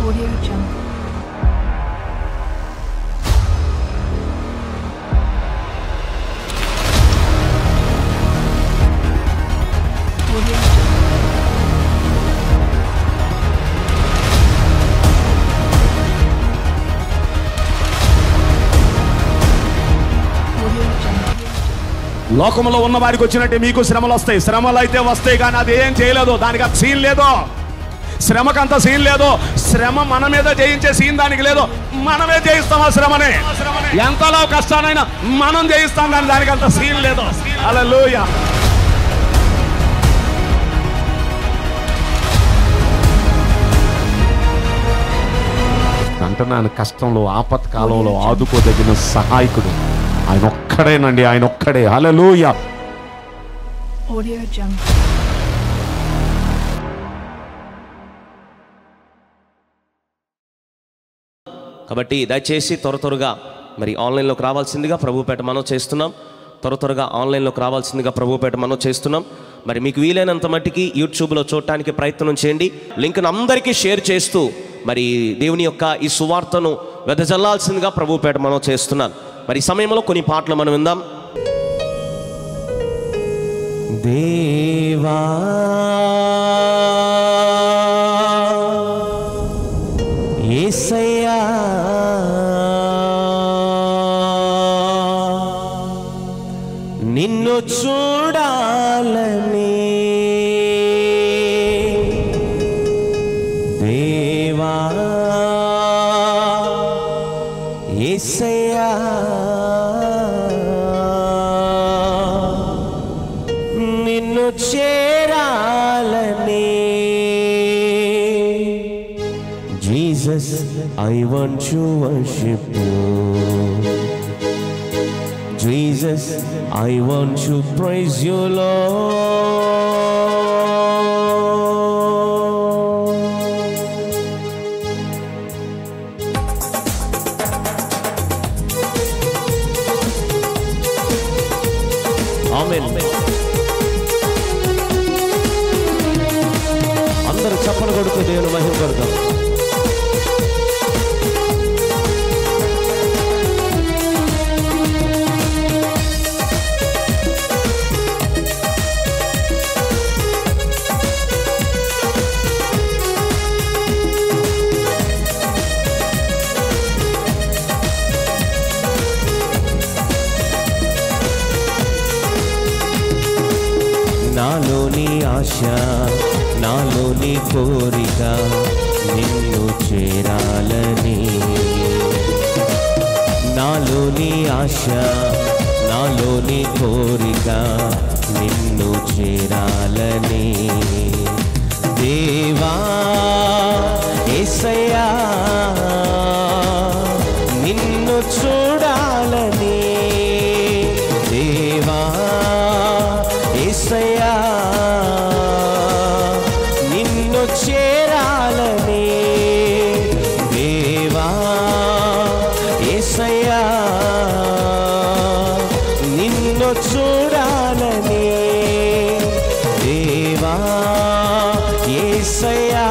Audio Jungle. Audio Jungle. Audio Jungle. లోకంలో ఉన్న వారికి వచ్చినట్టే మీకు శ్రమలు వస్తాయి శ్రమలు అయితే వస్తాయి కానీ అది ఏం చేయలేదు దానికి అంత సీన్ లేదు శ్రమకు అంత సీన్ లేదు శ్రమ మన మీద జయించే సీన్ దానికి లేదు మనమే జయిస్తాం ఆ శ్రమని ఎంతలో కష్టానైనా మనం జయిస్తాం కానీ దానికి అంత సీన్ లేదు అలా అంటున్నాను కష్టంలో ఆపత్కాలంలో ఆదుకోదగిన సహాయకుడు ఆయన ఒక్కడేనండి ఆయన ఒక్కడే హల్లెలూయా Audio Jungle. కాబట్టి దయచేసి త్వర త్వరగా మరి ఆన్లైన్లోకి రావాల్సిందిగా ప్రభుపేట మనం చేస్తున్నాం త్వర త్వరగా ఆన్లైన్లోకి రావాల్సిందిగా ప్రభుపేట మనం చేస్తున్నాం మరి మీకు వీలైనంత మట్టికి యూట్యూబ్లో చూడటానికి ప్రయత్నం చేయండి లింక్ను అందరికీ షేర్ చేస్తూ మరి దేవుని యొక్క ఈ సువార్తను వెదజల్లాల్సిందిగా ప్రభుపేట మనం చేస్తున్నాం మరి ఈ సమయంలో కొన్ని పాటలు మనం విందాం దేవా ఏసయ్యా నిన్ను చూడాలని దేవా ఏసయ్యా నిన్ను చేరాలని Jesus, I want to worship you. Jesus, I want to praise you, Lord. Amen. అందరూ చప్పలు కొడుతూ దేవుని మహిమ కొడతాం నాలోని ఆశ నాలోని కోరిక నిన్ను చేరాలని నాలోని ఆశ నాలోని కోరిక నిన్ను చేరాలని దేవా ఏసయ్యా నిన్ను చూడాలని దేవా ఏసయ్యా నిన్ను చేరాలని దేవా ఏసయ్యా నిన్ను చూడాలని దేవా ఏసయ్యా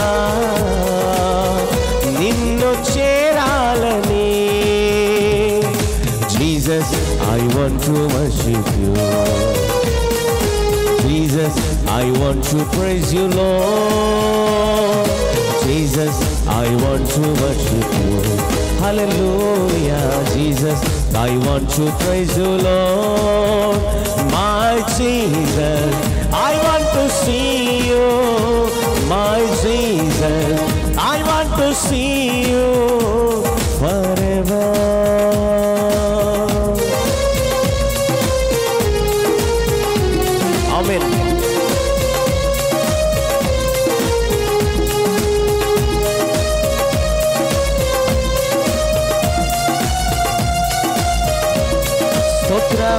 నిన్ను చేరాలని Jesus, I want to worship you. Jesus, I want to praise you, Lord. Jesus, I want to worship you. Hallelujah, Jesus, I want to praise you, Lord. My Jesus, I want to see you. My Jesus, I want to see you forever. Amen. స్తోత్రం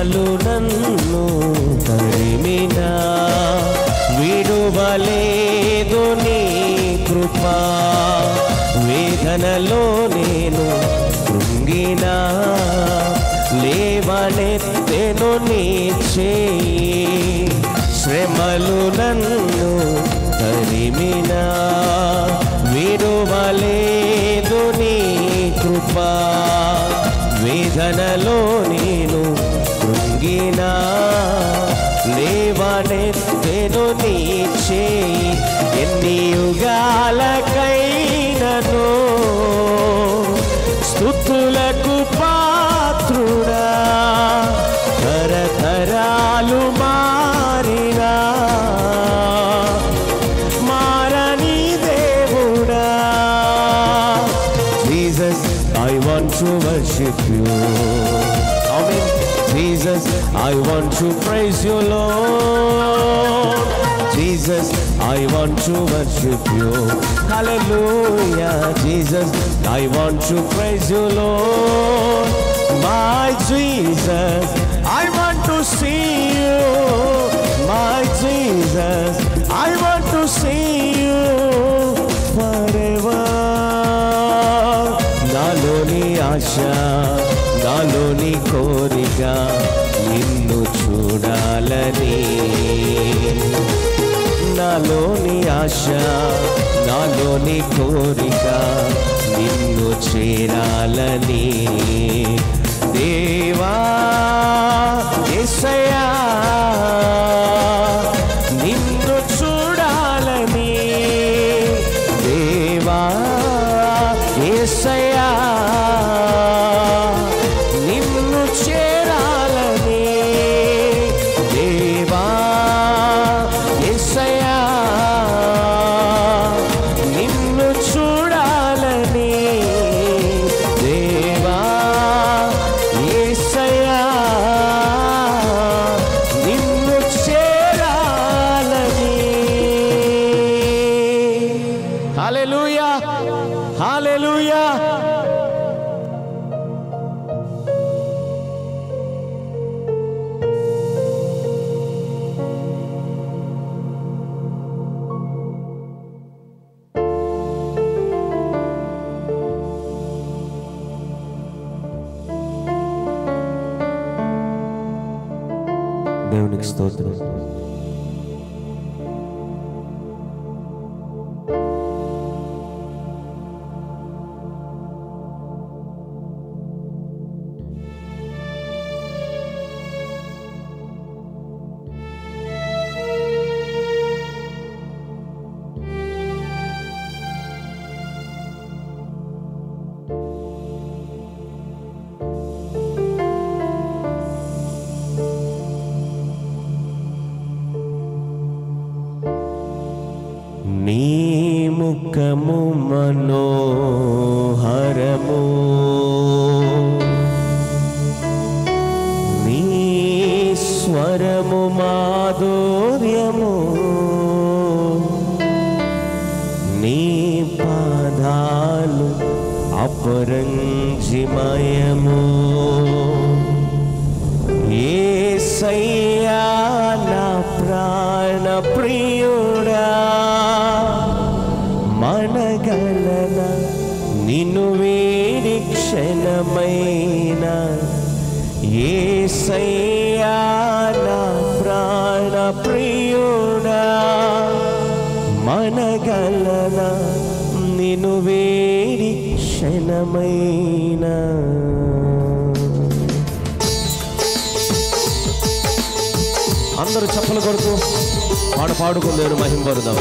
శ్రమలు నన్ను తరిమినా విడువలేదు నీ కృపా వేదనలో నేను కృంగినా లేవనెత్తెను నీ చేయి శ్రమలు నన్ను తరిమినా విడువలేదు నీ కృపా వేదనలో నేను కృంగినా లేవనెత్తెను నీ చేయి ఎన్ని యుగాలకైనను స్థుతులకు పాత్రుడా తరతరాలు మారినా మారని దేవుడా Jesus I want to worship you Amen. Jesus, I want to praise you, Lord. Jesus, I want to worship you. Hallelujah. Jesus, I want to praise you, Lord. My Jesus, I want to see you. My Jesus, I want to see you forever. నాలోని ఆశ నాలోని కోరిక నిన్ను చూడాలని నాలోని ఆశ నాలోని కోరిక నిన్ను చేరాలని దేవా ఎసయా నిన్ను చూడాలని దేవా ఏసయా నిన్ను చేరాలని దేవా ఏసయా నిన్ను చూడాలని దేవా ఏసయా నిన్ను చేరాలని హల్లెలూయా హల్లెలూయా దేవునికి స్తోత్రం నీ ముఖము మనోహరము నీ స్వరము మాధుర్యము నీ పాదాలు అపరంజిమయము ఏసయ్యా నా ప్రాణ ప్రియుడా మనగలన నిన్ను వేడి క్షణమైన ఏసయ్యా నా ప్రాణ ప్రియుడా మనగలన నిన్ను వేడి క్షణమైన అందరూ చప్పలు కొడుతూ పాట పాడుకుందేను మహింపరుదాం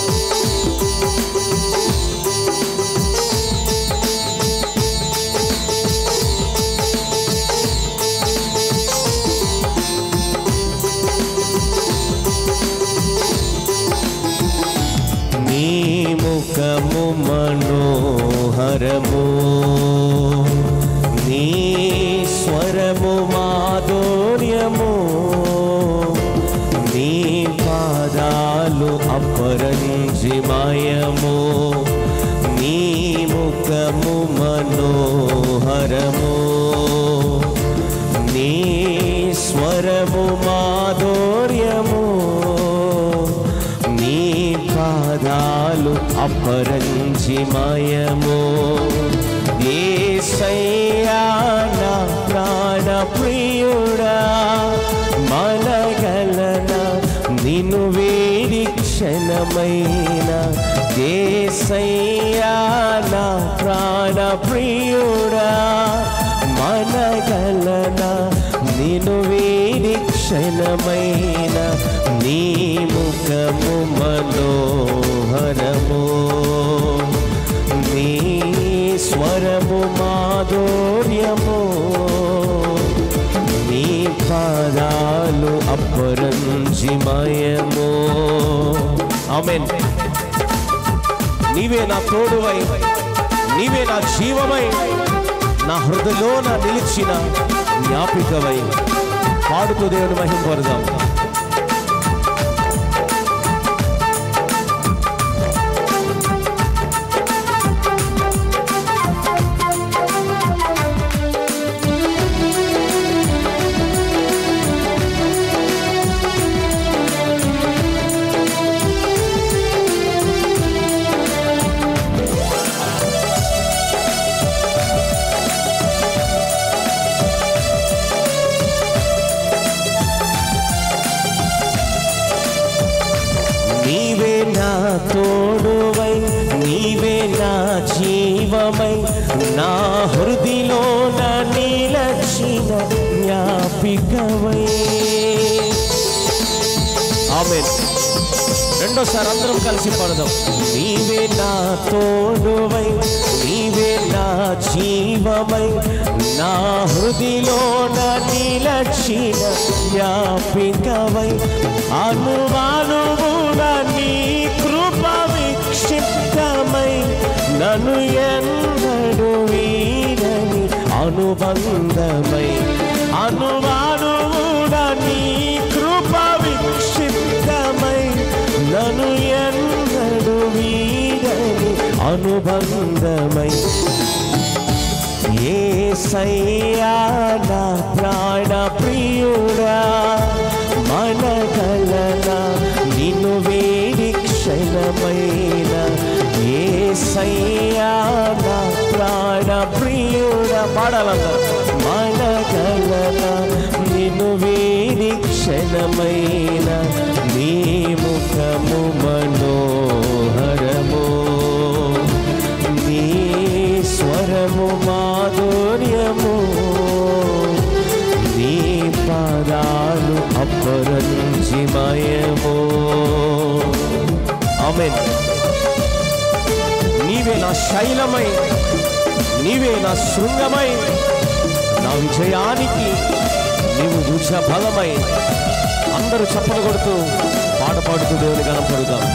నీ ముఖము మనోహరము నీ స్వరము మాధుర్యము నీ పాదాలు అపరంజిమ అపరంజిమయము ఏసయ్యా నా ప్రాణ ప్రియుడా మనగలన నిన్ను వేడి క్షణమైన ఏసయ్యా నా ప్రాణ ప్రియుడా మనగలన నిన్ను వేడి క్షణమైన నీ ముఖము మనోహరము నీ స్వరము మాధుర్యము నీ పాదాలు అపరంజిమయము ఆమెన్ నీవే నా తోడువై నీవే నా జీవమై నా హృదయలోన నిలిచిన జ్ఞాపికవై పాడుతూ దేవుని మహింపరదాం నీవే నా తోడువై నీవే నా జీవమై నా హృదిలో నా నీలక్షిణ జ్ఞాపికవై ఆమెన్ రెండోసారి అందరం కలిసి పడదాం నీవే నా తోడువై నీవే నా జీవమై నా హృదిలో నా నీలక్షిణ జ్ఞాపికవై అనుమానువున నీ కృప విక్షిప్తమై నన్ను ఎన్నడు వీడని అనుబంధమై అనుమానువున నీ కృప విక్షిప్తమై నన్ను ఎన్నడు వీడని అనుబంధమై ఏ సయ్యానా ప్రాణ ప్రియుడా మనగలన నిన్ను వేడి క్షణమైన ఏ సయ్యానా ప్రాణ ప్రియుడా పాడాలంట మనగలన నిన్ను వేడి క్షణమైన నీ ముఖము మనోహరము నీ స్వరము మాధుర్యము నీ పాదాలు అపరంజిమయము ఆమెన్ నీవే నా శైలమై నీవే నా శృంగమై నా విజయానికి నీవు భుజ బలమై అందరూ చప్పలు కొడుతూ పాట పాడుతూ దేవుని కనపడుతాం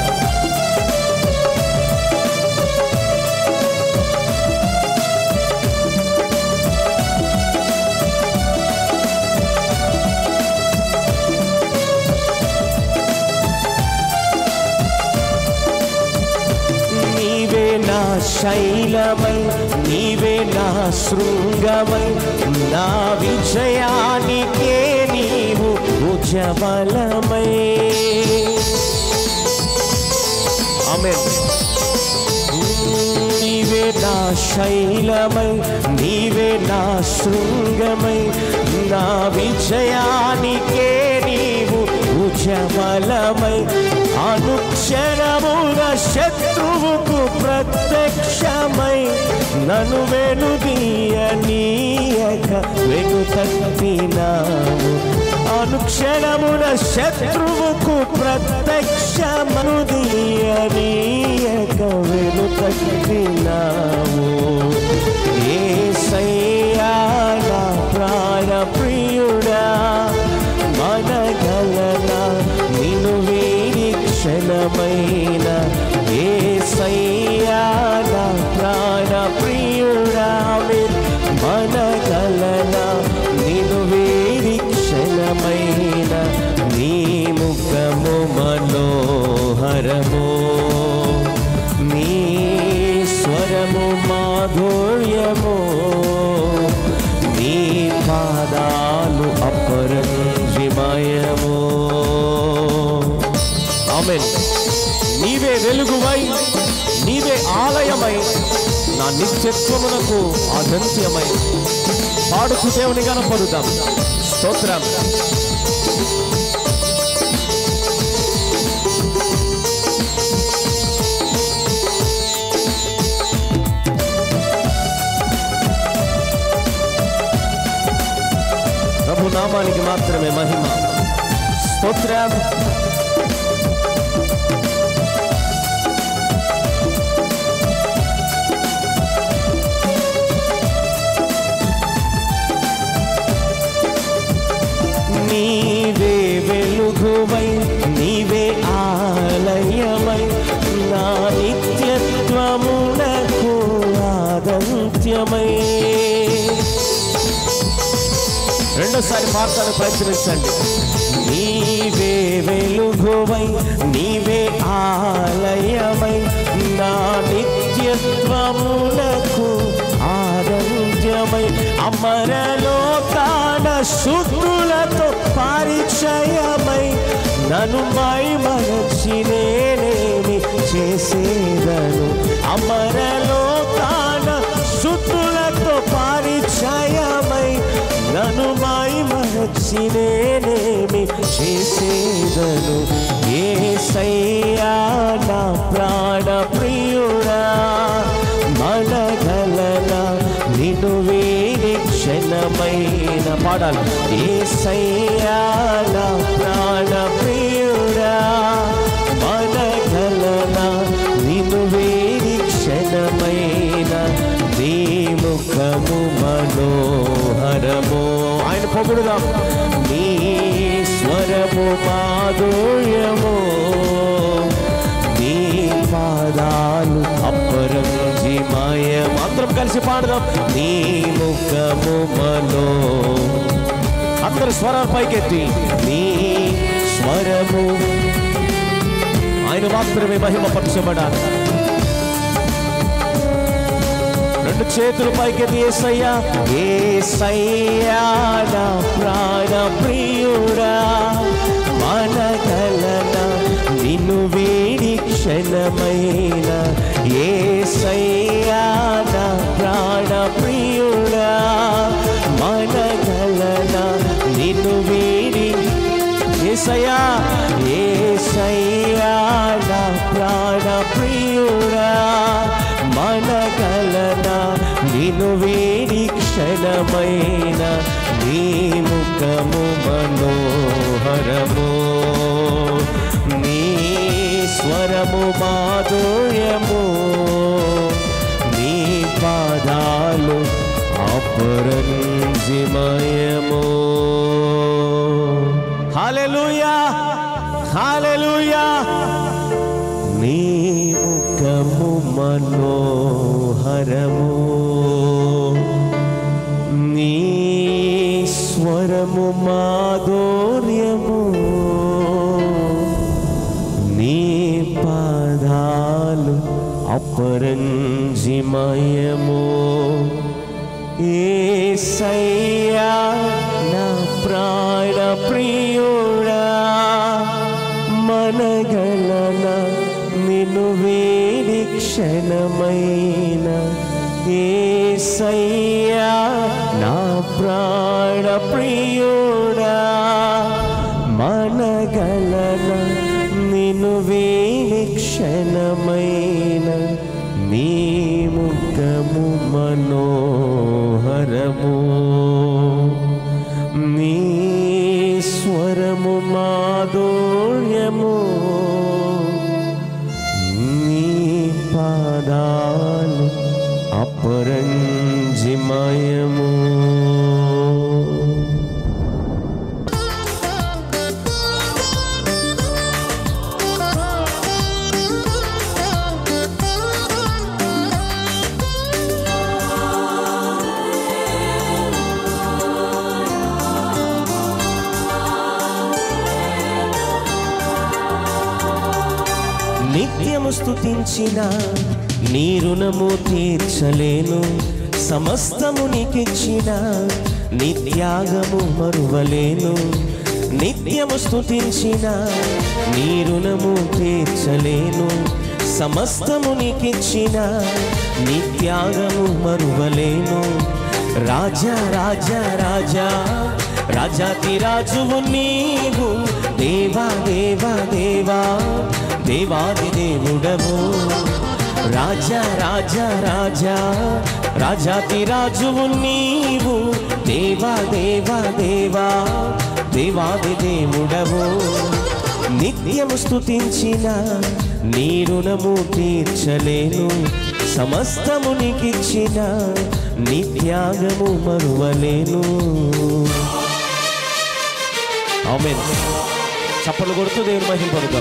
నీవే నా శైలమై నీవే నా శృంగమై నా విజయానికే నీవు భుజబలమై ఆమెన్ నీవే నా శైలమై నీవే నా శృంగమై నా విజయానికే నీవు భుజబలమై అనుక్షణమున శత్రువుకు ప్రత్యక్షమై నన్ను వెనుదీయనీయక వెను తప్పినావు అనుక్షణమున శత్రువుకు ప్రత్యక్షమనుదీయనీయక వెను తప్పినావు ఏ సయ్యాల ప్రాణ ప్రియుడా మనగలన నిన్ను వీడి క్షణమైన ఏ సయ్యాల ప్రాణ ప్రియుడా మనగలన నిన్ను వీడి క్షణమైన నీ ముఖము మనోహరము నీ స్వరము మాధుర్యము నీ పాదాలు అపరంజిమయము ఆమెన్ నీవే వెలుగువై నీవే ఆలయమై నా నిత్యత్వమునకు అదంత్యమై పాడుతూ దేవుని కనపడుదాం స్తోత్రం ప్రభు నామానికి మాత్రమే మహిమ స్తోత్రం నీవే వెలుగువై నీవే ఆలయమై నా నిత్యత్వమునకు ఆదంత్యమై రెండోసారి పాడతాను ప్రయత్నించండి నీవే వెలుగువై నీవే ఆలయమై నా నిత్యత్వమునకు ఆరోగ్యమై అమరలో కాన శుద్ధులతో పరిచయమై నన్ను మై మనచి నేనేమి చేసేదను అమరలో కాన శుద్ధులతో పరిచయమై నన్ను మై మనచి నేనేమి చేసేదను ఏ సయ్యా నా ప్రాణ ప్రియుడా మనగలన నిన్ను వేడి క్షణమైన పాడాలి ఏ సయ్యా నా ప్రాణ ప్రియుడా మనగలన నిన్ను వేడి క్షణమైన దేముఖము మనోహరము ఆయన పొగుడుదాం నీ స్వరము మాధుర్యము నీ పాదాలు అప్పరంజి మాయం అందరం కలిసి పాడదాం నీ ముఖము మనో అందరు స్వరాలు పైకెత్తి నీ స్వరము ఆయన మాత్రమే మహిమపరచబడాలి రెండు చేతులు పైకెత్తి ఏసయ్యా ఏసయ్యా నా ప్రాణ ప్రియుడా మనగలన నిన్ను వేడి క్షణమైన ఏసయ్యా నా ప్రాణ ప్రియుడా మనగలన నిన్ను వేడి ఏసయ్యా ఏసయ్యా నా ప్రాణ ప్రియుడా మనగలన నిన్ను వేడి క్షణమైన నీ ముఖము మనోహరము నీ స్వరము మాధుర్యము నీ పాదాలు అపరంజిమయము హాలెలూయా హాలెలూయా నీ ముఖము మనోహరము నీ స్వరము మాధుర్యము నీ పాదాలు అపరంజిమయము ఏసయ్యా నా ప్రాణ ప్రియుడా మనగలన నిన్ను వేడి క్షణమైన ఏసయ్యా నా ప్రాణ ప్రియుడా మనగలన నిన్ను వేడి క్షణమైన నీ ముఖము మనోహరము నీ స్వరము మాధుర్యము నీ పాదాలు అపరంజిమయము నిత్యము స్తుతించిన నీ రుణము తీర్చలేను సమస్తము నీకిచ్చిన నీ త్యాగము మరువలేను నిత్యము స్తుతించిన నీ రుణము తీర్చలేను సమస్తము నీకిచ్చిన నీ త్యాగము మరువలేను రాజా రాజా రాజా రాజాతి రాజువు నీవు దేవా దేవా దేవా దేవాది దేవుడవు రాజా రాజా రాజా రాజాతి రాజువు నీవు దేవా దేవా దేవా దేవాది దేవుడవు నిత్యము స్తుతించిన నీ రుణము తీర్చలేను సమస్తము నీకిచ్చిన నీ త్యాగము మరువలేను ఆమేన్ చప్పలు కొడుతూ దేవుని మహిమ పడుతాం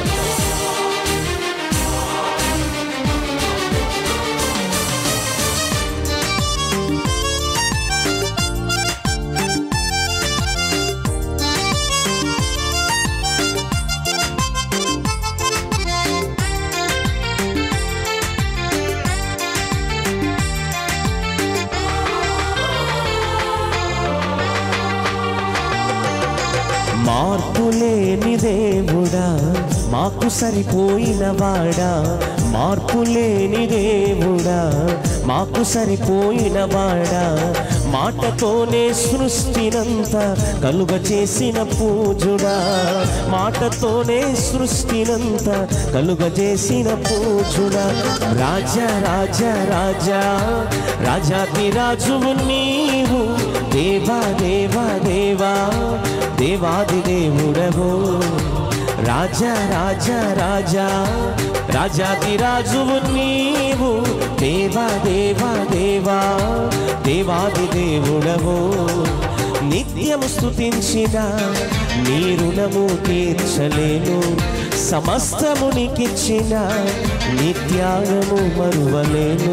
మార్పులేని దేవుడా మాకు సరిపోయిన వాడా మార్పులేని దేవుడా మాకు సరిపోయిన వాడా మాటతోనే సృష్టినంత కలుగ చేసిన పూజుడా మాటతోనే సృష్టినంత కలుగ చేసిన పూజుడా రాజా రాజా రాజా రాజాతి రాజువు నీవు దేవా దేవా దేవా దేవాది దేవుడవు రాజా రాజా రాజా రాజాది రాజువు నీవు దేవా దేవా దేవా దేవాది దేవుడవు నిత్యము స్తుతించిన నీ రుణము తీర్చలేను సమస్తము నీకిచ్చిన నిత్యాగము మరువలేను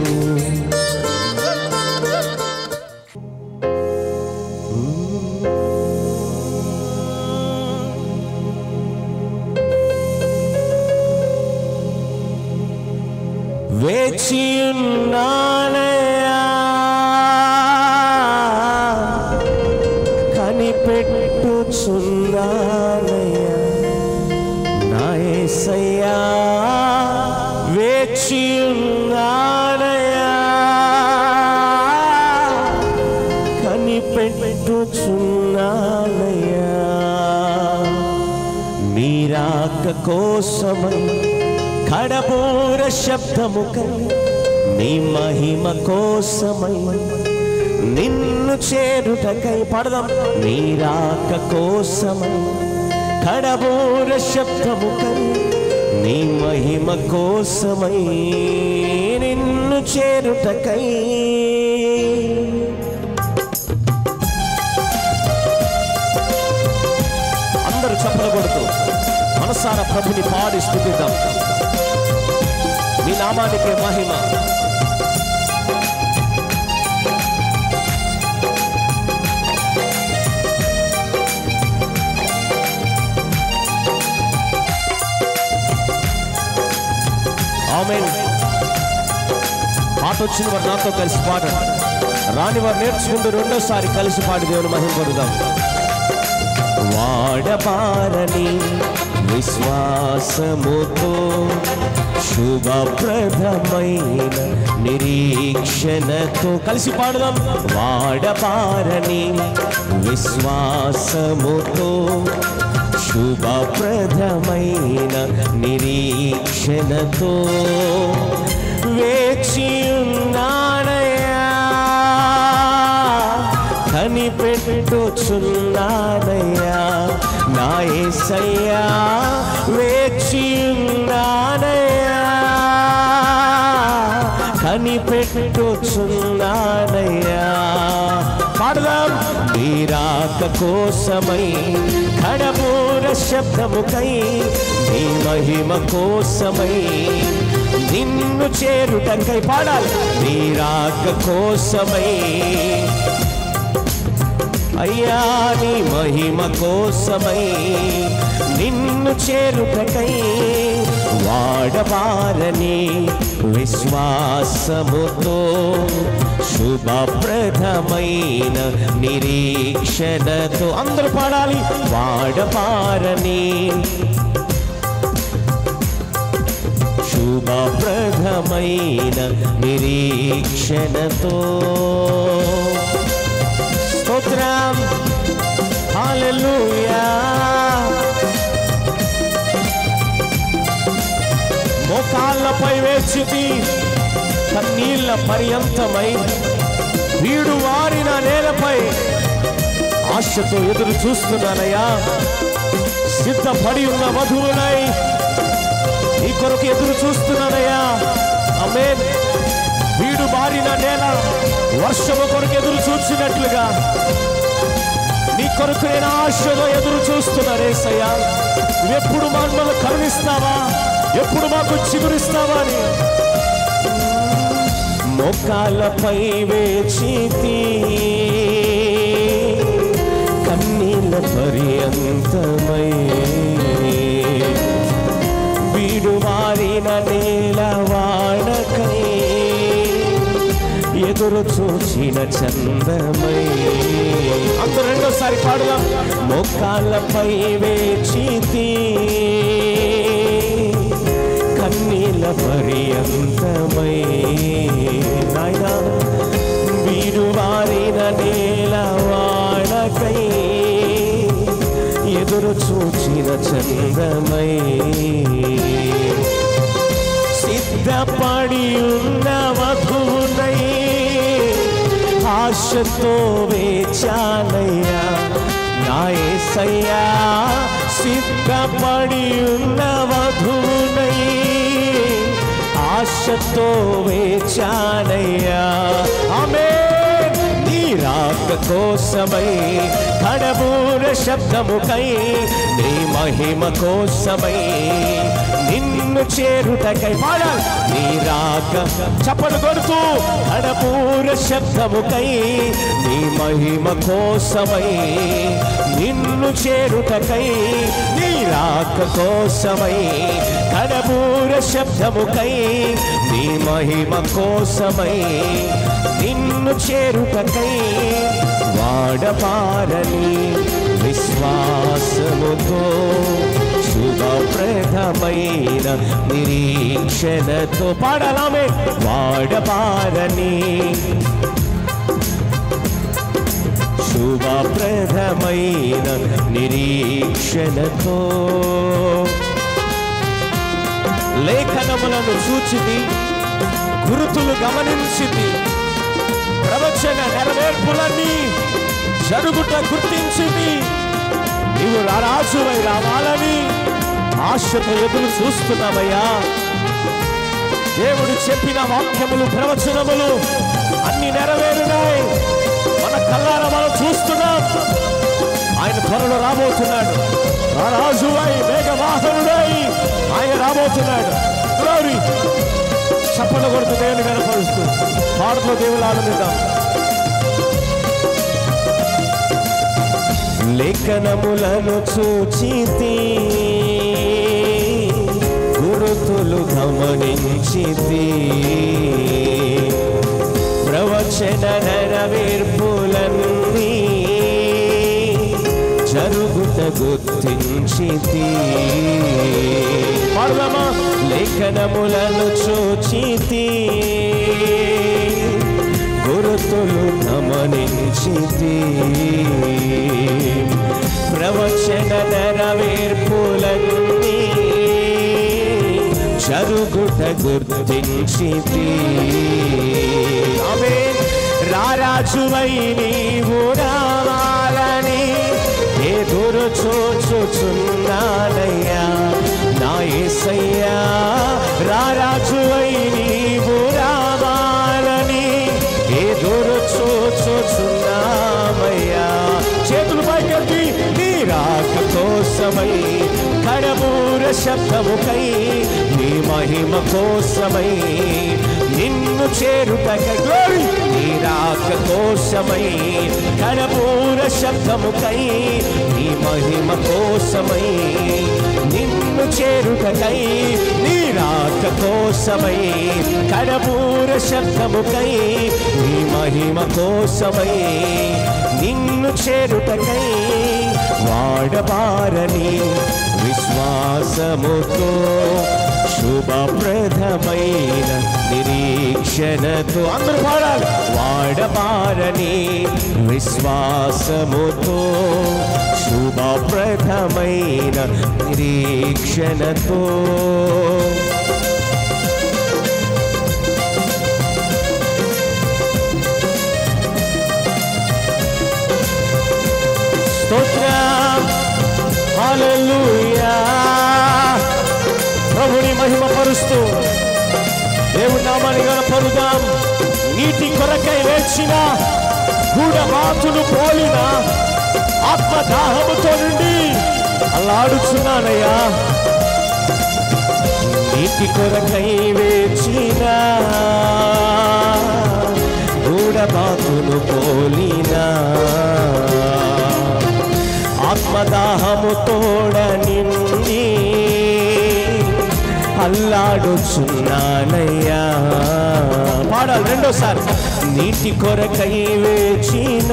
వేచియున్నానయ్యా కనిపెట్టుచున్నానయ్యా నా యేసయ్యా వేచియున్నానయ్యా కనిపెట్టుచున్నానయ్యా నీరాక కోసమై కడబూర శబ్దముకై నీ మహిమ కోసమై నిన్ను చేరుటకై పడదాం నీరాక కోసమై కడబూర శబ్దముకై నీ మహిమ కోసమై నిన్ను చేరుటకై అందరూ చప్పలు కొడుతూ మనసార ప్రభుని పాడి స్థుతిద్దాం నీ నామానికి మహిమ ఆమేన్ పాట వచ్చిన వారు నాతో కలిసి పాడండి రాని వారు నేర్చుకుంటూ రెండోసారి కలిసి పాడి దేవుని మహిమ పడుదాం వాడబారని విశ్వాసముతో శుభప్రదమైన నిరీక్షణతో కలిసి పాడదాం వాడబారని విశ్వాసముతో శుభప్రదమైన నిరీక్షణతో వేచియున్నానయ్యా కనిపెట్టుచున్నానయ్యా నా యేసయ్యా వేచియున్నానయ్యా కనిపెట్టుచున్నానయ్యా పాడదాం నీరాక కోసమై కడమూర శబ్దముకై నీ మహిమ కోసమై నిన్ను చేరుటకై పాడాలి నీరాక కోసమై అయ్యా నీ మహిమ కోసమై నిన్ను చేరుటకై వాడబారని విశ్వాసముతో శుభప్రదమైన నిరీక్షణతో అందరూ పాడాలి వాడబారని శుభప్రదమైన నిరీక్షణతో స్తోత్రం హల్లెలూయా మోకాళ్ళపై వేచితి కన్నీళ్ళ పర్యంతమై వీడు వారిన నేలపై ఆశతో ఎదురు చూస్తున్నానయ్యా సిద్ధపడి ఉన్న వధువునై నీ కొరకు ఎదురు చూస్తున్నానయ్యా అమేన్ వీడు బారిన నేల వర్షము కొరకు ఎదురు చూసినట్లుగా నీ కొరకు నేను ఆశలో ఎదురు చూస్తున్నానేసయ్యా ఎప్పుడు మమ్మల్ని కరుణిస్తావా ఎప్పుడు మాకు చిగురిస్తావా అని మొక్కాలపై వేచితి కన్నీళ్ళ పర్యంతమై వీడు వారిన నేల వాడకై ఎదురు చూచిన చందమై అంత రెండోసారి పాడుదాం మొక్కాలపై వేచితి కన్నీల పర్యంతమై నాయనా వీరు వారిన నేల వాడకై ఎదురు చూచిన చందమై సిద్ధపడి ఉన్న వధువునై ఆశతో వేచానయ్యా నా యేసయ్యా సిద్ధపడి ఉన్న వధువునై ఆశతో వేచానయ్యా ఆమె నీ రాక కోసమై కడబూర శబ్దముకై నీ మహిమ కోసమై నిన్ను చేరుటకై పాడాలి నీ రాక చప్పలు కొడుతూ కడబూర శబ్దముకై నీ మహిమ కోసమై నిన్ను చేరుటకై నీ రాక కోసమై కడబూర శబ్దముకై నీ మహిమ కోసమై నిన్ను చేరుటకై వాడపారని విశ్వాసముతో శుభప్రదమైన నిరీక్షణతో పాడలామే వాడపారని శుభప్రదమైన నిరీక్షణతో లేఖనములను సూచితి గురుతులు గమనించింది ప్రవచన నెరవేర్పులన్నీ జరుగుట గుర్తించింది నీవు రారాజువై రావాలని ఆశతో ఎదురు చూస్తున్నావయ్యా దేవుడు చెప్పిన వాక్యములు ప్రవచనములు అన్ని నెరవేరినాయి మన కళ్ళార మనం చూస్తున్నాం ఆయన త్వరలో రాబోతున్నాడు రారాజువై మేఘవాహనుడై ఆయన రాబోతున్నాడు గ్లోరీ చప్పట కొడుతూ దేవుని కనపరుస్తూ పాటలో దేవుడు ఆనందిద్దాం లేఖనములను చూచితి గురుతులు గమనించితి ప్రవచన నెరవేర్పులన్నీ జరుగుట గుర్తించితి పాడదామా లేఖనములను చూచితి గురుతులు గమనించితి ప్రవచన నెరవేర్పులన్నీ జరుగుట గుర్తించితి ఆమె రారాజువై నీవు రావాలని ఎదురు చూచుచున్నానయ్యా నా యేసయ్యా రారాజువై నీవు రావాలని ఎదురు చూచుచున్నామయ్యా చేతులు పైకెత్తి నీ రాక కోసమై కడమూర శబ్దముకై నీ మహిమ కోసమై నిన్ను చేరుటకై గ్లోరీ నీ రాక కోసమై కడమూర శబ్దముకై నీ మహిమ కోసమై నిన్ను చేరుటకై నీ రాక కోసమై కడమూర శబ్దముకై నీ మహిమ కోసమై నిన్ను చేరుటకై వాడబారని విశ్వాసముతో శుభప్రదమైన నిరీక్షణతో అందరూ పాడాలి వాడబారని విశ్వాసముతో శుభప్రదమైన నిరీక్షణతో స్తోత్రం హల్లెలూయా ప్రభుని మహిమ పరుస్తూ దేవుని నామాన్ని గనపరుదాం నీటి కొరకై వేచిన గూఢమాతులు పోలిన ఆత్మదాహముతో నుండి అల్లాడుచున్నానయ్యా నీటి కొరకై వేచిన గూఢమాతులు పోలినా ఆత్మదాహము తోడ నిండి అల్లాడుచున్నానయ్యా పాడాలి రెండోసారి నీటి కొరకై వేచిన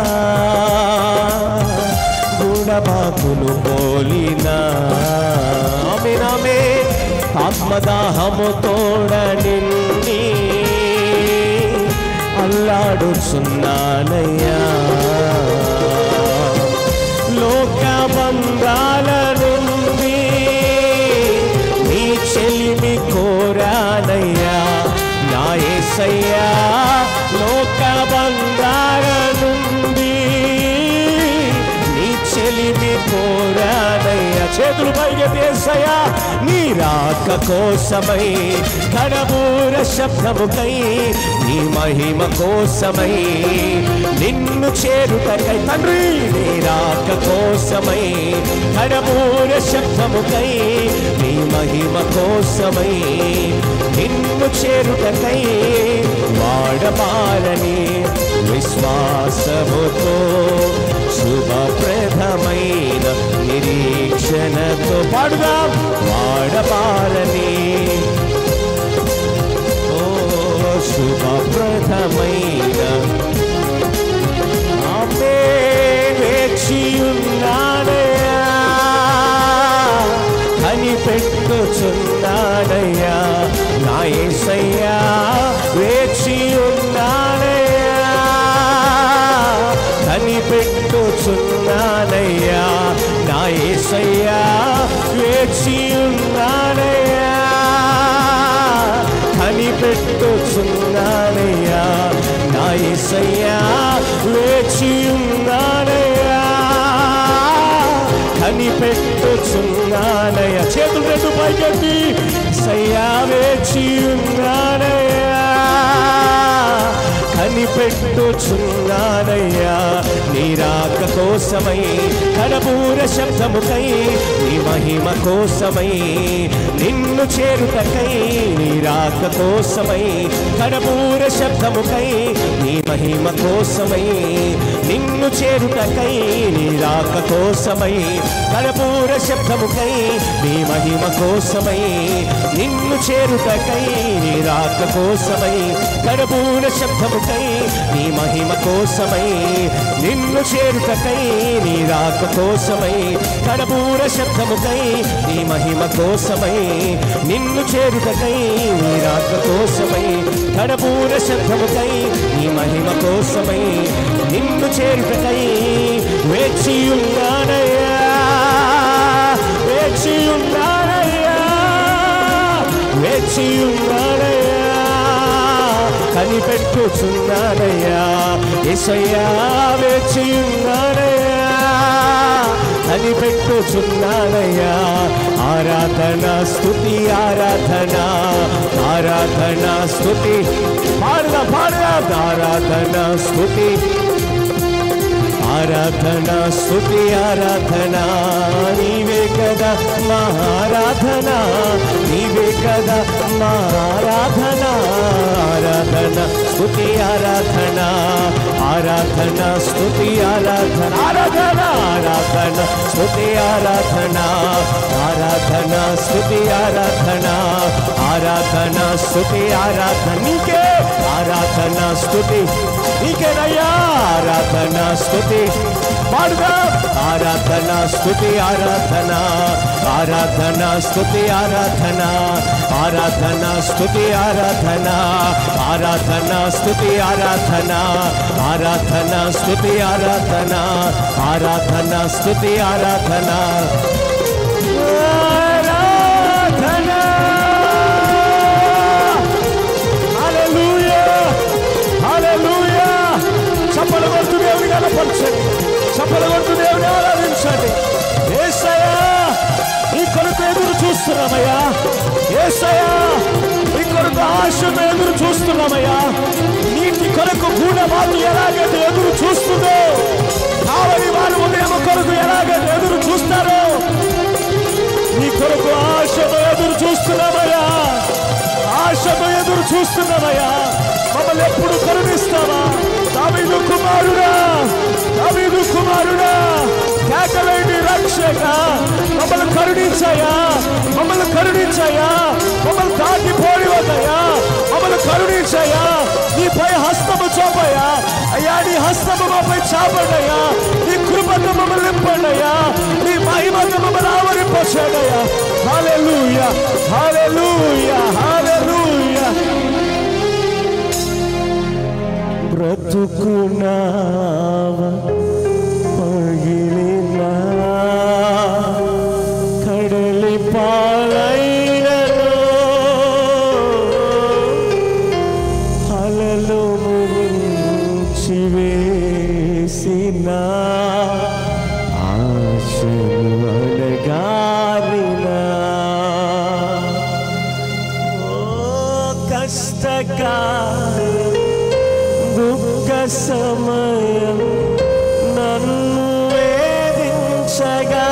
గుణబాకులు పోలినా ఆమె నామే ఆత్మదాహము తోడ నిండి అల్లాడుచున్నానయ్యా లోక బంధాల నుండి నీ చెలిమి కోరానయ్యా నా యేసయ్యా లోక బంధాల నుండి నీ చెలిమి కోరానయ్యా చేతులు పైకెత్తేసయ్యా నీ రాక కోసమై కడబూర శబ్దముకై నీ మహిమ కోసమై నిన్ను చేరుటకై తండ్రి నీ రాక కోసమై కడబూర శబ్దముకై నీ మహిమ కోసమై నిన్ను చేరుటకై వాడబాలని విశ్వాసముతో శుభప్రదమైన నిరీక్షణతో పాడుదాం వాడబాలని ఓ శుభప్రదమైన ఆమె వేచియున్నాడయ్యా కనిపెట్టుచున్నాడయ్యా నా యేసయ్యా వేచియున్నాడయ్యా కనిపెట్టుచున్నాడయ్యా నా యేసయ్యా వేచియున్నాడయ్యా కనిపెట్టుచున్నాడయ్యా నా యేసయ్యా వేచియున్నాడయ్యా కనిపెట్టుచున్నాడయ్యా చేతులు రెండు పైకెత్తి సయ్యా వేచియున్నాడయ్యా కనిపెట్టుచున్నాడయ్యా నీ రాక కోసమై కడబూర శబ్దముకై నీ మహిమ కోసమై నిన్ను చేరుటకై నీ రాక కోసమై కడబూర శబ్దముకై నీ మహిమ కోసమై నిన్ను చేరుటకై నీ రాక కోసమై కడబూర శబ్దముకై నీ మహిమ కోసమై నిన్ను చేరుటకై నీ రాక కోసమై కడబూర శబ్దముకై నీ మహిమ కోసమై నిన్ను చేరుటకై నీ రాక కోసమై కడబూర శబ్దముకై నీ మహిమ కోసమై నిన్ను చేరుటకై నీ రాక కోసమై కడబూర శబ్దముకై నీ మహిమ కోసమై నిన్ను చేరుటకై వేచియున్నానయ్యా వేచియున్నానయ్యా వేచియున్నానయ్యా కనిపెట్టుచున్నానయ్యా ఎసయ్యా వేచియున్నానయ్యా కనిపెట్టుచున్నానయ్యా ఆరాధన స్థుతి ఆరాధన ఆరాధన స్థుతి పాడద పాడద ఆరాధన స్థుతి ఆరాధన స్థుతి ఆరాధన నీవే కదా మా ఆరాధన నీవే కదా మా ఆరాధన ఆరాధన స్థుతి ఆరాధన ఆరాధన స్థుతి ఆరాధన ఆరాధన ఆరాధన స్థుతి ఆరాధన ఆరాధన స్థుతి ఆరాధన ఆరాధన స్థుతి ఆరాధన నీకే ఆరాధన స్థుతి నీకేనయ్యా ఆరాధన స్థుతి పాడుగా ఆరాధన స్థుతి ఆరాధన ఆరాధన స్తుతి ఆరాధన ఆరాధన స్తుతి ఆరాధన ఆరాధన స్తుతి ఆరాధన ఆరాధన స్తుతి ఆరాధన ఆరాధన స్తుతి ఆరాధన హల్లెలూయా హల్లెలూయా చప్పలు కొడుతూ దేవుని కనపరచండి చప్పలు కొడుతూ దేవుని ఆరాధించండి ఏసయ్యా నీ కొరకు ఎదురు చూస్తున్నామయ్యా ఏసయ్యా నీ కొరకు ఆశను ఎదురు చూస్తున్నామయ్యా నీటి కొరకు గూఢబాటు ఎలాగైతే ఎదురు చూస్తుందో కావలి వారు ఉదయం కొరకు ఎలాగైతే ఎదురు చూస్తారో నీ కొరకు ఆశతో ఎదురు చూస్తున్నామయ్యా ఆశతో ఎదురు చూస్తున్నామయ్యా మమ్మల్ని ఎప్పుడు కరుణిస్తావా దావీదు కుమారుడా దావీదు కుమారుడా కేకలేని రక్షక మమ్మల్ని కరుణించాయా మమ్మల్ని కరుణించాయా మమ్మల్ని దాటిపోయి వద్దయ్యా మమ్మల్ని కరుణించాయా నీపై హస్తము చూపయ్యా అయ్యా నీ హస్తము మాపై చాపడయ్యా నీ కృపతో మమ్మల్ని నింపండయ్యా నీ మహిమతో మమ్మల్ని ఆవరింపచేయడయ్యా హల్లెలూయా హల్లెలూయా హల్లెలూయా బ్రతుకున్నావా పగిలినా కడలి పాలైనను అలలు ముంచి వేసిన ఆశలు అడగారినా ఓ కష్టకాలం దుఃఖ సమయం నన్ను వేధించగా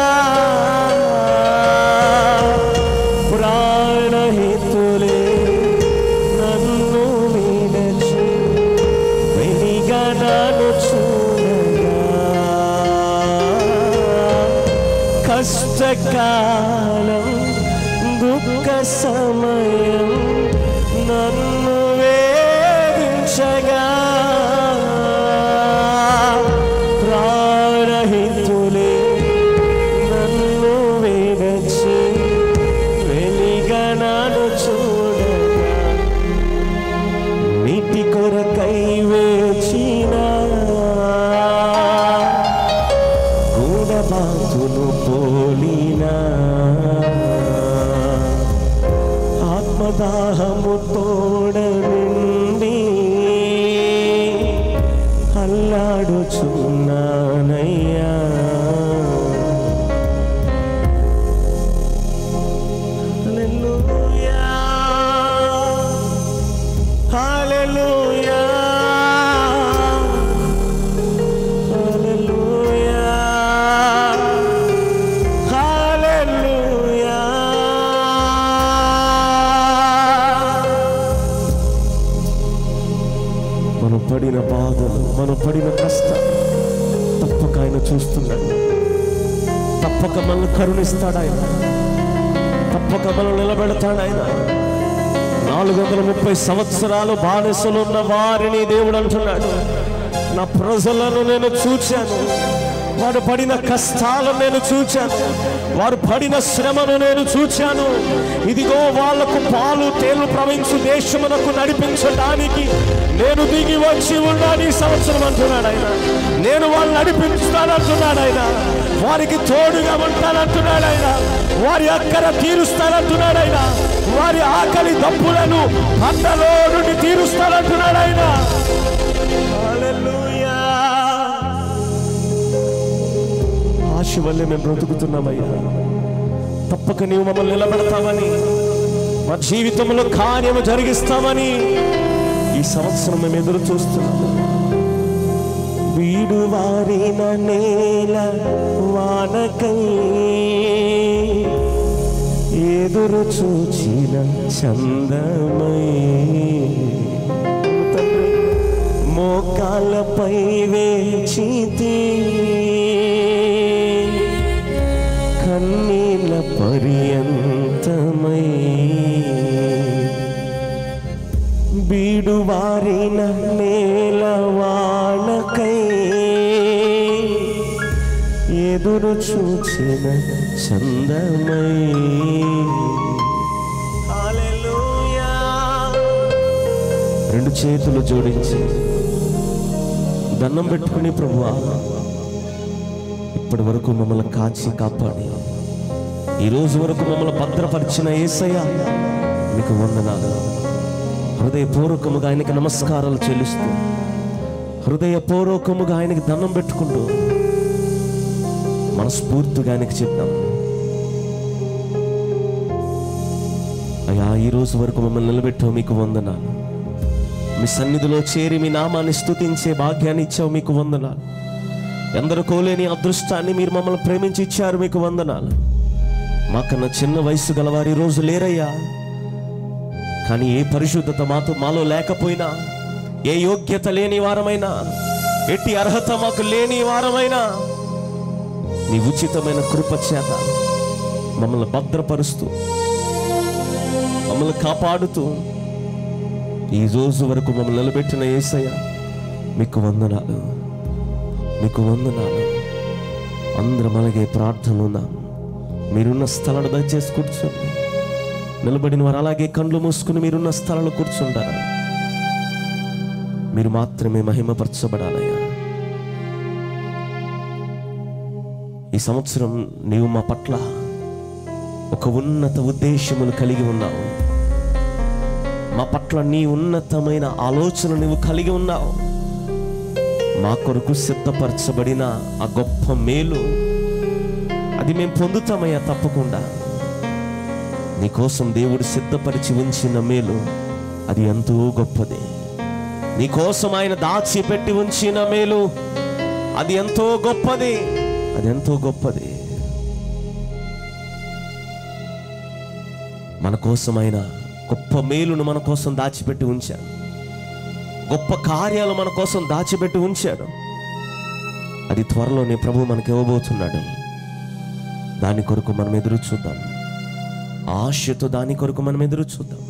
ప్రాణహితులే నన్ను విడచి వెలిగా నన్ను చూడగా కష్టకాలం దుఃఖ సమయం నన్ను వేధించగా ప్రాణహితులే నన్ను వేడచి వెలిగా నన్ను చూడగా నీటి కొరకై వేచిన గూఢబాతును పోలినా ఆత్మదాహము తోడ నిండి అల్లాడుచున్నానయ్యా హల్లెలూయా హల్లెలూయా హల్లెలూయా హల్లెలూయా మనం పడిన బాధలు మనం పడిన కష్టం తప్పక ఆయన చూస్తున్నాడు తప్పక మనల్ని కరుణిస్తాడు ఆయన తప్పక మనల్ని నిలబెడతాడు ఆయన నాలుగు వందల ముప్పై సంవత్సరాలు బానిసలు ఉన్న వారిని దేవుడు అంటున్నాడు నా ప్రజలను నేను చూచాను వారు పడిన కష్టాలను నేను చూచాను వారు పడిన శ్రమను నేను చూచాను ఇదిగో వాళ్లకు పాలు తేలు ప్రవహించు దేశమునకు నడిపించడానికి నేను దిగి వచ్చి ఉన్నాను ఈ సంవత్సరం అంటున్నాడు ఆయన నేను వాళ్ళని నడిపిస్తానంటున్నాడు ఆయన వారికి తోడుగా ఉంటానంటున్నాడు ఆయన వారి అక్కర తీరుస్తానంటున్నాడు ఆయన వారి ఆకలి దప్పులను పంటలో నుండి తీరుస్తానంటున్నాడు ఆయన హల్లెలూయా. ఆశ వల్లే మేము బ్రతుకుతున్నామయ్యా తప్పక నీవు మమ్మల్ని నిలబెడతామని మా జీవితంలో కార్యము జరిగిస్తామని ఈ సంవత్సరం మేము ఎదురు చూస్తున్నాము వీడు వారిన నేల వానకై ఎదురు చూచిన చందమై తండ్రి మోకాళ్ళపై వేచితి కన్నీళ్ళ పర్యంతమై బీడు వారిన నేలవానకై ఎదురు చూచిన చందమై హల్లెలూయా. రెండు చేతులు జోడించి దండం పెట్టుకుని ప్రభువా ఇప్పటి వరకు మమ్మల్ని కాచి కాపాడి ఈ రోజు వరకు మమ్మల్ని భద్రపరిచిన ఏసయ్య మీకు వందనాలు హృదయపూర్వకముగా ఆయనకి నమస్కారాలు చెల్లిస్తూ హృదయపూర్వకముగా ఆయనకి దండం పెట్టుకుంటూ మనస్ఫూర్తిగా ఆయనకి చెప్తాం అయ్యా ఈ రోజు వరకు మమ్మల్ని నిలబెట్టావు మీకు వందనాలు మీ సన్నిధిలో చేరి మీ నామాన్ని స్తుతించే భాగ్యాన్ని ఇచ్చావు మీకు వందనాలు ఎందరు కోలేని అదృష్టాన్ని మీరు మమ్మల్ని ప్రేమించి ఇచ్చారు మీకు వందనాలు మాకన్నా చిన్న వయసు గలవారు ఈ రోజు లేరయ్యా కానీ ఏ పరిశుద్ధత మాతో మాలో లేకపోయినా ఏ యోగ్యత లేని వారమైనా ఎట్టి అర్హత మాకు లేని వారమైనా నీ ఉచితమైన కృప చేత మమ్మల్ని భద్రపరుస్తూ మమ్మల్ని కాపాడుతూ ఈ రోజు వరకు మమ్మల్ని నిలబెట్టిన ఏసయ్య మీకు వందనాలు మీకు వందనాలు అందరం అలాగే ప్రార్థన ఉందాం మీరున్న స్థలాన్ని దయచేసి కూర్చోండి నిలబడిన వారు అలాగే కండ్లు మూసుకుని మీరున్న స్థలంలో కూర్చుంటారా మీరు మాత్రమే మహిమపరచబడాలయ్యా ఈ సంవత్సరం నీవు మా పట్ల ఒక ఉన్నత ఉద్దేశమును కలిగి ఉన్నావు మా పట్ల నీ ఉన్నతమైన ఆలోచన నువ్వు కలిగి ఉన్నావు మా కొరకు సిద్ధపరచబడిన ఆ గొప్ప మేలు అది మేము పొందుతామయ్యా తప్పకుండా నీకోసం దేవుడు సిద్ధపరిచి ఉంచిన మేలు అది ఎంతో గొప్పది నీకోసం ఆయన దాచిపెట్టి ఉంచిన మేలు అది ఎంతో గొప్పది అది ఎంతో గొప్పది మన కోసం ఆయన గొప్ప మేలును మన కోసం దాచిపెట్టి ఉంచాడు గొప్ప కార్యాలు మన కోసం దాచిపెట్టి ఉంచాడు అది త్వరలోనే ప్రభు మనకి ఇవ్వబోతున్నాడు దాని కొరకు మనం ఎదురు చూద్దాం ఆశతో దాని కొరకు మనం ఎదురు చూద్దాం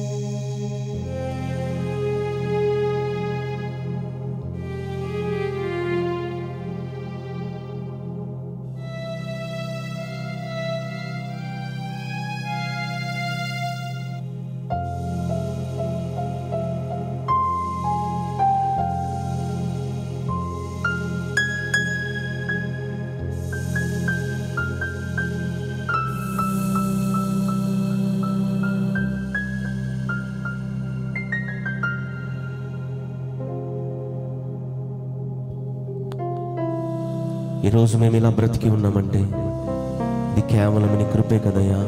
ఈరోజు మేము ఇలా బ్రతికి ఉన్నామంటే ఇది కేవలం నీ కృపే కదయ్యా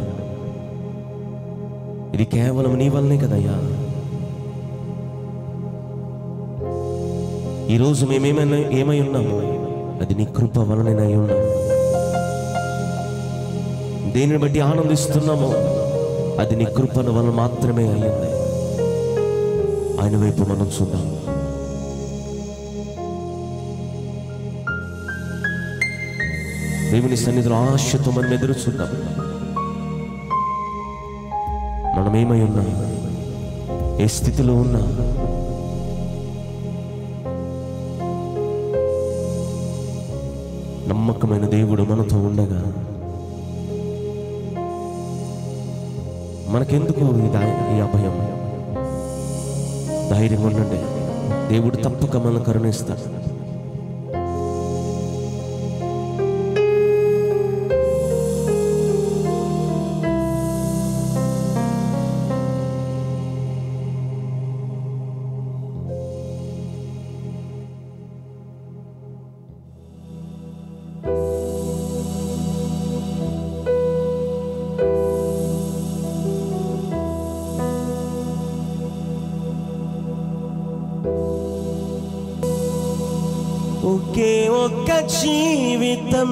ఇది కేవలం నీ వల్లనే కదయ్యా ఈరోజు మేమేమైనా ఏమై ఉన్నాము అది నీ కృప వలనే అయి ఉన్నాము దేనిని బట్టి ఆనందిస్తున్నామో అది నీ కృపను వలన మాత్రమే అయ్యింది ఆయన వైపు మనం చూద్దాం దేవుని సన్నిధిలో ఆశతో మనం ఎదురు చూద్దాం మనం ఏమై ఉన్నాం ఏ స్థితిలో ఉన్నా నమ్మకమైన దేవుడు మనతో ఉండగా మనకెందుకు ఈ దా- ఈ అభయం ధైర్యం ఉండండి దేవుడు తప్పక మనం కరుణిస్తాడు ఒకే ఒక్క జీవితం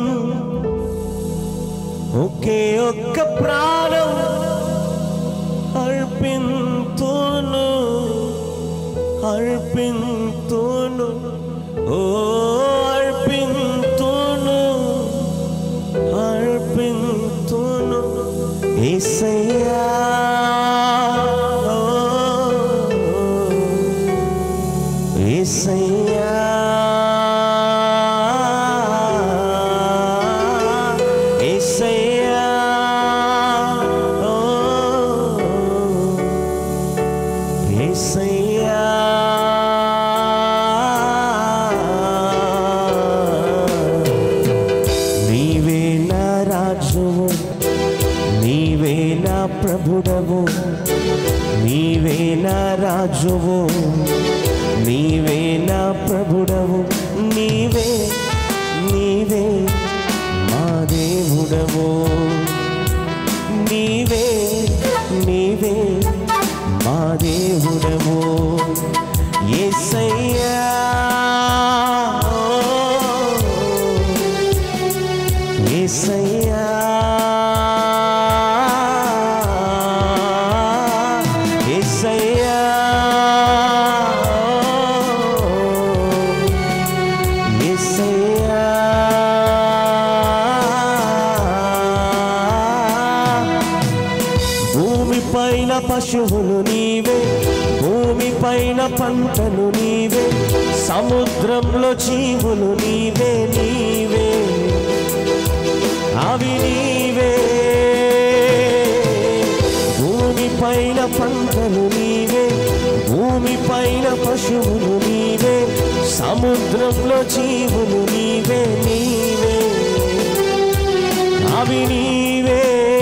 ఒకే ఒక్క ప్రాణం అర్పింతును అర్పింతును ఓ అర్పింతును అర్పింతును ఏసయ్యా ఓ, ఏసయ్యా ఏసయ్యా నీవే నా ప్రభుడవు నీవే నా రాజువు నీవే నా ప్రభుడవు నీవే నీవే మా దేవుడవు నీవే నీవే మా దేవుడవు యేసయ్యా యేసయ్యా యేసయ్యా యేసయ్యా భూమి పైన పశువులు నీవే భూమి పైన పంటలు నీవే సముద్రంలో జీవులు నీవే నీవే అవి నీవే భూమి పైన పంటలు నీవే భూమి పైన పశువులు నీవే సముద్రంలో జీవులు నీవే నీవే అవి నీవే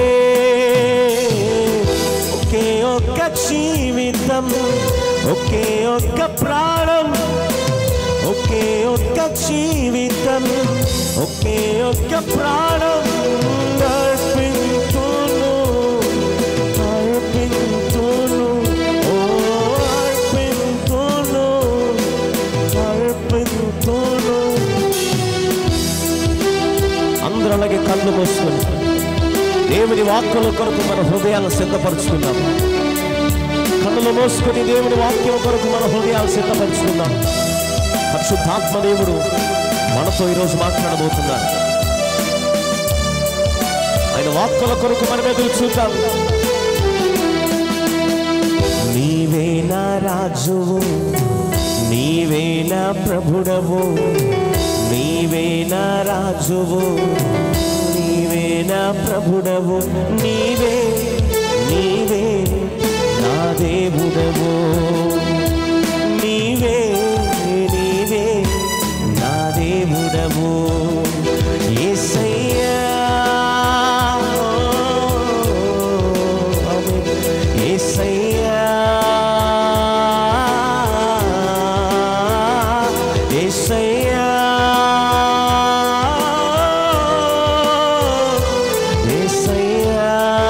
ఒకే ఒక్క జీవితం ఒకే ఒక్క ప్రాణం ఒకే ఒక్క జీవితం ఒకే ఒక్క ప్రాణం అర్పింతును అర్పింతును ఓ అర్పింతును అర్పింతును అందరూ అలాగే కళ్ళు మూసుకొని దేవుని వాక్కుల కొరకు మన హృదయాలను సిద్ధపరచుకుందాం కన్నులు మూసుకొని దేవుని వాక్యం కొరకు మన హృదయాలు సిద్ధపరచుకుందాం పరిశుద్ధాత్మ దేవుడు మనతో ఈరోజు మాట్లాడబోతున్నారు ఆయన వాక్కుల కొరకు మనం ఎదురు చూద్దాం నీవే నా రాజువు నీవే నా ప్రభుడవు నీవే నా రాజువు నీవే నా ప్రభుడవు నీవే నీవే నా దేవుడవు నీవే నీవే నా దేవుడవు యేసయ్యా ఆమేన్. యేసయ్యా యేసయ్యా యేసయ్యా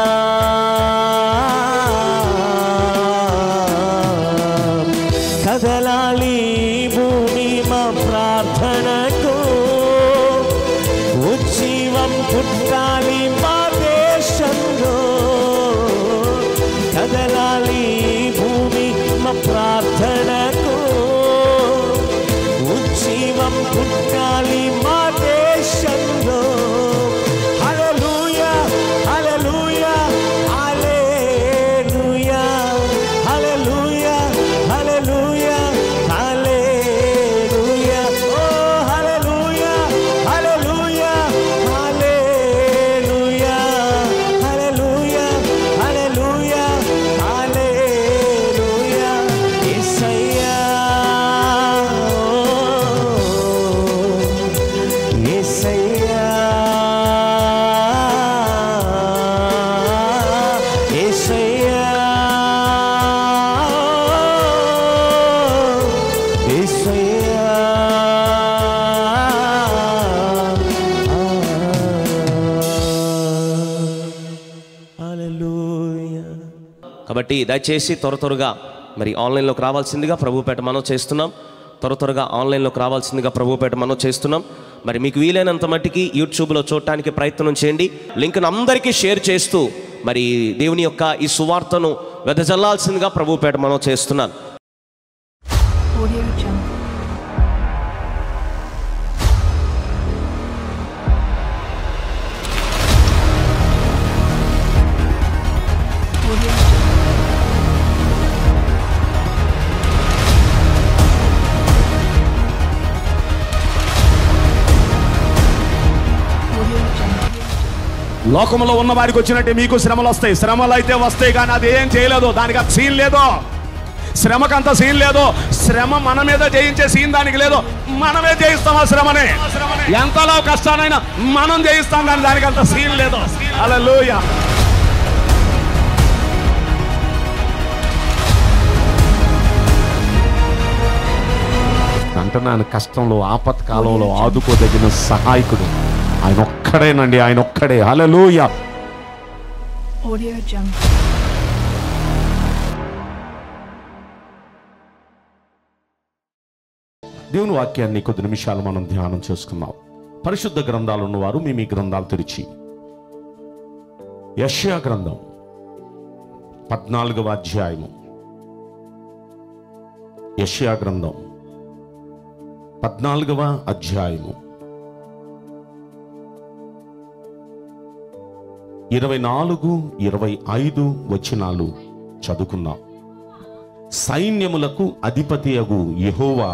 కదలాలి భూమి మా ప్రార్థనకు ఉజ్జీవం పుట్టాలి మా దేశంలో కదలాలి భూమి మా ప్రార్థనకు ఉజ్జీవం పుట్టాలి మా దేశంలో హల్లెలూయా హల్లెలూయా హల్లెలూయా హల్లెలూయా హల్లెలూయా హల్లెలూయా ఓ హల్లెలూయా హల్లెలూయా హల్లెలూయా హల్లెలూయా హల్లెలూయా హల్లెలూయా యేసయ్యా యేసయ్యా యేసయ్యా యేసయ్యా హల్లెలూయా కాబట్టి దయచేసి త్వర త్వరగా మరి ఆన్లైన్లోకి రావాల్సిందిగా ప్రభుపేట మనం చేస్తున్నాం త్వర త్వరగా ఆన్లైన్లోకి రావాల్సిందిగా ప్రభుపేట మనం చేస్తున్నాం మరి మీకు వీలైనంత మట్టికి యూట్యూబ్లో చూడటానికి ప్రయత్నం చేయండి లింక్ను అందరికీ షేర్ చేస్తూ మరి దేవుని యొక్క ఈ సువార్తను వెదజల్లాల్సిందిగా ప్రభుపేట మనం చేస్తున్నాను Audio Jungle. Audio Jungle. Audio Jungle. లోకంలో ఉన్న వారికి వచ్చినట్టే మీకు శ్రమలు వస్తాయి శ్రమలు అయితే వస్తాయి కానీ అది ఏం చేయలేదు దానికి అంత సీన్ లేదు శ్రమకంత సీన్ లేదు శ్రమ మన మీద జయించే సీన్ దానికి లేదు మనమే జయిస్తాం ఆ శ్రమని ఎంతలో కష్టానైనా మనం జయిస్తాం కానీ దానికి అంత సీన్ లేదు అలా అంటున్నాను కష్టంలో ఆపత్కాలంలో ఆదుకోదగిన సహాయకుడు ఆయన ఒక్కడేనండి ఆయన ఒక్కడే హల్లెలూయ Audio Jungle. దేవుని వాక్యాన్ని కొద్ది నిమిషాలు మనం ధ్యానం చేసుకుందాం పరిశుద్ధ గ్రంథాలు ఉన్నవారు మీ మీ గ్రంథాలు తెరిచి యష్యా గ్రంథం పద్నాలుగవ అధ్యాయము యష్యా గ్రంథం పద్నాలుగవ అధ్యాయము ఇరవై నాలుగు ఇరవై ఐదు వచనాలు చదువుకుందాం సైన్యములకు అధిపతి అగు యెహోవా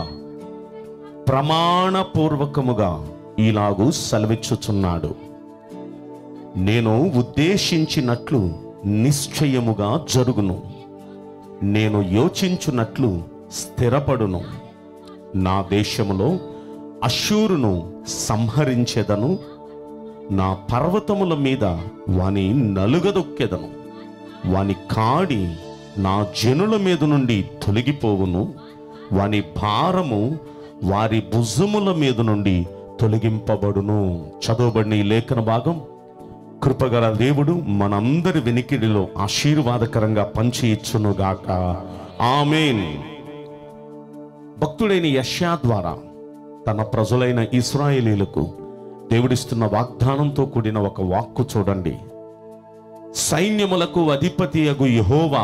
ప్రమాణపూర్వకముగా ఇలాగూ సెలవిచ్చుచున్నాడు నేను ఉద్దేశించినట్లు నిశ్చయముగా జరుగును నేను యోచించున్నట్లు స్థిరపడును నా దేశములో అశూరును సంహరించెదను నా పర్వతముల మీద వాని నలుగదొక్కెదను వాని కాడి నా జనుల మీద నుండి తొలగిపోవును వాని భారము వారి భుజముల మీద నుండి తొలగింపబడును చదవబడిన ఈ లేఖన భాగం కృపగల దేవుడు మనందరి వెనికిడిలో ఆశీర్వాదకరంగా పంచి ఇచ్చునుగాక ఆమెన్ భక్తుడైన యష్యా ద్వారా తన ప్రజలైన ఇస్రాయేలీలకు దేవుడిస్తున్న వాగ్దానంతో కూడిన ఒక వాక్కు చూడండి సైన్యములకు అధిపతి అగు యహోవా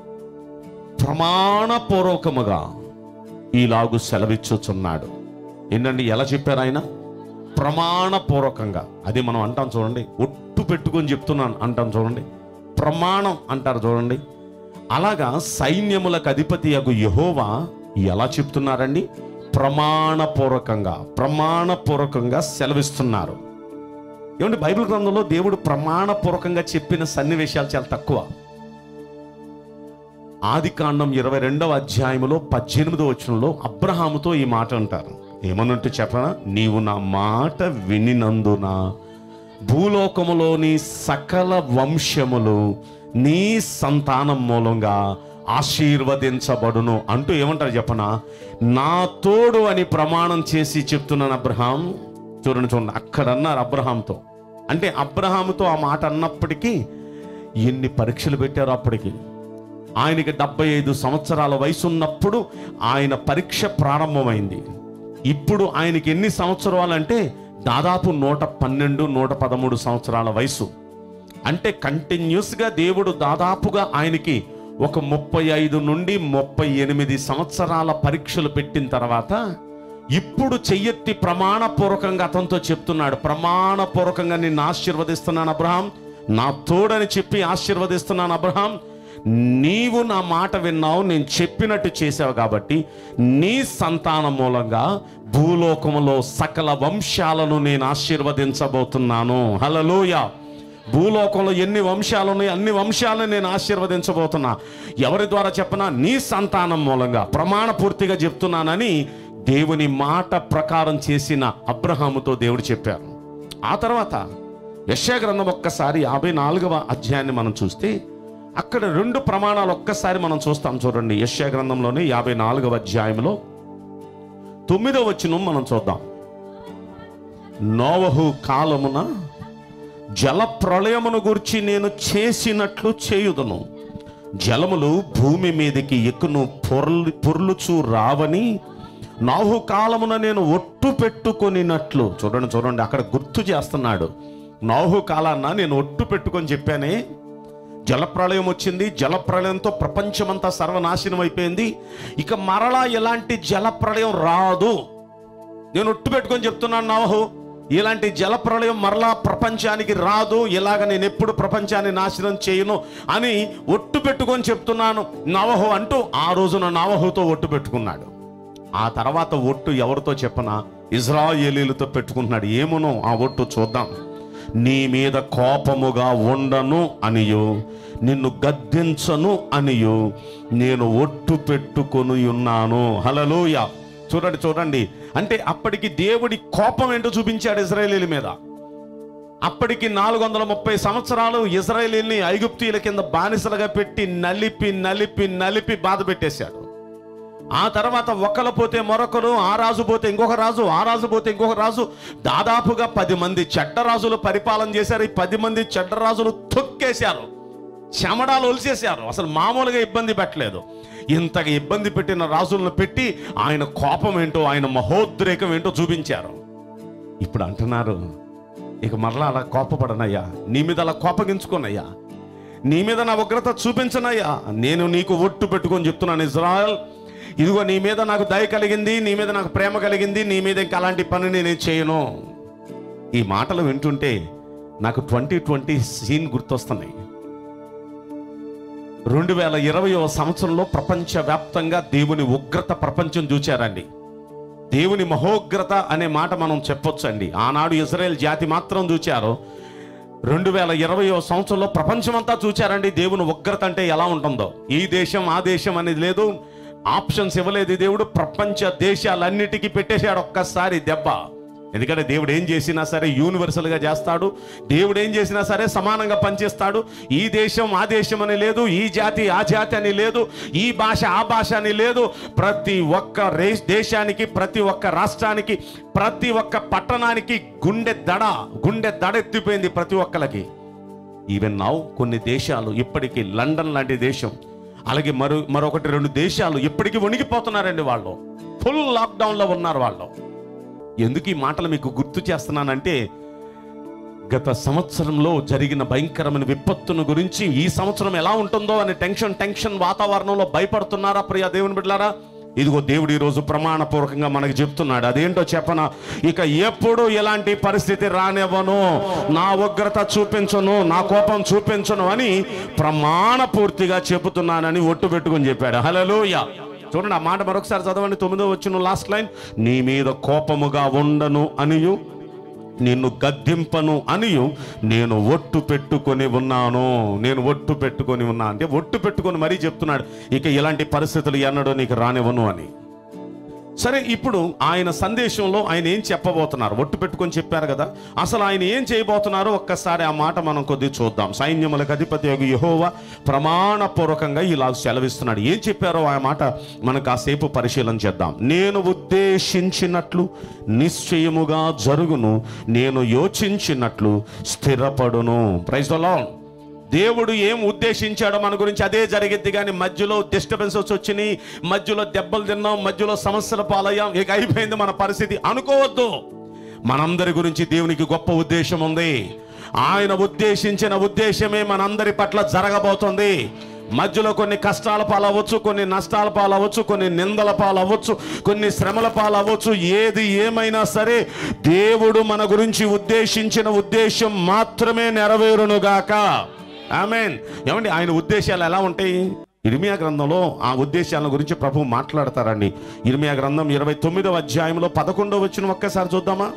ప్రమాణపూర్వకముగా ఈలాగు సెలవిచ్చుచున్నాడు ఏంటండి ఎలా చెప్పారు ఆయన ప్రమాణపూర్వకంగా అది మనం అంటాం చూడండి ఒట్టు పెట్టుకొని చెప్తున్నాను అంటాం చూడండి ప్రమాణం అంటారు చూడండి అలాగా సైన్యములకు అధిపతి అగు యహోవా ఎలా చెప్తున్నారండి ప్రమాణపూర్వకంగా ప్రమాణపూర్వకంగా సెలవిస్తున్నారు ఏమంటే బైబిల్ గ్రంథంలో దేవుడు ప్రమాణపూర్వకంగా చెప్పిన సన్నివేశాలు చాలా తక్కువ ఆది కాండం ఇరవై రెండవ అధ్యాయములో పద్దెనిమిదో వచనంలో అబ్రహాముతో ఈ మాట అంటారు ఏమన్నట్టు చెప్పనా నీవు నా మాట వినినందున భూలోకములోని సకల వంశములు నీ సంతానం మూలంగా ఆశీర్వదించబడును అంటూ ఏమంటారు చెప్పనా నా తోడు అని ప్రమాణం చేసి చెప్తున్నాను అబ్రహాం చూడండి చూడండి అక్కడ అన్నారు అబ్రహాంతో అంటే అబ్రహాముతో ఆ మాట అన్నప్పటికీ ఎన్ని పరీక్షలు పెట్టారు అప్పటికి ఆయనకి డెబ్బై ఐదు సంవత్సరాల వయసు ఉన్నప్పుడు ఆయన పరీక్ష ప్రారంభమైంది ఇప్పుడు ఆయనకి ఎన్ని సంవత్సరాలు అంటే దాదాపు నూట పన్నెండు నూట పదమూడు సంవత్సరాల వయసు అంటే కంటిన్యూస్గా దేవుడు దాదాపుగా ఆయనకి ఒక ముప్పై ఐదు నుండి ముప్పై ఎనిమిది సంవత్సరాల పరీక్షలు పెట్టిన తర్వాత ఇప్పుడు చెయ్యెత్తి ప్రమాణపూర్వకంగా అతనితో చెప్తున్నాడు ప్రమాణపూర్వకంగా నిన్ను ఆశీర్వదిస్తున్నాను అబ్రహాం నా తోడని చెప్పి ఆశీర్వదిస్తున్నాను అబ్రహాం నీవు నా మాట విన్నావు నేను చెప్పినట్టు చేసావు కాబట్టి నీ సంతానం మూలంగా భూలోకములో సకల వంశాలను నేను ఆశీర్వదించబోతున్నాను హలలోయ భూలోకంలో ఎన్ని వంశాలు ఉన్నాయి అన్ని వంశాలను నేను ఆశీర్వదించబోతున్నా ఎవరి ద్వారా చెప్పనా నీ సంతానం మూలంగా ప్రమాణ పూర్తిగా చెప్తున్నానని దేవుని మాట ప్రకారం చేసిన అబ్రహాముతో దేవుడు చెప్పారు ఆ తర్వాత యశా గ్రంథం ఒక్కసారి యాభై నాలుగవ అధ్యాయాన్ని మనం చూస్తే అక్కడ రెండు ప్రమాణాలు ఒక్కసారి మనం చూస్తాం చూడండి యశా గ్రంథంలోని యాభై నాలుగవ అధ్యాయంలో తొమ్మిదవ వచనం మనం చూద్దాం నోవహు కాలమున జల ప్రళయమును గురించి నేను చేసినట్లు చేయుదును జలములు భూమి మీదకి ఎక్కును పొర్లు పొర్లుచు రావని నాహు కాలమున నేను ఒట్టు పెట్టుకొనినట్లు చూడండి చూడండి అక్కడ గుర్తు చేస్తున్నాడు నాహు కాలాన్న నేను ఒట్టు పెట్టుకొని చెప్పానే జలప్రళయం వచ్చింది జలప్రళయంతో ప్రపంచమంతా సర్వనాశనం అయిపోయింది ఇక మరలా ఎలాంటి జలప్రళయం రాదు నేను ఒట్టు పెట్టుకొని చెప్తున్నాను నవహు ఇలాంటి జలప్రళయం మరలా ప్రపంచానికి రాదు ఇలాగ నేను ఎప్పుడు ప్రపంచాన్ని నాశనం చేయను అని ఒట్టు పెట్టుకొని చెప్తున్నాను నవహు అంటూ ఆ రోజున నవహుతో ఒట్టు పెట్టుకున్నాడు ఆ తర్వాత ఒట్టు ఎవరితో చెప్పనా ఇజ్రాయేలీలతో పెట్టుకుంటున్నాడు ఏమునో ఆ ఒట్టు చూద్దాం నీ మీద కోపముగా ఉండను అనియు నిన్ను గద్దించను అనియు నేను ఒట్టు పెట్టుకొని ఉన్నాను హలలోయ చూడండి చూడండి అంటే అప్పటికి దేవుడి కోపం ఏంటో చూపించాడు ఇజ్రాయేలీల మీద అప్పటికి నాలుగు వందల ముప్పై సంవత్సరాలు ఇజ్రాయేలీని ఐగుప్తీయుల కింద బానిసలుగా పెట్టి నలిపి నలిపి నలిపి బాధ పెట్టేశాడు ఆ తర్వాత ఒకరు పోతే మరొకరు ఆ రాజు పోతే ఇంకొక రాజు ఆ రాజు పోతే ఇంకొక రాజు దాదాపుగా పది మంది చెడ్డ రాజులు పరిపాలన చేశారు ఈ పది మంది చెడ్డ రాజులు తొక్కేశారు చెమడాలు ఒలిసేశారు అసలు మామూలుగా ఇబ్బంది పెట్టలేదు ఇంతగా ఇబ్బంది పెట్టిన రాజులను పెట్టి ఆయన కోపం ఏంటో ఆయన మహోద్రేకం ఏంటో చూపించారు ఇప్పుడు అంటున్నారు ఇక మరలా అలా కోపపడనయ్యా నీ మీద అలా కోపగించుకోనయ్యా నీ మీద నా ఉగ్రత చూపించనయ్యా నేను నీకు ఒట్టు పెట్టుకొని చెప్తున్నాను ఇజ్రాయల్ ఇదిగో నీ మీద నాకు దయ కలిగింది నీ మీద నాకు ప్రేమ కలిగింది నీ మీద ఇంకా అలాంటి పని నేను చేయను ఈ మాటలు వింటుంటే నాకు ట్వంటీ ట్వంటీ సీన్ గుర్తొస్తున్నాయి రెండు వేల ఇరవయో సంవత్సరంలో ప్రపంచవ్యాప్తంగా దేవుని ఉగ్రత ప్రపంచం చూచారండి దేవుని మహోగ్రత అనే మాట మనం చెప్పొచ్చండి ఆనాడు ఇజ్రాయెల్ జాతి మాత్రం చూచారు రెండు వేల ఇరవయో సంవత్సరంలో ప్రపంచమంతా చూచారండి దేవుని ఉగ్రత అంటే ఎలా ఉంటుందో ఈ దేశం ఆ దేశం అనేది లేదు ఆప్షన్స్ ఇవ్వలేదు ఈ దేవుడు ప్రపంచ దేశాలన్నిటికీ పెట్టేశాడు ఒక్కసారి దెబ్బ ఎందుకంటే దేవుడు ఏం చేసినా సరే యూనివర్సల్గా చేస్తాడు దేవుడు ఏం చేసినా సరే సమానంగా పనిచేస్తాడు ఈ దేశం ఆ దేశం అని లేదు ఈ జాతి ఆ జాతి అని లేదు ఈ భాష ఆ భాష అని లేదు ప్రతి ఒక్క రే దేశానికి ప్రతి ఒక్క రాష్ట్రానికి ప్రతి ఒక్క పట్టణానికి గుండె దడ గుండె దడ ఎత్తిపోయింది ప్రతి ఒక్కరికి ఈవెన్ నౌ కొన్ని దేశాలు ఇప్పటికీ లండన్ లాంటి దేశం అలాగే మరో మరొకటి రెండు దేశాలు ఇప్పటికీ వణికిపోతున్నారండి వాళ్ళు ఫుల్ లాక్డౌన్లో ఉన్నారు వాళ్ళు ఎందుకు ఈ మాటలు మీకు గుర్తు చేస్తున్నానంటే గత సంవత్సరంలో జరిగిన భయంకరమైన విపత్తును గురించి ఈ సంవత్సరం ఎలా ఉంటుందో అనే టెన్షన్ టెన్షన్ వాతావరణంలో భయపడుతున్నారా ప్రియ దేవుని బిడ్డలారా ఇదిగో దేవుడు ఈ రోజు ప్రమాణపూర్వకంగా మనకి చెప్తున్నాడు అదేంటో చెప్పన ఇక ఎప్పుడు ఎలాంటి పరిస్థితి రానివ్వను నా ఉగ్రత చూపించను నా కోపం చూపించను అని ప్రమాణపూర్తిగా చెబుతున్నానని ఒట్టు పెట్టుకొని చెప్పాడు హలోయ చూడండి ఆ మాట మరొకసారి చదవండి తొమ్మిదో వచ్చిన లాస్ట్ లైన్ నీ మీద కోపముగా ఉండను అనియు నిన్ను గద్దింపను అనియు నేను ఒట్టు పెట్టుకొని ఉన్నాను నేను ఒట్టు పెట్టుకొని ఉన్నా అంటే ఒట్టు పెట్టుకొని మరీ చెప్తున్నాడు ఇక ఇలాంటి పరిస్థితులు ఎన్నడూ నీకు రానివ్వను అని సరే ఇప్పుడు ఆయన సందేశంలో ఆయన ఏం చెప్పబోతున్నారు ఒట్టు పెట్టుకొని చెప్పారు కదా అసలు ఆయన ఏం చేయబోతున్నారో ఒక్కసారి ఆ మాట మనం కొద్ది చూద్దాం సైన్యములకు అధిపతి యొక్క యహోవా ప్రమాణపూర్వకంగా ఇలా సెలవిస్తున్నాడు ఏం చెప్పారో ఆ మాట మనం కాసేపు పరిశీలన చేద్దాం నేను ఉద్దేశించినట్లు నిశ్చయముగా జరుగును నేను యోచించినట్లు స్థిరపడును ప్రైజ్ దేవుడు ఏం ఉద్దేశించాడో మన గురించి అదే జరిగిద్ది కానీ మధ్యలో డిస్టర్బెన్సెస్ వచ్చినాయి మధ్యలో దెబ్బలు తిన్నాం మధ్యలో సమస్యల పాలయ్యాం ఇక అయిపోయింది మన పరిస్థితి అనుకోవద్దు మనందరి గురించి దేవునికి గొప్ప ఉద్దేశం ఉంది ఆయన ఉద్దేశించిన ఉద్దేశమే మనందరి పట్ల జరగబోతుంది మధ్యలో కొన్ని కష్టాల పాలవచ్చు కొన్ని నష్టాల పాలవచ్చు కొన్ని నిందల పాలవచ్చు కొన్ని శ్రమల పాలవచ్చు ఏది ఏమైనా సరే దేవుడు మన గురించి ఉద్దేశించిన ఉద్దేశం మాత్రమే నెరవేరునుగాక ఆమెన్ ఏమండి ఆయన ఉద్దేశాలు ఎలా ఉంటాయి ఇర్మియా గ్రంథంలో ఆ ఉద్దేశాల గురించి ప్రభు మాట్లాడతారండి ఇర్మియా గ్రంథం ఇరవై తొమ్మిదవ అధ్యాయంలో పదకొండవ వచ్చిన ఒక్కసారి చూద్దామా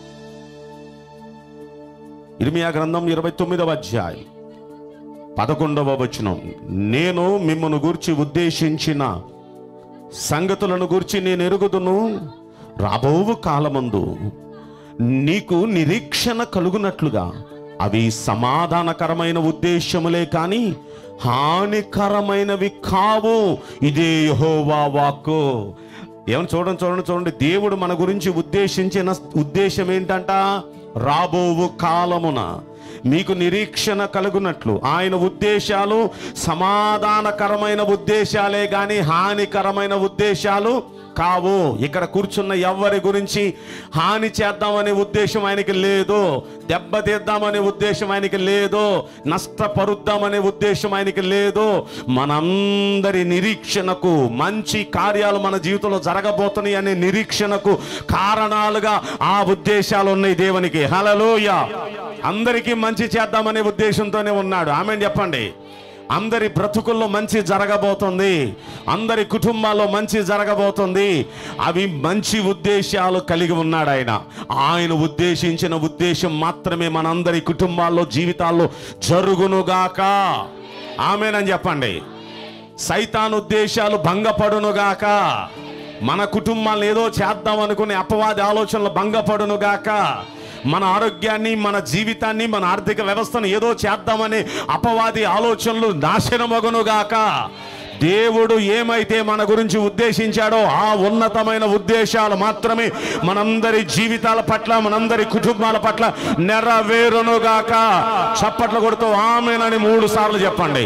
ఇర్మియా గ్రంథం ఇరవై తొమ్మిదవ అధ్యాయం పదకొండవ వచనం నేను మిమ్మల్ని గూర్చి ఉద్దేశించిన సంగతులను గూర్చి నేను ఎరుగుదును రాబోవు కాలమందు నీకు నిరీక్షణ కలుగునట్లుగా అవి సమాధానకరమైన ఉద్దేశములే కానీ హానికరమైనవి కావు ఇదే యెహోవా వాక్కు ఏమని చూడండి చూడండి చూడండి దేవుడు మన గురించి ఉద్దేశించిన ఉద్దేశం ఏంటంట రాబోవు కాలమున మీకు నిరీక్షణ కలుగునట్లు ఆయన ఉద్దేశాలు సమాధానకరమైన ఉద్దేశాలే గాని హానికరమైన ఉద్దేశాలు కావు ఇక్కడ కూర్చున్న ఎవ్వరి గురించి హాని చేద్దామనే ఉద్దేశం ఆయనకి లేదు దెబ్బతీద్దామనే ఉద్దేశం ఆయనకి లేదు నష్టపరుద్దామనే ఉద్దేశం ఆయనకి లేదు మనందరి నిరీక్షణకు మంచి కార్యాలు మన జీవితంలో జరగబోతున్నాయి అనే నిరీక్షణకు కారణాలుగా ఆ ఉద్దేశాలు ఉన్నాయి దేవునికి హలలోయ అందరికీ మంచి చేద్దామనే ఉద్దేశంతోనే ఉన్నాడు ఆమె చెప్పండి అందరి బ్రతుకుల్లో మంచి జరగబోతుంది అందరి కుటుంబాల్లో మంచి జరగబోతుంది అవి మంచి ఉద్దేశాలు కలిగి ఉన్నాడు ఆయన ఆయన ఉద్దేశించిన ఉద్దేశం మాత్రమే మనందరి కుటుంబాల్లో జీవితాల్లో జరుగునుగాక ఆమెనని చెప్పండి సైతాన్ ఉద్దేశాలు భంగపడునుగాక మన కుటుంబాలను ఏదో చేద్దాం అనుకునే అపవాది ఆలోచనలు భంగపడునుగాక మన ఆరోగ్యాన్ని మన జీవితాన్ని మన ఆర్థిక వ్యవస్థను ఏదో చేద్దామనే అపవాది ఆలోచనలు నాశనమగునుగాక దేవుడు ఏమైతే మన గురించి ఉద్దేశించాడో ఆ ఉన్నతమైన ఉద్దేశాలు మాత్రమే మనందరి జీవితాల పట్ల మనందరి కుటుంబాల పట్ల నెరవేరునుగాక చప్పట్లు కొడుతూ ఆమెనని మూడు సార్లు చెప్పండి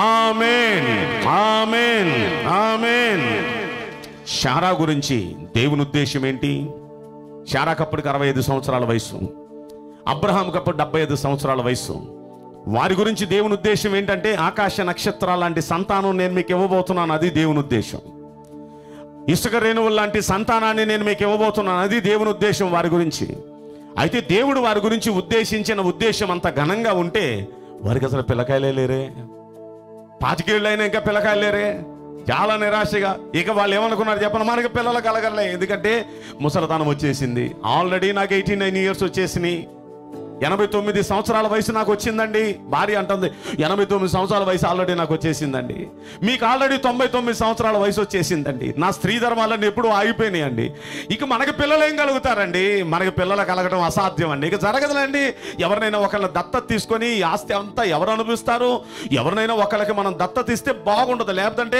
ఆమెన్ ఆమెన్ ఆమెన్ శారా గురించి దేవుని ఉద్దేశం ఏంటి శారాకప్పటికి అరవై ఐదు సంవత్సరాల వయసు అబ్రహాంకి అప్పుడు డెబ్బై ఐదు సంవత్సరాల వయసు వారి గురించి దేవుని ఉద్దేశం ఏంటంటే ఆకాశ నక్షత్రాల లాంటి సంతానం నేను మీకు ఇవ్వబోతున్నాను అది దేవుని ఉద్దేశం ఇసుక రేణువుల లాంటి సంతానాన్ని నేను మీకు ఇవ్వబోతున్నాను అది దేవుని ఉద్దేశం వారి గురించి అయితే దేవుడు వారి గురించి ఉద్దేశించిన ఉద్దేశం అంత ఘనంగా ఉంటే వారికి అసలు పిల్లకాయలే లేరే పాతికేళ్ళైనా ఇంకా పిల్లకాయలు లేరే చాలా నిరాశగా ఇక వాళ్ళు ఏమనుకున్నారు చెప్పను మనకి పిల్లలు కలగలే ఎందుకంటే ముసలతనం వచ్చేసింది ఆల్రెడీ నాకు ఎయిటీ నైన్ ఇయర్స్ వచ్చేసినాయి ఎనభై తొమ్మిది సంవత్సరాల వయసు నాకు వచ్చిందండి భార్య అంటుంది ఎనభై తొమ్మిది సంవత్సరాల వయసు ఆల్రెడీ నాకు వచ్చేసిందండి మీకు ఆల్రెడీ తొంభై తొమ్మిది సంవత్సరాల వయసు వచ్చేసిందండి నా స్త్రీ ధర్మాలన్నీ ఎప్పుడూ ఆగిపోయినాయండి ఇక మనకి పిల్లలు ఏం కలుగుతారండి మనకి పిల్లలు కలగడం అసాధ్యం అండి ఇక జరగదులండి ఎవరినైనా ఒకళ్ళ దత్తత తీసుకొని ఈ ఆస్తి అంతా ఎవరు అనుభవిస్తారు ఎవరినైనా ఒకళ్ళకి మనం దత్తత ఇస్తే బాగుండదు లేకపోతే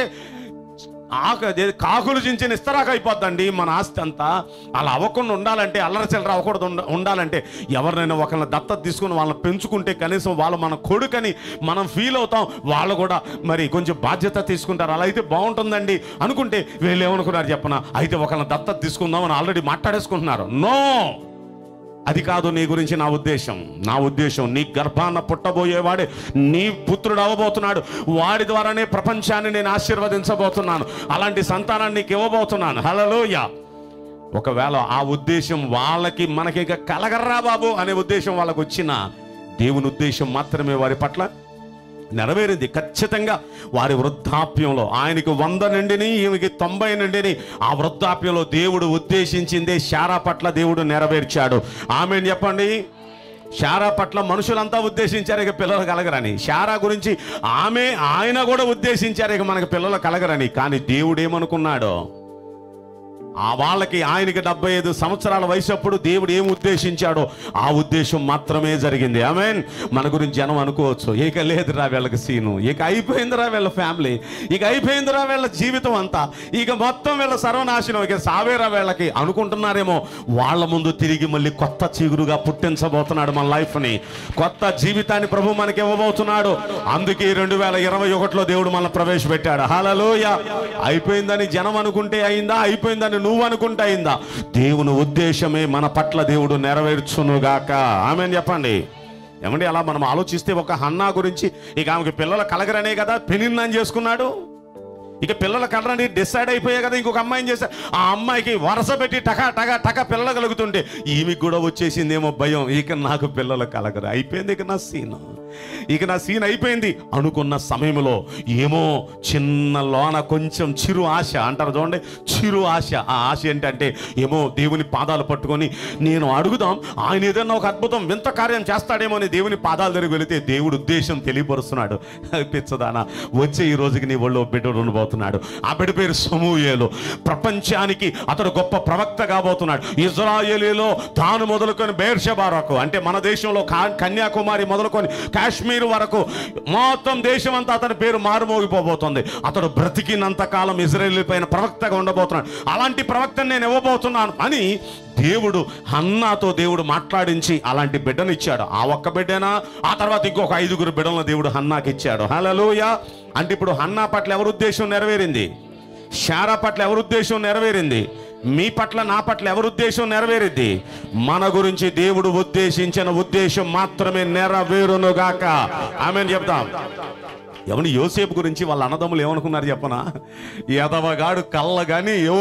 ఆక అదే కాకులు చించిన ఇస్తరాక అయిపోద్దండి మన ఆస్తి అంతా అలా అవ్వకుండా ఉండాలంటే అల్లరి చిల్లర అవ్వకూడదు ఉండ- ఉండాలంటే ఎవరినైనా ఒకరిని దత్తత తీసుకుని వాళ్ళని పెంచుకుంటే కనీసం వాళ్ళు మన కొడుకని మనం ఫీల్ అవుతాం వాళ్ళు కూడా మరి కొంచెం బాధ్యత తీసుకుంటారు అలా అయితే బాగుంటుందండి అనుకుంటే వీళ్ళు ఏమనుకున్నారు చెప్పనా అయితే ఒకరిని దత్తత తీసుకుందామని ఆల్రెడీ మాట్లాడేసుకుంటున్నారు నో అది కాదు నీ గురించి నా ఉద్దేశం నా ఉద్దేశం నీ గర్భాన్న పుట్టబోయేవాడే నీ పుత్రుడు అవ్వబోతున్నాడు వాడి ద్వారానే ప్రపంచాన్ని నేను ఆశీర్వదించబోతున్నాను అలాంటి సంతానాన్ని నీకు ఇవ్వబోతున్నాను హలలోయ ఒకవేళ ఆ ఉద్దేశం వాళ్ళకి మనకి ఇక కలగర్రా బాబు అనే ఉద్దేశం వాళ్ళకు వచ్చిన దేవుని ఉద్దేశం మాత్రమే వారి పట్ల నెరవేరింది ఖచ్చితంగా వారి వృద్ధాప్యంలో ఆయనకి వంద నుండిని ఈమెకి తొంభై నుండిని ఆ వృద్ధాప్యంలో దేవుడు ఉద్దేశించిందే శారా పట్ల దేవుడు నెరవేర్చాడు ఆమె చెప్పండి శారా పట్ల మనుషులంతా ఉద్దేశించారు ఇక పిల్లలు కలగరని శారా గురించి ఆమె ఆయన కూడా ఉద్దేశించారు ఇక మనకి పిల్లలు కలగరని కానీ దేవుడు ఏమనుకున్నాడో ఆ వాళ్ళకి ఆయనకి డెబ్బై ఐదు సంవత్సరాల వయసు అప్పుడు దేవుడు ఏం ఉద్దేశించాడో ఆ ఉద్దేశం మాత్రమే జరిగింది ఆమెన్ మన గురించి జనం అనుకోవచ్చు ఇక లేదురా వీళ్ళకి సీను ఇక అయిపోయిందిరా వీళ్ళ ఫ్యామిలీ ఇక అయిపోయిందిరా వీళ్ళ జీవితం అంతా ఇక మొత్తం వీళ్ళ సర్వనాశనం ఇక సావేరా వీళ్ళకి అనుకుంటున్నారేమో వాళ్ళ ముందు తిరిగి మళ్ళీ కొత్త చిగురుగా పుట్టించబోతున్నాడు మన లైఫ్ని కొత్త జీవితాన్ని ప్రభు మనకి ఇవ్వబోతున్నాడు అందుకే రెండు వేల ఇరవై ఒకటిలో దేవుడు మనల్ని ప్రవేశపెట్టాడు హలలోయ అయిపోయిందని జనం అనుకుంటే అయిందా అయిపోయిందని నువ్వు అనుకుంటే అయిందా దేవుని ఉద్దేశమే మన పట్ల దేవుడు నెరవేర్చునుగాక ఆమె చెప్పండి ఏమండి అలా మనం ఆలోచిస్తే ఒక హన్నా గురించి ఇక ఆమెకి పిల్లల కలగరనే కదా పెనిన్నాని చేసుకున్నాడు ఇక పిల్లల కలరని డిసైడ్ అయిపోయా కదా ఇంకొక అమ్మాయిని చేశారు ఆ అమ్మాయికి వరస పెట్టి టకా టకా టకా పిల్లలు కలుగుతుంటే ఈమెకి కూడా వచ్చేసిందేమో భయం ఇక నాకు పిల్లలు కలగరు అయిపోయింది ఇక నా సీన్ ఇక నా సీన్ అయిపోయింది అనుకున్న సమయంలో ఏమో చిన్న లోన కొంచెం చిరు ఆశ అంటారు చూడండి చిరు ఆశ ఆ ఆశ ఏంటంటే ఏమో దేవుని పాదాలు పట్టుకొని నేను అడుగుదాం ఆయన ఏదైనా ఒక అద్భుతం వింత కార్యం చేస్తాడేమో అని దేవుని పాదాల దగ్గరికి వెళితే దేవుడు ఉద్దేశం తెలియపరుస్తున్నాడు పిచ్చదానా వచ్చే ఈ రోజుకి నీ ఒళ్ళో బిడ్డడు ఉండబోతున్నాడు ఆ బిడ్డ పేరు సమూయేలు ప్రపంచానికి అతడు గొప్ప ప్రవక్త కాబోతున్నాడు ఇజ్రాయేలీలో తాను మొదలుకొని బేర్షబా వరకు అంటే మన దేశంలో కా- కన్యాకుమారి మొదలుకొని కాశ్మీర్ వరకు మొత్తం దేశం అంతా అతని పేరు మారుమోగిపోబోతుంది అతడు బ్రతికినంత కాలం ఇజ్రాయేల్ పైన ప్రవక్తగా ఉండబోతున్నాడు అలాంటి ప్రవక్తను నేను ఇవ్వబోతున్నాను అని దేవుడు హన్నాతో దేవుడు మాట్లాడించి అలాంటి బిడ్డను ఇచ్చాడు ఆ ఒక్క బిడ్డనా ఆ తర్వాత ఇంకొక ఐదుగురు బిడ్డలను దేవుడు హన్నాకి ఇచ్చాడు హలలోయ అంటే ఇప్పుడు హన్నా పట్ల ఎవరి ఉద్దేశం నెరవేరింది శారా పట్ల ఎవరి ఉద్దేశం నెరవేరింది మీ పట్ల నా పట్ల ఎవరి ఉద్దేశం నెరవేరిద్ది మన గురించి దేవుడు ఉద్దేశించిన ఉద్దేశం మాత్రమే నెరవేరునుగాక ఆమె చెప్తాం ఎవని యోసేపు గురించి వాళ్ళ అన్నదమ్ములు ఏమనుకున్నారు చెప్పనా ఎదవగాడు కళ్ళ కానీ ఓ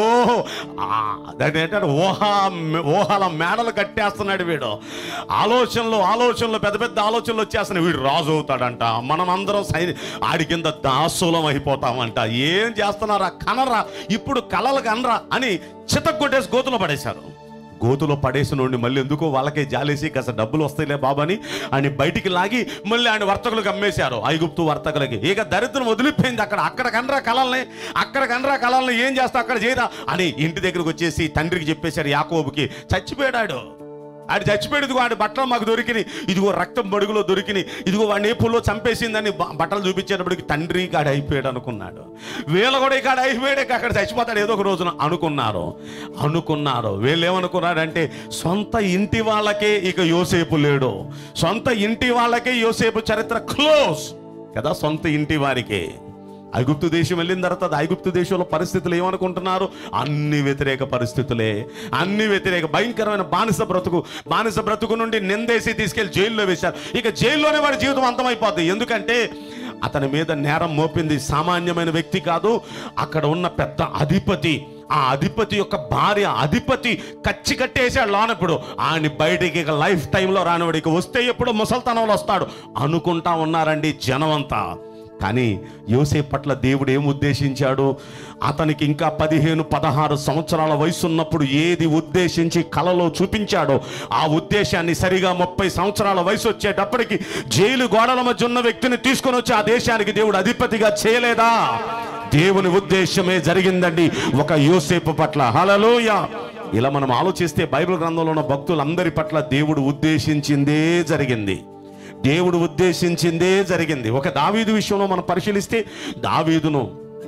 ఆ, దాన్ని ఏంటంటే ఊహ ఊహల మేడలు కట్టేస్తున్నాడు వీడు ఆలోచనలు ఆలోచనలు పెద్ద పెద్ద ఆలోచనలు వచ్చేస్తున్నాయి వీడు రాజు అవుతాడంట మనం అందరం సై ఆడి కింద దాసులం అయిపోతామంట ఏం చేస్తున్నారా కనరా ఇప్పుడు కలలు కనరా అని చితక్కొట్టేసి గోతులో పడేశారు గోతులో పడేసిన నుండి మళ్ళీ ఎందుకో వాళ్ళకే జాలేసి కాస్త డబ్బులు వస్తాయిలే బాబని ఆయన బయటికి లాగి మళ్ళీ ఆయన వర్తకులకు అమ్మేశారు ఐగుప్తు వర్తకులకి ఇక దరిద్రం వదిలిపోయింది అక్కడ అక్కడ కనరా కళల్ని అక్కడ కనరా కళల్ని ఏం చేస్తా అక్కడ చేయరా అని ఇంటి దగ్గరకు వచ్చేసి తండ్రికి చెప్పేశారు యాకోబుకి చచ్చిపోయాడు ఆడు చచ్చిపోయాడు ఇదిగో ఆడి బట్టలు మాకు దొరికినాయి ఇదిగో రక్తం బడుగులో దొరికినాయి ఇదిగో వాడి ఏపుల్లో చంపేసిందని బ- బట్టలు చూపించేటప్పటికి తండ్రి కాడ అయిపోయాడు అనుకున్నాడు వీళ్ళ కూడా ఇక్కడ అయిపోయాడు ఇక అక్కడ చచ్చిపోతాడు ఏదో ఒక రోజున అనుకున్నారు అనుకున్నారు వీళ్ళు ఏమనుకున్నారంటే సొంత ఇంటి వాళ్ళకే ఇక యోసేపు లేడు సొంత ఇంటి వాళ్ళకే యోసేపు చరిత్ర క్లోజ్ కదా సొంత ఇంటి వారికే ఐగుప్తు దేశం వెళ్ళిన తర్వాత అది ఐగుప్తు దేశంలో పరిస్థితులు ఏమనుకుంటున్నారు అన్ని వ్యతిరేక పరిస్థితులే అన్ని వ్యతిరేక భయంకరమైన బానిస బ్రతుకు బానిస బ్రతుకు నుండి నిందేసి తీసుకెళ్లి జైల్లో వేశారు ఇక జైల్లోనే వాడి జీవితం అంతమైపోద్ది ఎందుకంటే అతని మీద నేరం మోపింది సామాన్యమైన వ్యక్తి కాదు అక్కడ ఉన్న పెద్ద అధిపతి ఆ అధిపతి యొక్క భార్య అధిపతి కచ్చి కట్టేసాడు లోనప్పుడు ఆయన బయటికి ఇక లైఫ్ టైంలో రానివాడు ఇక వస్తే ఎప్పుడు ముసల్తనంలో వస్తాడు అనుకుంటా ఉన్నారండి జనం అంతా కానీ యోసేపు పట్ల దేవుడు ఏం ఉద్దేశించాడు అతనికి ఇంకా పదిహేను పదహారు సంవత్సరాల వయసు ఉన్నప్పుడు ఏది ఉద్దేశించి కలలో చూపించాడో ఆ ఉద్దేశాన్ని సరిగా ముప్పై సంవత్సరాల వయసు వచ్చేటప్పటికి జైలు గోడల మధ్య ఉన్న వ్యక్తిని తీసుకొని వచ్చి ఆ దేశానికి దేవుడు అధిపతిగా చేయలేదా దేవుని ఉద్దేశమే జరిగిందండి ఒక యోసేపు పట్ల హలలోయ ఇలా మనం ఆలోచిస్తే బైబిల్ గ్రంథంలో ఉన్న భక్తులందరి పట్ల దేవుడు ఉద్దేశించిందే జరిగింది దేవుడు ఉద్దేశించిందే జరిగింది ఒక దావీదు విషయంలో మనం పరిశీలిస్తే దావీదును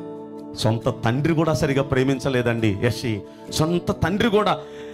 సొంత తండ్రి కూడా సరిగా ప్రేమించలేదండి యశి సొంత తండ్రి కూడా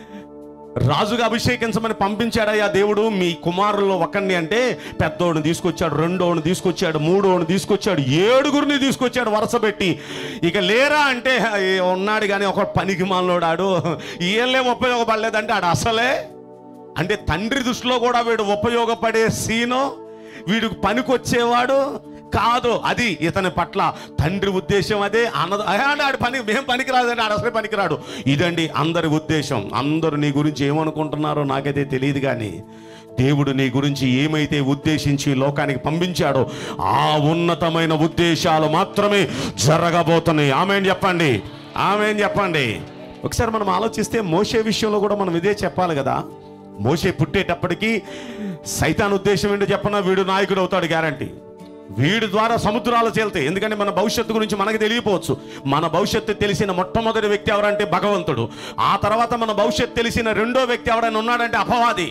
రాజుగా అభిషేకించమని పంపించాడయ్యా దేవుడు మీ కుమారుల్లో ఒకరిని అంటే పెద్దోడిని తీసుకొచ్చాడు రెండోని తీసుకొచ్చాడు మూడోని తీసుకొచ్చాడు ఏడుగురిని తీసుకొచ్చాడు వరుస పెట్టి ఇక లేరా అంటే "ఏ, ఉన్నాడు కానీ ఒక పనికి మాలోడాడు వీళ్ళేం ఉపయోగపడలేదంటే ఆడు అసలే అంటే తండ్రి దృష్టిలో కూడా వీడు ఉపయోగపడే సీను వీడికి పనికొచ్చేవాడు కాదు అది ఇతని పట్ల తండ్రి ఉద్దేశం అదే అన్నది "అయ్యా, ఆడు పని మేం పనికి రాదండి ఆడు అసలే పనికిరాడు ఇదండి అందరి ఉద్దేశం అందరూ నీ గురించి ఏమనుకుంటున్నారో నాకైతే తెలియదు కానీ దేవుడు నీ గురించి ఏమైతే ఉద్దేశించి లోకానికి పంపించాడో ఆ ఉన్నతమైన ఉద్దేశాలు మాత్రమే జరగబోతున్నాయి ఆమెన్ చెప్పండి ఆమెన్ చెప్పండి ఒకసారి మనం ఆలోచిస్తే మోసే విషయంలో కూడా మనం ఇదే చెప్పాలి కదా మోసే పుట్టేటప్పటికి సైతాన్ ఉద్దేశం ఏంటో చెప్పనా వీడు నాయకుడు అవుతాడు గ్యారంటీ వీడి ద్వారా సముద్రాలు చేల్తాయి ఎందుకంటే మన భవిష్యత్తు గురించి మనకు తెలియపోవచ్చు మన భవిష్యత్తు తెలిసిన మొట్టమొదటి వ్యక్తి ఎవరంటే భగవంతుడు ఆ తర్వాత మన భవిష్యత్తు తెలిసిన రెండో వ్యక్తి ఎవరైనా ఉన్నాడంటే అపవాది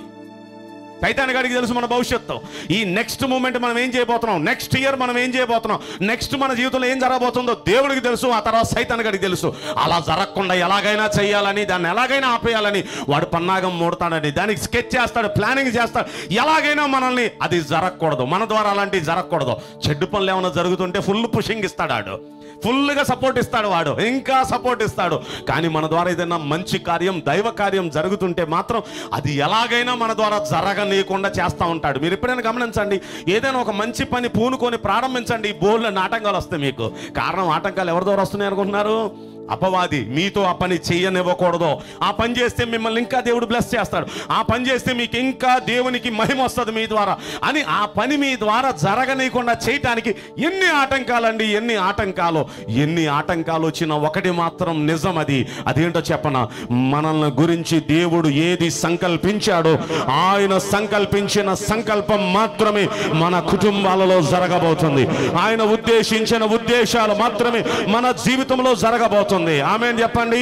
సైతాన్ గారికి తెలుసు మన భవిష్యత్తు ఈ నెక్స్ట్ మూమెంట్ మనం ఏం చేయబోతున్నాం నెక్స్ట్ ఇయర్ మనం ఏం చేయబోతున్నాం నెక్స్ట్ మన జీవితంలో ఏం జరగబోతుందో దేవుడికి తెలుసు ఆ తర్వాత సైతాన్ గారికి తెలుసు అలా జరగకుండా ఎలాగైనా చేయాలని దాన్ని ఎలాగైనా ఆపేయాలని వాడు పన్నాగం మూడతాడని దానికి స్కెచ్ చేస్తాడు ప్లానింగ్ చేస్తాడు ఎలాగైనా మనల్ని అది జరగకూడదు మన ద్వారా అలాంటివి జరగకూడదు చెడ్డు పనులు ఏమైనా జరుగుతుంటే ఫుల్ పుషింగ్ ఇస్తాడు ఆడు ఫుల్గా సపోర్ట్ ఇస్తాడు వాడు ఇంకా సపోర్ట్ ఇస్తాడు కానీ మన ద్వారా ఏదైనా మంచి కార్యం దైవ కార్యం జరుగుతుంటే మాత్రం అది ఎలాగైనా మన ద్వారా జరగనీయకుండా చేస్తూ ఉంటాడు మీరు ఎప్పుడైనా గమనించండి ఏదైనా ఒక మంచి పని పూనుకొని ప్రారంభించండి బోల్డ్ ఆటంకాలు వస్తాయి మీకు కారణం ఆటంకాలు ఎవరి ద్వారా వస్తున్నాయి అనుకుంటున్నారు అపవాది మీతో ఆ పని చేయనివ్వకూడదు ఆ పని చేస్తే మిమ్మల్ని ఇంకా దేవుడు బ్లెస్ చేస్తాడు ఆ పని చేస్తే మీకు ఇంకా దేవునికి మహిమ వస్తుంది మీ ద్వారా అని ఆ పని మీ ద్వారా జరగనీయకుండా చేయటానికి ఎన్ని ఆటంకాలండి ఎన్ని ఆటంకాలు ఎన్ని ఆటంకాలు వచ్చినా ఒకటి మాత్రం నిజం అది అదేంటో చెప్పన మనల్ని గురించి దేవుడు ఏది సంకల్పించాడో ఆయన సంకల్పించిన సంకల్పం మాత్రమే మన కుటుంబాలలో జరగబోతుంది ఆయన ఉద్దేశించిన ఉద్దేశాలు మాత్రమే మన జీవితంలో జరగబోతుంది ఆమె చెప్పండి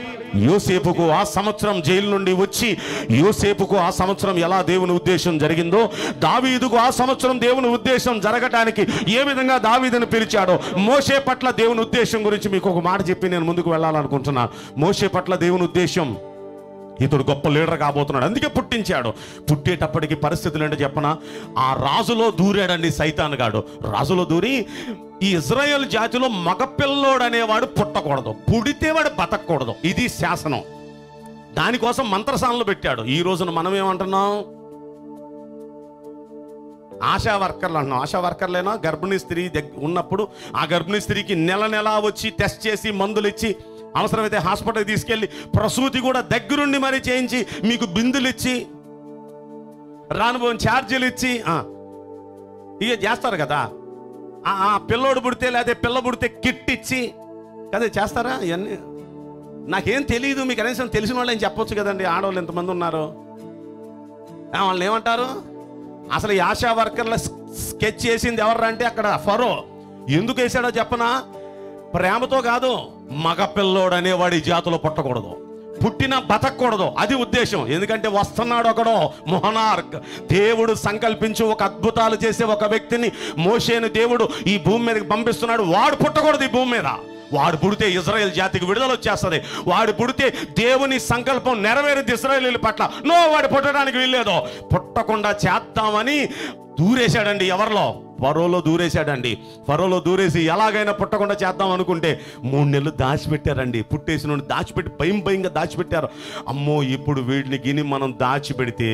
యోసేపుకు ఆ సంవత్సరం జైలు నుండి వచ్చి యోసేపుకు ఆ సంవత్సరం ఎలా దేవుని ఉద్దేశం జరిగిందో దావీదుకు ఆ సంవత్సరం దేవుని ఉద్దేశం జరగటానికి ఏ విధంగా దావీదును పిలిచాడో మోసే పట్ల దేవుని ఉద్దేశం గురించి మీకు ఒక మాట చెప్పి నేను ముందుకు వెళ్ళాలనుకుంటున్నాను మోసే పట్ల దేవుని ఉద్దేశం ఇతడు గొప్ప లీడర్ కాబోతున్నాడు అందుకే పుట్టించాడు పుట్టేటప్పటికి పరిస్థితులు ఏంటో చెప్పన ఆ రాజులో దూరాడండి సైతాన్ గాడు రాజులో దూరి ఈ ఇజ్రాయెల్ జాతిలో మగపిల్లోడు అనేవాడు పుట్టకూడదు పుడితే వాడు బతకూడదు ఇది శాసనం దానికోసం మంత్రసానలు పెట్టాడు ఈ రోజున మనం ఏమంటున్నాం ఆశా వర్కర్లు అంటున్నాం ఆశా వర్కర్లేనా గర్భిణీ స్త్రీ దగ్గ ఉన్నప్పుడు ఆ గర్భిణీ స్త్రీకి నెల నెల వచ్చి టెస్ట్ చేసి మందులు ఇచ్చి అవసరమైతే హాస్పిటల్కి తీసుకెళ్ళి ప్రసూతి కూడా దగ్గరుండి మరీ చేయించి మీకు బిందులు ఇచ్చి రానుభవం ఛార్జీలు ఇచ్చి ఆ, ఇక చేస్తారు కదా ఆ ఆ పిల్లోడు పుడితే లేకపోతే పిల్ల పుడితే కిట్ ఇచ్చి కదా చేస్తారా ఇవన్నీ నాకేం తెలియదు మీకు కనీసం తెలిసిన వాళ్ళు ఏం చెప్పొచ్చు కదండి ఆడవాళ్ళు ఎంతమంది ఉన్నారు ఆ, వాళ్ళని ఏమంటారు అసలు ఈ ఆశా వర్కర్ల స్కెచ్ చేసింది ఎవర్రా అంటే అక్కడ ఫరో ఎందుకు వేసాడో చెప్పనా ప్రేమతో కాదు మగ పిల్లోడు అనేవాడి జాతిలో పుట్టకూడదు పుట్టిన బతకూడదు అది ఉద్దేశం ఎందుకంటే వస్తున్నాడు ఒకడో మొహనార్క్ దేవుడు సంకల్పించి ఒక అద్భుతాలు చేసే ఒక వ్యక్తిని మోషేను దేవుడు ఈ భూమి మీదకి పంపిస్తున్నాడు వాడు పుట్టకూడదు ఈ భూమి మీద వాడు పుడితే ఇజ్రాయెల్ జాతికి విడుదల వచ్చేస్తుంది వాడు పుడితే దేవుని సంకల్పం నెరవేరుద్ది ఇజ్రాయేలీల పట్ల నో వాడు పుట్టడానికి వీల్లేదు పుట్టకుండా చేద్దామని దూరేశాడండి ఎవరిలో ఫరోలో దూరేశాడండి ఫరోలో దూరేసి ఎలాగైనా పుట్టకుండా చేద్దాం అనుకుంటే మూడు నెలలు దాచిపెట్టారండి పుట్టేసిన దాచిపెట్టి భయం భయంగా దాచిపెట్టారు అమ్మో ఇప్పుడు వీడిని గిని మనం దాచిపెడితే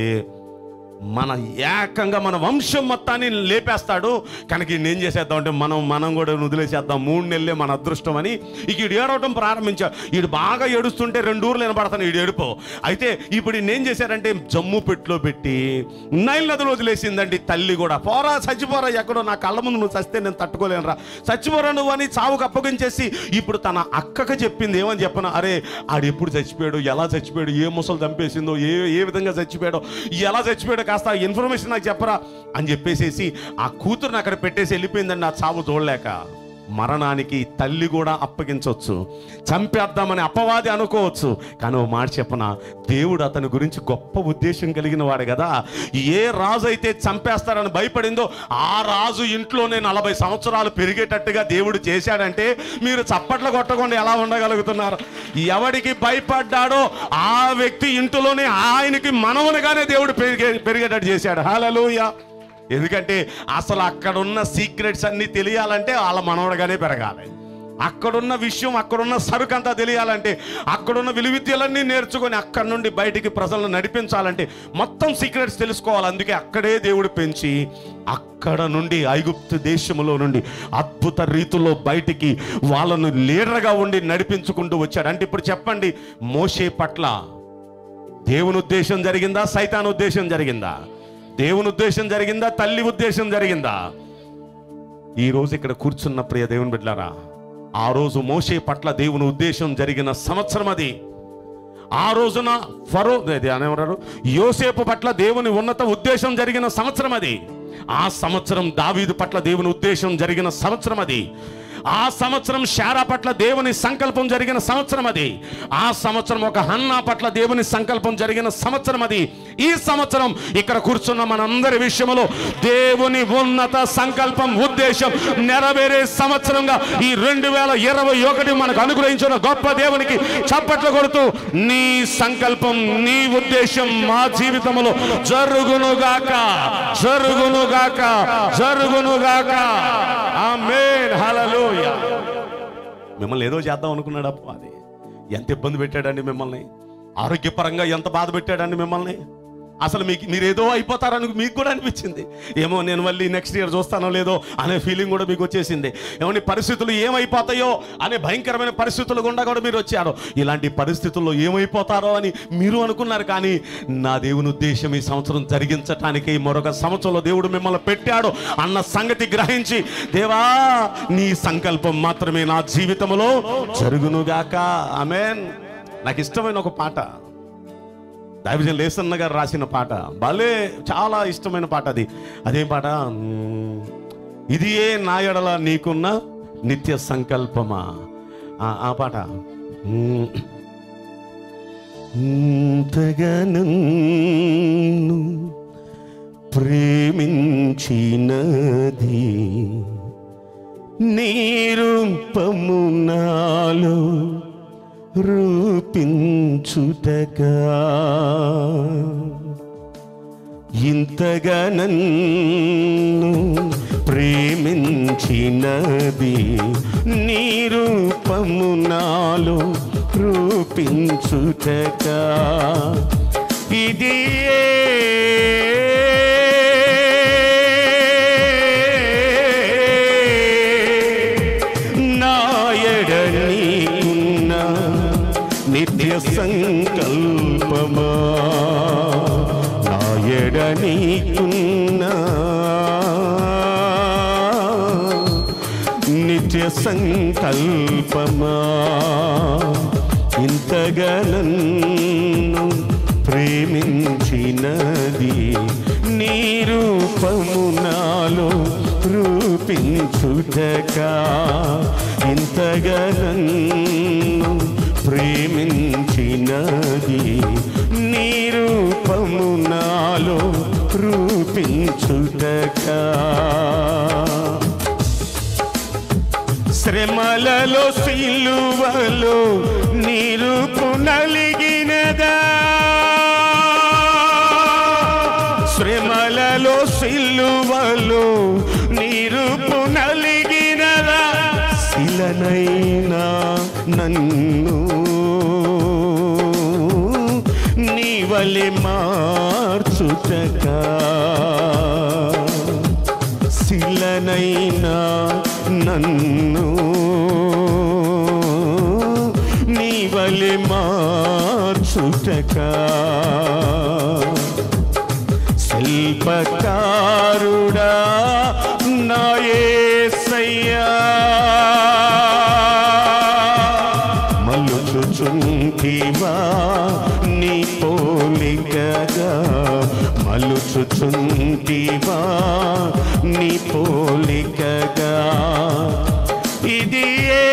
మన ఏకంగా మన వంశం మొత్తాన్ని లేపేస్తాడు కనుక ఈయన ఏం చేసేద్దాం అంటే మనం మనం కూడా వదిలేసేద్దాం మూడు నెలలే మన అదృష్టం అని ఇక ఈడు ఏడవటం ప్రారంభించాడు ఈడు బాగా ఏడుస్తుంటే రెండు ఊర్లు వినపడతాను ఈడు ఏడుపు అయితే ఇప్పుడు ఈయన ఏం చేశారంటే జమ్ము పెట్టులో పెట్టి నైల్ నదులు వదిలేసిందండి తల్లి కూడా పోరా చచ్చిపోరా ఎక్కడో నా కళ్ళ ముందు నువ్వు చస్తే నేను తట్టుకోలేనురా చచ్చిపోరా నువ్వు అని చావుకు అప్పగించేసి ఇప్పుడు తన అక్కకి చెప్పింది ఏమని చెప్పను అరే ఆడు ఎప్పుడు చచ్చిపోయాడు ఎలా చచ్చిపోయాడు ఏ ముసలు చంపేసిందో ఏ ఏ విధంగా చచ్చిపోయాడో ఎలా చచ్చిపోయాడో కాస్త ఇన్ఫర్మేషన్ నాకు చెప్పరా అని చెప్పేసేసి ఆ కూతురుని అక్కడ పెట్టేసి వెళ్ళిపోయిందండి ఆ చావు చూడలేక మరణానికి తల్లి కూడా అప్పగించవచ్చు చంపేద్దామని అపవాది అనుకోవచ్చు కానీ ఓ మాట చెప్పన దేవుడు అతని గురించి గొప్ప ఉద్దేశం కలిగిన వాడు కదా ఏ రాజు అయితే చంపేస్తారని భయపడిందో ఆ రాజు ఇంట్లోనే నలభై సంవత్సరాలు పెరిగేటట్టుగా దేవుడు చేశాడంటే మీరు చప్పట్లు కొట్టకుండా ఎలా ఉండగలుగుతున్నారు ఎవడికి భయపడ్డాడో ఆ వ్యక్తి ఇంటిలోనే ఆయనకి మనవనుగానే దేవుడు పెరిగే పెరిగేటట్టు చేశాడు హల్లెలూయా ఎందుకంటే అసలు అక్కడున్న సీక్రెట్స్ అన్ని తెలియాలంటే వాళ్ళ మనవడగానే పెరగాలి అక్కడున్న విషయం అక్కడున్న సరుకు అంతా తెలియాలంటే అక్కడున్న విలువిద్యలన్నీ నేర్చుకొని అక్కడి నుండి బయటికి ప్రజలను నడిపించాలంటే మొత్తం సీక్రెట్స్ తెలుసుకోవాలి అందుకే అక్కడే దేవుడు పెంచి అక్కడ నుండి ఐగుప్తు దేశములో నుండి అద్భుత రీతిలో బయటికి వాళ్ళను లీడర్గా ఉండి నడిపించుకుంటూ వచ్చాడు అంటే ఇప్పుడు చెప్పండి మోషే పట్ల దేవుని ఉద్దేశం జరిగిందా సైతాన్ ఉద్దేశం జరిగిందా దేవుని ఉద్దేశం జరిగిందా తల్లి ఉద్దేశం జరిగిందా ఈ రోజు ఇక్కడ కూర్చున్న ప్రియ దేవుని బిడ్డారా ఆ రోజు మోషే పట్ల దేవుని ఉద్దేశం జరిగిన సంవత్సరం అది ఆ రోజున ఫరో అది అనేవారు యోసేపు పట్ల దేవుని ఉన్నత ఉద్దేశం జరిగిన సంవత్సరం అది ఆ సంవత్సరం దావీదు పట్ల దేవుని ఉద్దేశం జరిగిన సంవత్సరం అది ఆ సంవత్సరం శారా పట్ల దేవుని సంకల్పం జరిగిన సంవత్సరం అది ఆ సంవత్సరం ఒక హన్నా పట్ల దేవుని సంకల్పం జరిగిన సంవత్సరం అది ఈ సంవత్సరం ఇక్కడ కూర్చున్న మనందరి విషయంలో దేవుని ఉన్నత సంకల్పం ఉద్దేశం నెరవేరే సంవత్సరంగా ఈ రెండు వేల ఇరవై ఒకటి మనకు అనుగ్రహించిన గొప్ప దేవునికి చప్పట్లు కొడుతూ నీ సంకల్పం నీ ఉద్దేశం మా జీవితంలో జరుగునుగాక జరుగునుగాక జరుగునుగాక ఆమేన్ హల్లెలూయా మిమ్మల్ని ఏదో చేద్దాం అనుకున్నాడు అప్ప అది ఎంత ఇబ్బంది పెట్టాడండి మిమ్మల్ని ఆరోగ్యపరంగా ఎంత బాధ పెట్టాడండి మిమ్మల్ని అసలు మీకు మీరు ఏదో అయిపోతారని మీకు కూడా అనిపించింది ఏమో నేను మళ్ళీ నెక్స్ట్ ఇయర్ చూస్తానో లేదో అనే ఫీలింగ్ కూడా మీకు వచ్చేసింది ఏమని పరిస్థితులు ఏమైపోతాయో అనే భయంకరమైన పరిస్థితులు గుండా కూడా మీరు వచ్చారు ఇలాంటి పరిస్థితుల్లో ఏమైపోతారో అని మీరు అనుకున్నారు కానీ నా దేవుని ఉద్దేశం ఈ సంవత్సరం జరిగించటానికి మరొక సంవత్సరంలో దేవుడు మిమ్మల్ని పెట్టాడు అన్న సంగతి గ్రహించి దేవా నీ సంకల్పం మాత్రమే నా జీవితంలో జరుగునుగాక ఆమెన్ నాకు ఇష్టమైన ఒక పాట దైవజన్ లేసన్న గారు రాసిన పాట భలే చాలా ఇష్టమైన పాట అది అదేం పాట మ్మ్. ఇది ఏ నాయడల నీకున్న నిత్య సంకల్పమా ఆ, ఆ పాట మ్మ్. ఇంతగా నన్ను ప్రేమించినది నీరూపము నాలో రూపించుటగా ఇంతగా నన్ను ప్రేమించినది నీ రూపము నాలో రూపించుటగా ఇది నాయడనీకున్న నిత్య సంకల్పమా నాయడనీకున్న నిత్య సంకల్పమా ఇంతగలను ప్రేమించినది నీ రూపము నాలో రూపించుటగా ఇంతగలను ప్రేమించినది నీ రూపము నాలో రూపించుటకా శ్రమలలో సిలువలో నీరుపు నలిగినదా శ్రమలలో సిలువలో నీరుపు నలిగినదా శిలనైనా నన్ను నీవలి మార్చుటకా శిలనైనా నన్ను నీవలి మార్చుటకా శిల్పకారుడా నా యేసయ్యా మలుచుచుంటివా నీ పోలికగా మలుచుచుంటివా నీ పోలికగా ఇది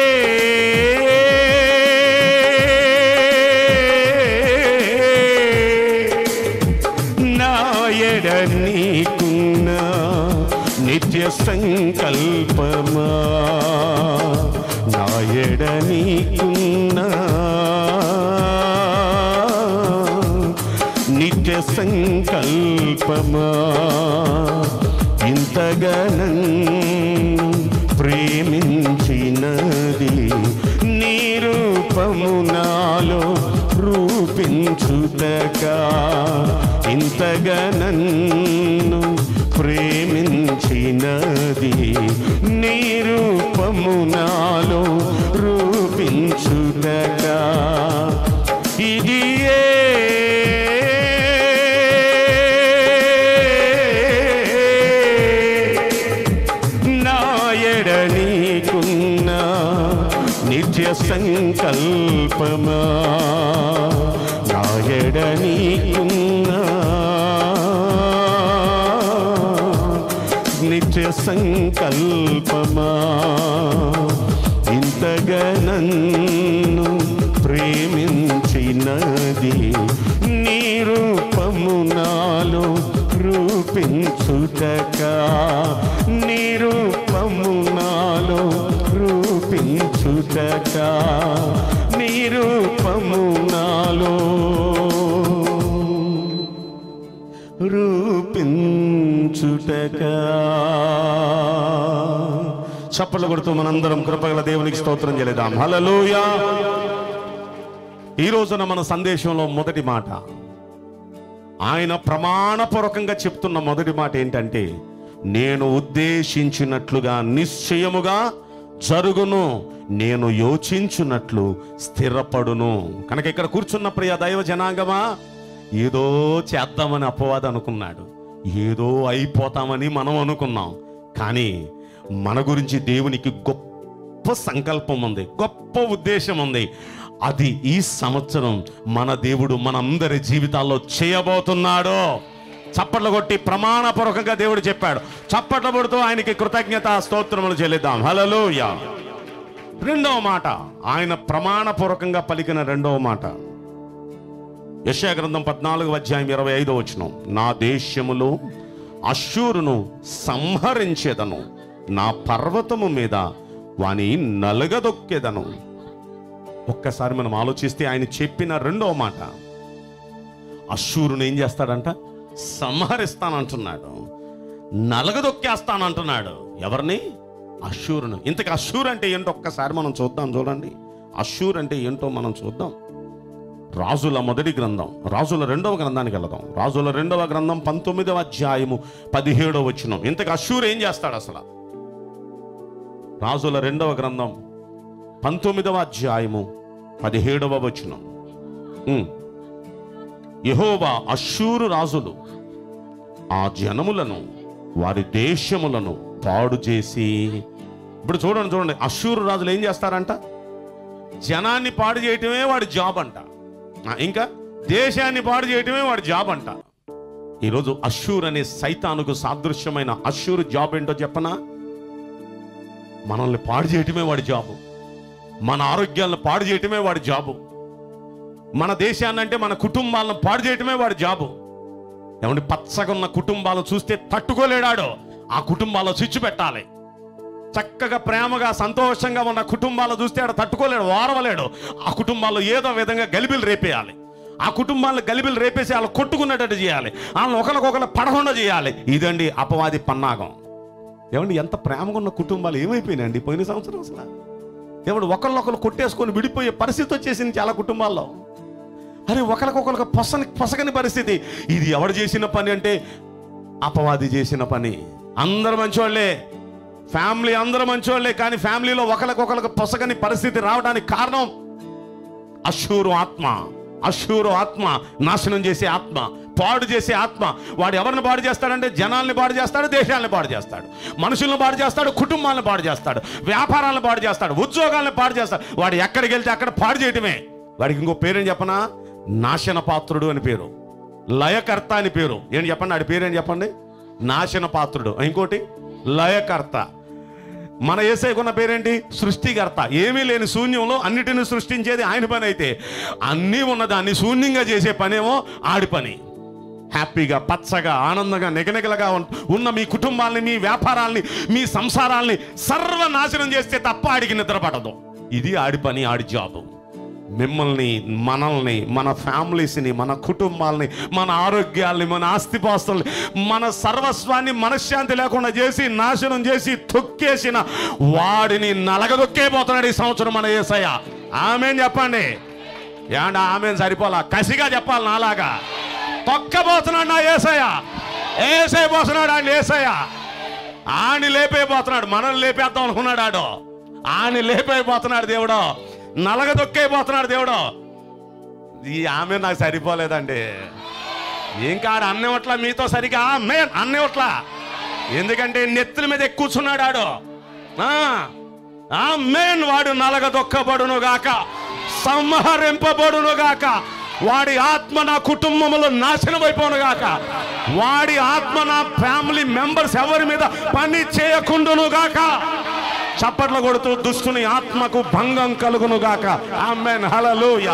నాయడ నీకున్న నిత్య సంకల్పమా నాయడ నీకున్న నిత్య సంకల్పమా ఇంతగనం ప్రేమించినది నీ రూపము నాలో రూపించుటకా ఇంతగనన్ను ప్రేమించినది నీ రూపము నాలో రూపించుటకా ఇది నాయడ నీకున్న నిత్య సంకల్పమా నాయడ నీకున్న నిత్య సంకల్పమా ఇంతగా నన్ను ప్రేమించినది నీ రూపము నాలో రూపించుటకా నీ రూపము నాలో రూపించుటకా నీ రూపము నాలో రూపించుటకా చప్పలు కొడుతూ మనందరం కృపగల దేవునికి స్తోత్రం చేయలేదాం హల్లెలూయా ఈ రోజున మన సందేశంలో మొదటి మాట ఆయన ప్రమాణపూర్వకంగా చెప్తున్న మొదటి మాట ఏంటంటే నేను ఉద్దేశించినట్లుగా నిశ్చయముగా జరుగును నేను యోచించున్నట్లు స్థిరపడును కనుక ఇక్కడ కూర్చున్న ప్రియ దైవ జనాంగమా ఏదో చేద్దామని అపవాది అనుకున్నాడు ఏదో అయిపోతామని మనం అనుకున్నాం కానీ మన గురించి దేవునికి గొప్ప సంకల్పం ఉంది గొప్ప ఉద్దేశం ఉంది అది ఈ సంవత్సరం మన దేవుడు మనందరి జీవితాల్లో చేయబోతున్నాడు చప్పట్లు కొట్టి ప్రమాణపూర్వకంగా దేవుడు చెప్పాడు చప్పట్లు కొడుతూ ఆయనకి కృతజ్ఞత స్తోత్రములు చెల్లిద్దాం హల్లెలూయా రెండవ మాట ఆయన ప్రమాణపూర్వకంగా పలికిన రెండవ మాట యశా గ్రంథం పద్నాలుగు అధ్యాయం ఇరవై ఐదో వచనం నా దేశములో అశ్షూరును సంహరించేదను నా పర్వతము మీద వాని నలగదొక్కేదను ఒక్కసారి మనం ఆలోచిస్తే ఆయన చెప్పిన రెండవ మాట అశ్షూరును ఏం చేస్తాడంట సంహరిస్తానంటున్నాడు నలగదొక్కేస్తానంటున్నాడు ఎవరిని అశ్షూరును ఇంతకు అశ్షూర్ అంటే ఏంటో ఒక్కసారి మనం చూద్దాం చూడండి అశ్షూర్ అంటే ఏంటో మనం చూద్దాం రాజుల మొదటి గ్రంథం రాజుల రెండవ గ్రంథానికి వెళదాం రాజుల రెండవ గ్రంథం పంతొమ్మిదవ అధ్యాయము పదిహేడవ వచనం ఇంతకు అశ్షూర్ ఏం చేస్తాడు అసలు రాజుల రెండవ గ్రంథం పంతొమ్మిదవ అధ్యాయము పదిహేడవ వచనం ఉమ్. యెహోవా అశ్షూరు రాజులు ఆ జనములను వారి దేశములను పాడు చేసి ఇప్పుడు చూడండి చూడండి అశ్షూరు రాజులు ఏం చేస్తారంట జనాన్ని పాడు చేయటమే వాడి జాబ్ అంట ఆ, ఇంకా దేశాన్ని పాడు చేయటమే వాడి జాబ్ అంట ఈరోజు అశ్షూర్ అనే సైతానుకు సాదృశ్యమైన అశ్షూరు జాబ్ ఏంటో చెప్పనా మనల్ని పాడు చేయటమే వాడి జాబు మన ఆరోగ్యాలను పాడు చేయటమే వాడి జాబు మన దేశాన్ని అంటే మన కుటుంబాలను పాడు చేయటమే వాడి జాబు ఏమంటే పచ్చగా ఉన్న కుటుంబాలు చూస్తే తట్టుకోలేడాడు ఆ కుటుంబాల్లో స్విచ్ పెట్టాలి చక్కగా ప్రేమగా సంతోషంగా ఉన్న కుటుంబాలు చూస్తే ఆడ తట్టుకోలేడు వారవలేడు ఆ కుటుంబాల్లో ఏదో విధంగా గలిబిలు రేపేయాలి ఆ కుటుంబాలను గలిబిలు రేపేసి వాళ్ళు కొట్టుకున్నట్టు చేయాలి వాళ్ళని ఒకరికొకరు పడకుండా చేయాలి ఇదండి అపవాది పన్నాగం ఏమండి ఎంత ప్రేమగా ఉన్న కుటుంబాలు ఏమైపోయినాయండి పోయిన సంవత్సరం అసలు ఏమండి ఒకరినొకరు కొట్టేసుకొని విడిపోయే పరిస్థితి వచ్చేసింది చాలా కుటుంబాల్లో అరే ఒకరికొకరికి పొసని పొసగని పరిస్థితి ఇది ఎవడు చేసిన పని అంటే అపవాది చేసిన పని అందరు మంచోళ్ళే ఫ్యామిలీ అందరూ మంచోళ్ళే కానీ ఫ్యామిలీలో ఒకరికొకరికి పొసగని పరిస్థితి రావడానికి కారణం అశూరు ఆత్మ అశూరు ఆత్మ నాశనం చేసే ఆత్మ పాడు చేసే ఆత్మ వాడు ఎవరిని పాడు చేస్తాడంటే జనాల్ని పాడు చేస్తాడు దేశాలను పాడు చేస్తాడు మనుషులను పాడు చేస్తాడు కుటుంబాలను పాడు చేస్తాడు వ్యాపారాలను పాడు చేస్తాడు ఉద్యోగాలను పాడు చేస్తాడు వాడు ఎక్కడికి వెళ్తే అక్కడ పాడు చేయటమే వాడికి ఇంకో పేరేం చెప్పనా నాశన పాత్రుడు అని పేరు లయకర్త అని పేరు ఏంటి చెప్పండి వాడి పేరేం చెప్పండి నాశన పాత్రుడు ఇంకోటి లయకర్త మన ఏసైకున్న పేరేంటి సృష్టికర్త ఏమీ లేని శూన్యంలో అన్నిటిని సృష్టించేది ఆయన పని అయితే అన్నీ ఉన్నదాన్ని శూన్యంగా చేసే పనేమో ఆడి పని హ్యాపీగా పచ్చగా ఆనందంగా నిగనిగలగా ఉన్- ఉన్న మీ కుటుంబాల్ని మీ వ్యాపారాల్ని మీ సంసారాల్ని సర్వనాశనం చేస్తే తప్ప ఆడికి నిద్ర పడదు ఇది ఆడి పని ఆడి జాబు మిమ్మల్ని మనల్ని మన ఫ్యామిలీస్ని మన కుటుంబాలని మన ఆరోగ్యాల్ని మన ఆస్తిపాస్తుల్ని మన సర్వస్వాన్ని మనశ్శాంతి లేకుండా చేసి నాశనం చేసి తొక్కేసిన వాడిని నలగదొక్కే పోతున్నాడు ఈ సంవత్సరం మన ఏసయ్య ఆమె చెప్పండి ఏమంటే ఆమె సరిపోలా కసిగా చెప్పాలి నాలాగా తొక్కబోతున్నాడు నా ఏసయ్య ఏసై పోతున్నాడు ఆయన ఏసయ్య ఆని లేపైపోతున్నాడు మనల్ని లేపేద్దాం అనుకున్నాడు ఆడు ఆని లేపైపోతున్నాడు దేవుడు నలగదొక్కైపోతున్నాడు దేవుడు ఈ ఆమె నాకు సరిపోలేదండి ఇంకా ఆడ అన్నవట్ల మీతో సరిగా మేన్ అన్నవట్ల ఎందుకంటే నెత్తుల మీద ఎక్కువచున్నాడు ఆడు ఆ, ఆ మేన్ వాడు నలగదొక్కబడును గాక సంహరింపబడును గాక వాడి ఆత్మ నా కుటుంబంలో నాశనం అయిపోను గాక వాడి ఆత్మ నా ఫ్యామిలీ మెంబర్స్ ఎవరి మీద పని చేయకుండును గాక చప్పట్లు కొడుతూ దుష్టుని ఆత్మకు భంగం కలుగును గాక ఆమెన్ హల్లెలూయా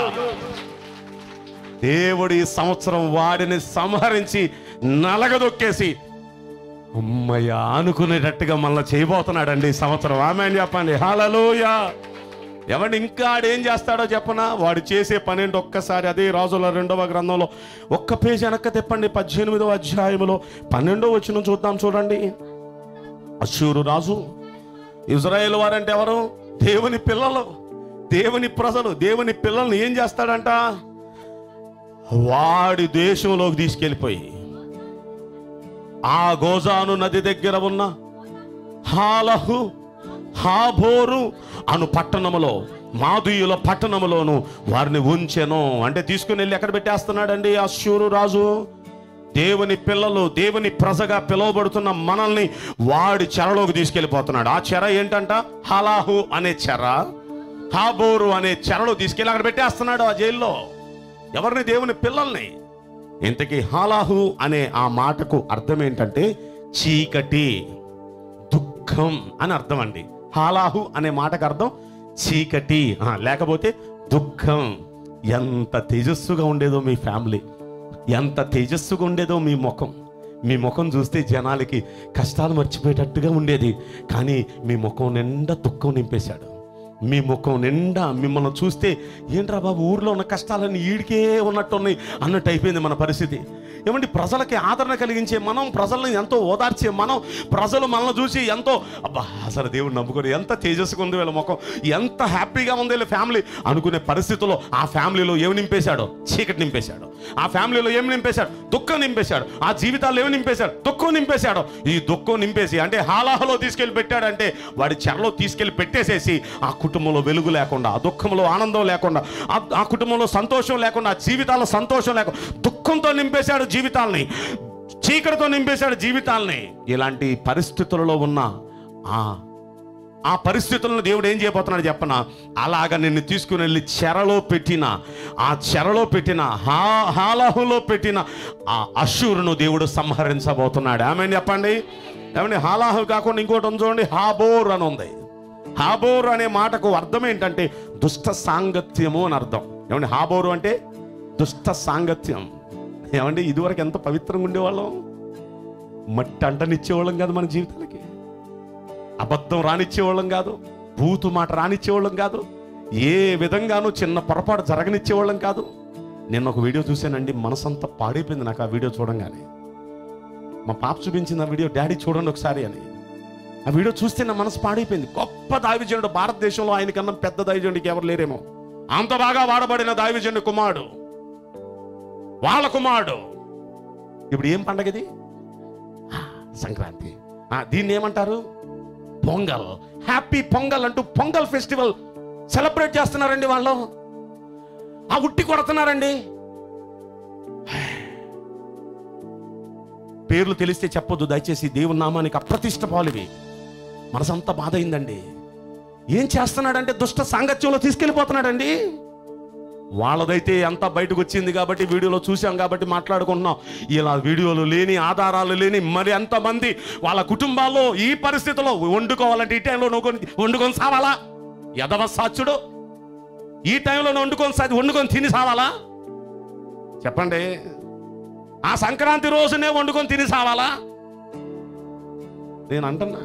దేవుడు ఈ సంవత్సరం వాడిని సంహరించి నలగదొక్కేసి అమ్మయ్య అనుకునేటట్టుగా మళ్ళీ చేయబోతున్నాడండి ఈ సంవత్సరం ఆమె చెప్పండి హాలలోయ ఎవడు ఇంకా ఆడేం చేస్తాడో చెప్పనా వాడు చేసే పనేంటి ఒక్కసారి అదే రాజుల రెండవ గ్రంథంలో ఒక్క పేజీ వెనక్కి తిప్పండి పద్దెనిమిదవ అధ్యాయములో పన్నెండో వచ్చిన చూద్దాం చూడండి అశూరు రాజు ఇజ్రాయేల్ వారంటే ఎవరు దేవుని పిల్లలు దేవుని ప్రజలు దేవుని పిల్లల్ని ఏం చేస్తాడంట వాడి దేశంలోకి తీసుకెళ్ళిపోయి ఆ గోజాను నది దగ్గర ఉన్న హాలహు హాబోరు అను పట్టణములో మాదుయుల పట్టణములోను వారిని ఉంచెను అంటే తీసుకుని వెళ్ళి ఎక్కడ పెట్టేస్తున్నాడండి ఆ శూరు రాజు దేవుని పిల్లలు దేవుని ప్రజగా పిలువబడుతున్న మనల్ని వాడి చెరలోకి తీసుకెళ్ళిపోతున్నాడు ఆ చెర ఏంటంట హలాహు అనే చెర హాబోరు అనే చెరలో తీసుకెళ్ళి అక్కడ పెట్టేస్తున్నాడు ఆ జైల్లో ఎవరిని దేవుని పిల్లల్ని ఇంతకీ హాలాహు అనే ఆ మాటకు అర్థం ఏంటంటే చీకటి దుఃఖం అని అర్థం అండి హాలాహు అనే మాటకు అర్థం చీకటి ఆ, లేకపోతే దుఃఖం ఎంత తేజస్సుగా ఉండేదో మీ ఫ్యామిలీ ఎంత తేజస్సుగా ఉండేదో మీ ముఖం మీ ముఖం చూస్తే జనాలకి కష్టాలు మర్చిపోయేటట్టుగా ఉండేది కానీ మీ ముఖం నిండా దుఃఖం నింపేశాడు మీ ముఖం నిండా మిమ్మల్ని చూస్తే ఏంట్రా బాబు ఊర్లో ఉన్న కష్టాలన్నీ ఈడికే ఉన్నట్టున్నాయి అన్నట్టు అయిపోయింది మన పరిస్థితి ఏమండి ప్రజలకి ఆదరణ కలిగించే మనం ప్రజల్ని ఎంతో ఓదార్చే మనం ప్రజలు మనల్ని చూసి ఎంతో అబ్బా అసలు దేవుడు నమ్ముకొని ఎంత తేజస్సుగా ఉంది వీళ్ళ ముఖం ఎంత హ్యాపీగా ఉంది వీళ్ళ ఫ్యామిలీ అనుకునే పరిస్థితుల్లో ఆ ఫ్యామిలీలో ఏమి నింపేశాడు చీకటి నింపేశాడు ఆ ఫ్యామిలీలో ఏమి నింపేశాడు దుఃఖం నింపేశాడు ఆ జీవితాల్లో ఏమి నింపేశాడు దుఃఖం నింపేశాడు ఈ దుఃఖం నింపేసి అంటే హాలాహలో తీసుకెళ్లి పెట్టాడంటే వాడి చెరలో తీసుకెళ్లి పెట్టేసేసి ఆ కుటుంబంలో వెలుగు లేకుండా ఆ దుఃఖంలో ఆనందం లేకుండా ఆ- ఆ కుటుంబంలో సంతోషం లేకుండా ఆ జీవితాల్లో సంతోషం లేకుండా దుఃఖంతో నింపేశాడు జీవితాల్ని చీకటితో నింపేశాడు జీవితాల్ని ఇలాంటి పరిస్థితులలో ఉన్న ఆ ఆ పరిస్థితులను దేవుడు ఏం చేయబోతున్నాడు చెప్పన అలాగ నిన్ను తీసుకుని వెళ్ళి చెరలో పెట్టిన ఆ చెరలో పెట్టిన హా హాలహులో పెట్టిన ఆ అశూరును దేవుడు సంహరించబోతున్నాడు ఆమె చెప్పండి ఏమండి హాలాహు కాకుండా ఇంకోటి ఉంది చూడండి హాబోర్ అని ఉంది హాబోరు అనే మాటకు అర్థం ఏంటంటే దుష్ట సాంగత్యము అని అర్థం ఏమండి హాబోరు అంటే దుష్ట సాంగత్యం ఏమండి ఇదివరకు ఎంత పవిత్రంగా ఉండేవాళ్ళం మట్టి అంటనిచ్చేవాళ్ళం కాదు మన జీవితాలకి అబద్ధం రానిచ్చేవాళ్ళం కాదు బూతు మాట రానిచ్చేవాళ్ళం కాదు ఏ విధంగానూ చిన్న పొరపాటు జరగనిచ్చేవాళ్ళం కాదు నిన్న ఒక వీడియో చూశానండి మనసంతా పాడైపోయింది నాకు ఆ వీడియో చూడంగానే మా పాప చూపించింది ఆ వీడియో డాడీ చూడండి ఒకసారి అని ఆ వీడియో చూస్తే నా మనసు పాడైపోయింది గొప్ప దైవజనుడు భారతదేశంలో ఆయనకన్నా పెద్ద దైవజనుడికి ఎవరు లేరేమో అంత బాగా వాడబడిన దైవజనుడి కుమారుడు వాళ్ళ కుమారుడు ఇప్పుడు ఏం పండగ ఇది ఆ, సంక్రాంతి ఆ, దీన్ని ఏమంటారు పొంగల్ హ్యాపీ పొంగల్ అంటూ పొంగల్ ఫెస్టివల్ సెలబ్రేట్ చేస్తున్నారండి వాళ్ళు ఆ ఉట్టి కొడుతున్నారండి పేర్లు తెలిస్తే చెప్పొద్దు దయచేసి దేవుని నామానికి అప్రతిష్ట పాలివి మనసంతా బాధ అయిందండి ఏం చేస్తున్నాడంటే దుష్ట సాంగత్యంలో తీసుకెళ్ళిపోతున్నాడండి వాళ్ళదైతే అంత బయటకు వచ్చింది కాబట్టి వీడియోలో చూసాం కాబట్టి మాట్లాడుకుంటున్నాం ఇలా వీడియోలు లేని ఆధారాలు లేని మరి ఎంతమంది వాళ్ళ కుటుంబాల్లో ఈ పరిస్థితిలో వండుకోవాలంటే ఈ టైంలో వండుకొని వండుకొని సావాలా యదవ సాచుడు ఈ టైంలో వండుకొని సా- వండుకొని తిని సావాలా చెప్పండి ఆ సంక్రాంతి రోజునే వండుకొని తిని సావాలా నేను అంటున్నా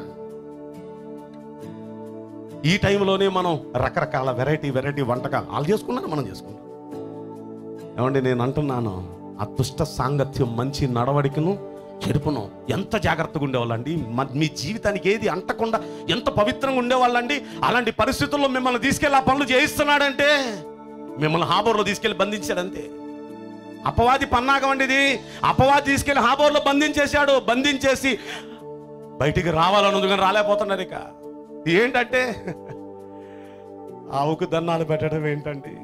ఈ టైంలోనే మనం రకరకాల వెరైటీ వెరైటీ వంటకాలు వాళ్ళు చేసుకున్నారు మనం చేసుకున్నాం ఏమండి నేను అంటున్నాను ఆ దుష్ట సాంగత్యం మంచి నడవడికను చెడుపును ఎంత జాగ్రత్తగా ఉండేవాళ్ళండి మ- మీ జీవితానికి ఏది అంటకుండా ఎంత పవిత్రంగా ఉండేవాళ్ళండి అలాంటి పరిస్థితుల్లో మిమ్మల్ని తీసుకెళ్ళి ఆ పనులు చేయిస్తున్నాడంటే మిమ్మల్ని హాబోర్లో తీసుకెళ్ళి బంధించాడంతే అపవాది పన్నాగం అండి ఇది అపవాది తీసుకెళ్లి హాబోర్లో బంధించేశాడు బంధించేసి బయటికి రావాలన్నది కానీ రాలేకపోతున్నారు ఇక ఏంటంటే ఆవుకు దన్నాలు పెట్టడం ఏంటండి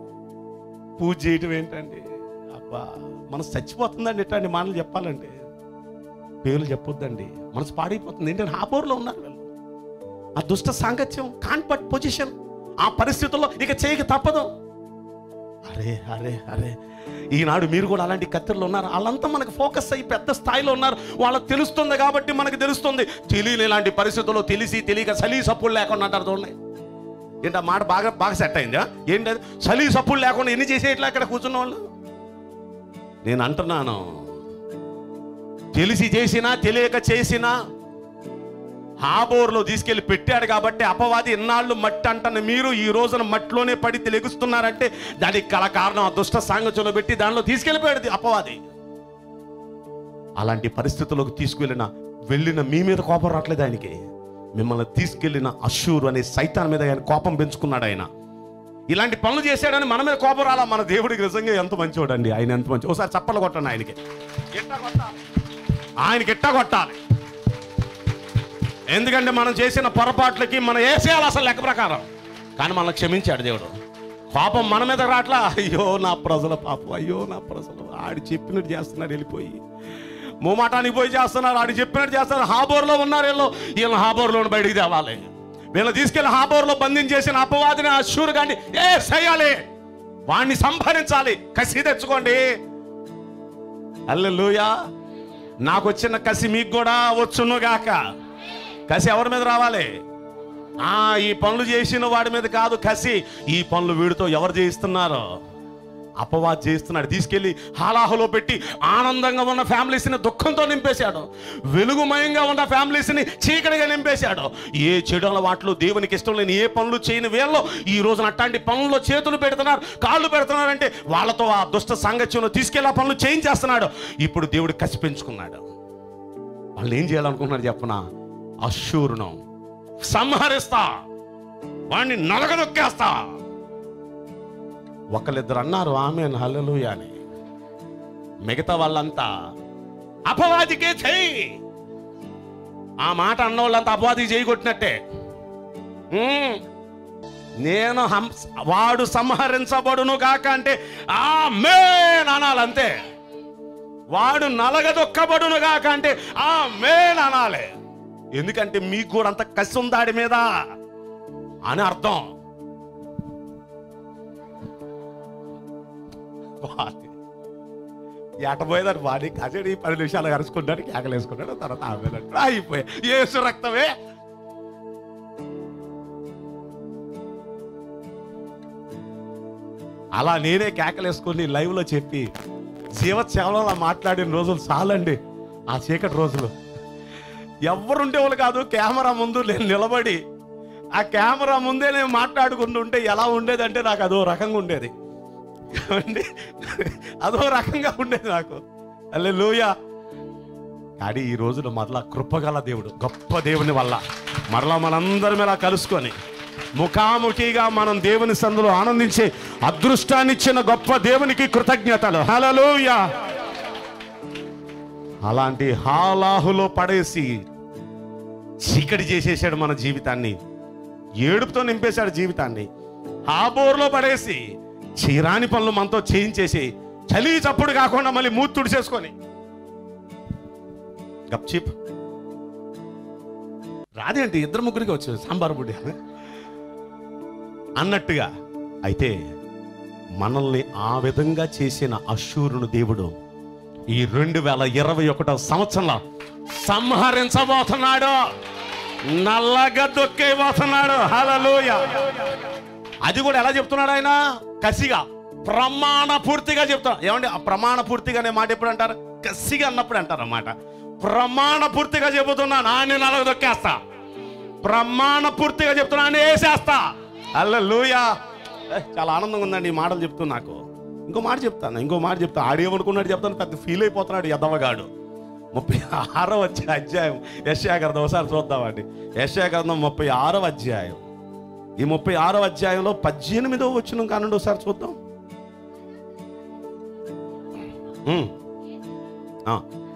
పూజ చేయటం ఏంటండి అబ్బా మనసు చచ్చిపోతుందండి ఇట్లాంటి మాటలు చెప్పాలంటే పేర్లు చెప్పొద్దండి మనసు పాడైపోతుంది ఏంటంటే హాబోర్లో ఉన్నారు వీళ్ళు ఆ దుష్ట సాంగత్యం కాన్పట్ పొజిషన్ ఆ పరిస్థితుల్లో ఇక చేయక తప్పదు అరే అరే అరే ఈనాడు మీరు కూడా అలాంటి కత్తిరలు ఉన్నారు వాళ్ళంతా మనకు ఫోకస్ అయ్యి పెద్ద స్థాయిలో ఉన్నారు వాళ్ళకి తెలుస్తుంది కాబట్టి మనకు తెలుస్తుంది తెలియని ఇలాంటి పరిస్థితుల్లో తెలిసి తెలియక చలి సప్పులు లేకుండా అంటారు చూడండి ఏంటి ఆ మాట బాగా బాగా సెట్ అయిందా ఏంటి అది? చలి సప్పులు లేకుండా ఎన్ని చేసేట్లా అక్కడ కూర్చున్న వాళ్ళు నేను అంటున్నాను తెలిసి చేసినా తెలియక చేసినా హాబోర్లో తీసుకెళ్లి పెట్టాడు కాబట్టి అపవాది ఇన్నాళ్ళు మట్టి అంటని మీరు ఈ రోజున మట్టిలోనే పడి తెలిగిస్తున్నారంటే దానికి కల కారణం ఆ దుష్ట సాంగత్యంలో పెట్టి దానిలో తీసుకెళ్ళిపోయాడు అపవాది అలాంటి పరిస్థితుల్లోకి తీసుకువెళ్ళిన వెళ్ళిన మీ మీద కోపం రావట్లేదు ఆయనకి మిమ్మల్ని తీసుకెళ్లిన అశూరు అనే సైతాన్ మీద ఆయన కోపం పెంచుకున్నాడు ఆయన ఇలాంటి పనులు చేశాడని మన మీద కోపం రాలా మన దేవుడికి నిజంగా ఎంత మంచివాడండి ఆయన ఎంత మంచి ఒకసారి చప్పలు కొట్టండి ఆయనకి ఎట్టా కొట్టాలి ఆయనకి ఎట్టా కొట్టాలి ఎందుకంటే మనం చేసిన పొరపాట్లకి మనం వేసేయాలి అసలు లెక్క ప్రకారం కానీ మనల్ని క్షమించాడు దేవుడు పాపం మన మీద రాట్లా అయ్యో నా ప్రజల పాపం అయ్యో నా ప్రజలు ఆడి చెప్పినట్టు చేస్తున్నారు వెళ్ళిపోయి మూమాటానికి పోయి చేస్తున్నారు ఆడి చెప్పినట్టు చేస్తున్నారు హాబోర్లో ఉన్నారు వీళ్ళు వీళ్ళని హాబోర్లో బయటికి తేవాలి వీళ్ళని తీసుకెళ్లి హాబోర్లో బంధించేసిన అపవాదిని ఆ శూరు గాని ఏ చేయాలి వాణ్ణి సంహరించాలి కసి తెచ్చుకోండి అల్లెలుయా నాకు వచ్చిన కసి మీకు కూడా వచ్చును గాక కసి ఎవరి మీద రావాలి ఆ ఈ పనులు చేసిన వాడి మీద కాదు కసి ఈ పనులు వీడితో ఎవరు చేయిస్తున్నారు అపవాద్ చేస్తున్నాడు తీసుకెళ్లి హాలాహలో పెట్టి ఆనందంగా ఉన్న ఫ్యామిలీస్ని దుఃఖంతో నింపేశాడు వెలుగుమయంగా ఉన్న ఫ్యామిలీస్ని చీకటిగా నింపేశాడు ఏ చెడు అలవాట్లు దేవునికి ఇష్టం లేని ఏ పనులు చేయని వీళ్ళు ఈ రోజున అట్లాంటి పనుల్లో చేతులు పెడుతున్నారు కాళ్ళు పెడుతున్నారంటే వాళ్ళతో ఆ దుష్ట సాంగత్యంలో తీసుకెళ్లి ఆ పనులు చేయించేస్తున్నాడు ఇప్పుడు దేవుడు కసి పెంచుకున్నాడు వాళ్ళు ఏం చేయాలనుకుంటున్నారు చెప్పన అశూరును సంహరిస్తా వాడిని నలగదొక్కేస్తా ఒకళ్ళిద్దరు అన్నారు ఆమె హల్లెలూయ అని మిగతా వాళ్ళంతా అపవాదికే చెయ్యి ఆ మాట అన్న వాళ్ళంతా అపవాదికి చేయి కొట్టినట్టే ఉమ్. నేను హంస వాడు సంహరించబడును కాక అంటే ఆ మేన్ అనాలంతే వాడు నలగదొక్కబడును కాక అంటే ఆ మేన్ అనాలి ఎందుకంటే మీకు కూడా అంత కసి ఉందాడి మీద అని అర్థం ఎటపోయేదాన్ని వాడి కసడి పది నిమిషాలు కరుచుకున్నాడు కేకలేసుకున్నాడు తర్వాత ఆమె అయిపోయాయి ఏసు రక్తమే అలా నేనే కేకలేసుకొని లైవ్లో చెప్పి జీవత్సేవలో మాట్లాడిన రోజులు చాలండి ఆ చీకటి రోజులు ఎవరుండేవాళ్ళు కాదు కెమెరా ముందు నేను నిలబడి ఆ కెమెరా ముందే నేను మాట్లాడుకుంటుంటే ఎలా ఉండేదంటే నాకు అదో రకంగా ఉండేది ఏమండి? అదో రకంగా ఉండేది నాకు అల్లే కానీ ఈ రోజున మరలా కృపగల దేవుడు గొప్ప దేవుని వల్ల మరలా మనందరం ఇలా కలుసుకొని ముఖాముఖిగా మనం దేవుని సందులో ఆనందించే అదృష్టాన్ని ఇచ్చిన గొప్ప దేవునికి కృతజ్ఞతలు హలలోయ అలాంటి హాలాహులో పడేసి చీకటి చేసేసాడు మన జీవితాన్ని ఏడుపుతో నింపేశాడు జీవితాన్ని హాబోర్లో పడేసి చీరాని పనులు మనతో చేయించేసి చలి చప్పుడు కాకుండా మళ్ళీ మూతి తుడిచేసుకొని గప్చిప్ రాదేంటి ఇద్దరు ముగ్గురికి వచ్చారు సాంబార్ బుడ్డి అన్నట్టుగా అయితే మనల్ని ఆ విధంగా చేసిన అశూరును దేవుడు ఈ రెండు వేల ఇరవై ఒకటో సంవత్సరంలో సంహరించబోతున్నాడు నల్లగా దొక్కేబోతున్నాడు హలలోయ అది కూడా ఎలా చెప్తున్నాడు ఆయన కసిగా ప్రమాణ పూర్తిగా చెప్తా ఏమండి ఆ ప్రమాణ పూర్తిగా అనే మాట ఎప్పుడు అంటారు కసిగా అన్నప్పుడు అంటారు అన్నమాట ప్రమాణ పూర్తిగా చెబుతున్నా నాన్ని నలగ దొక్కేస్తా ప్రమాణ పూర్తిగా చెప్తున్నా అని వేసేస్తా అల్లెలూయా ఏ, చాలా ఆనందంగా ఉందండి ఈ మాటలు చెప్తూ నాకు ఇంకో మాట చెప్తాను ఇంకో మాట చెప్తా ఆడేమనుకున్నాడు చెప్తాను పెద్ద ఫీల్ అయిపోతున్నాడు ఎదవగాడు ముప్పై ఆరో వచ్చే అధ్యాయం యశాగ్రంథం ఒకసారి చూద్దామండి యశాగ్రంథం ముప్పై ఆరో అధ్యాయం ఈ ముప్పై ఆరో అధ్యాయంలో పద్దెనిమిదో వచ్చిన కానండి ఒకసారి చూద్దాం ఉమ్. ఆ.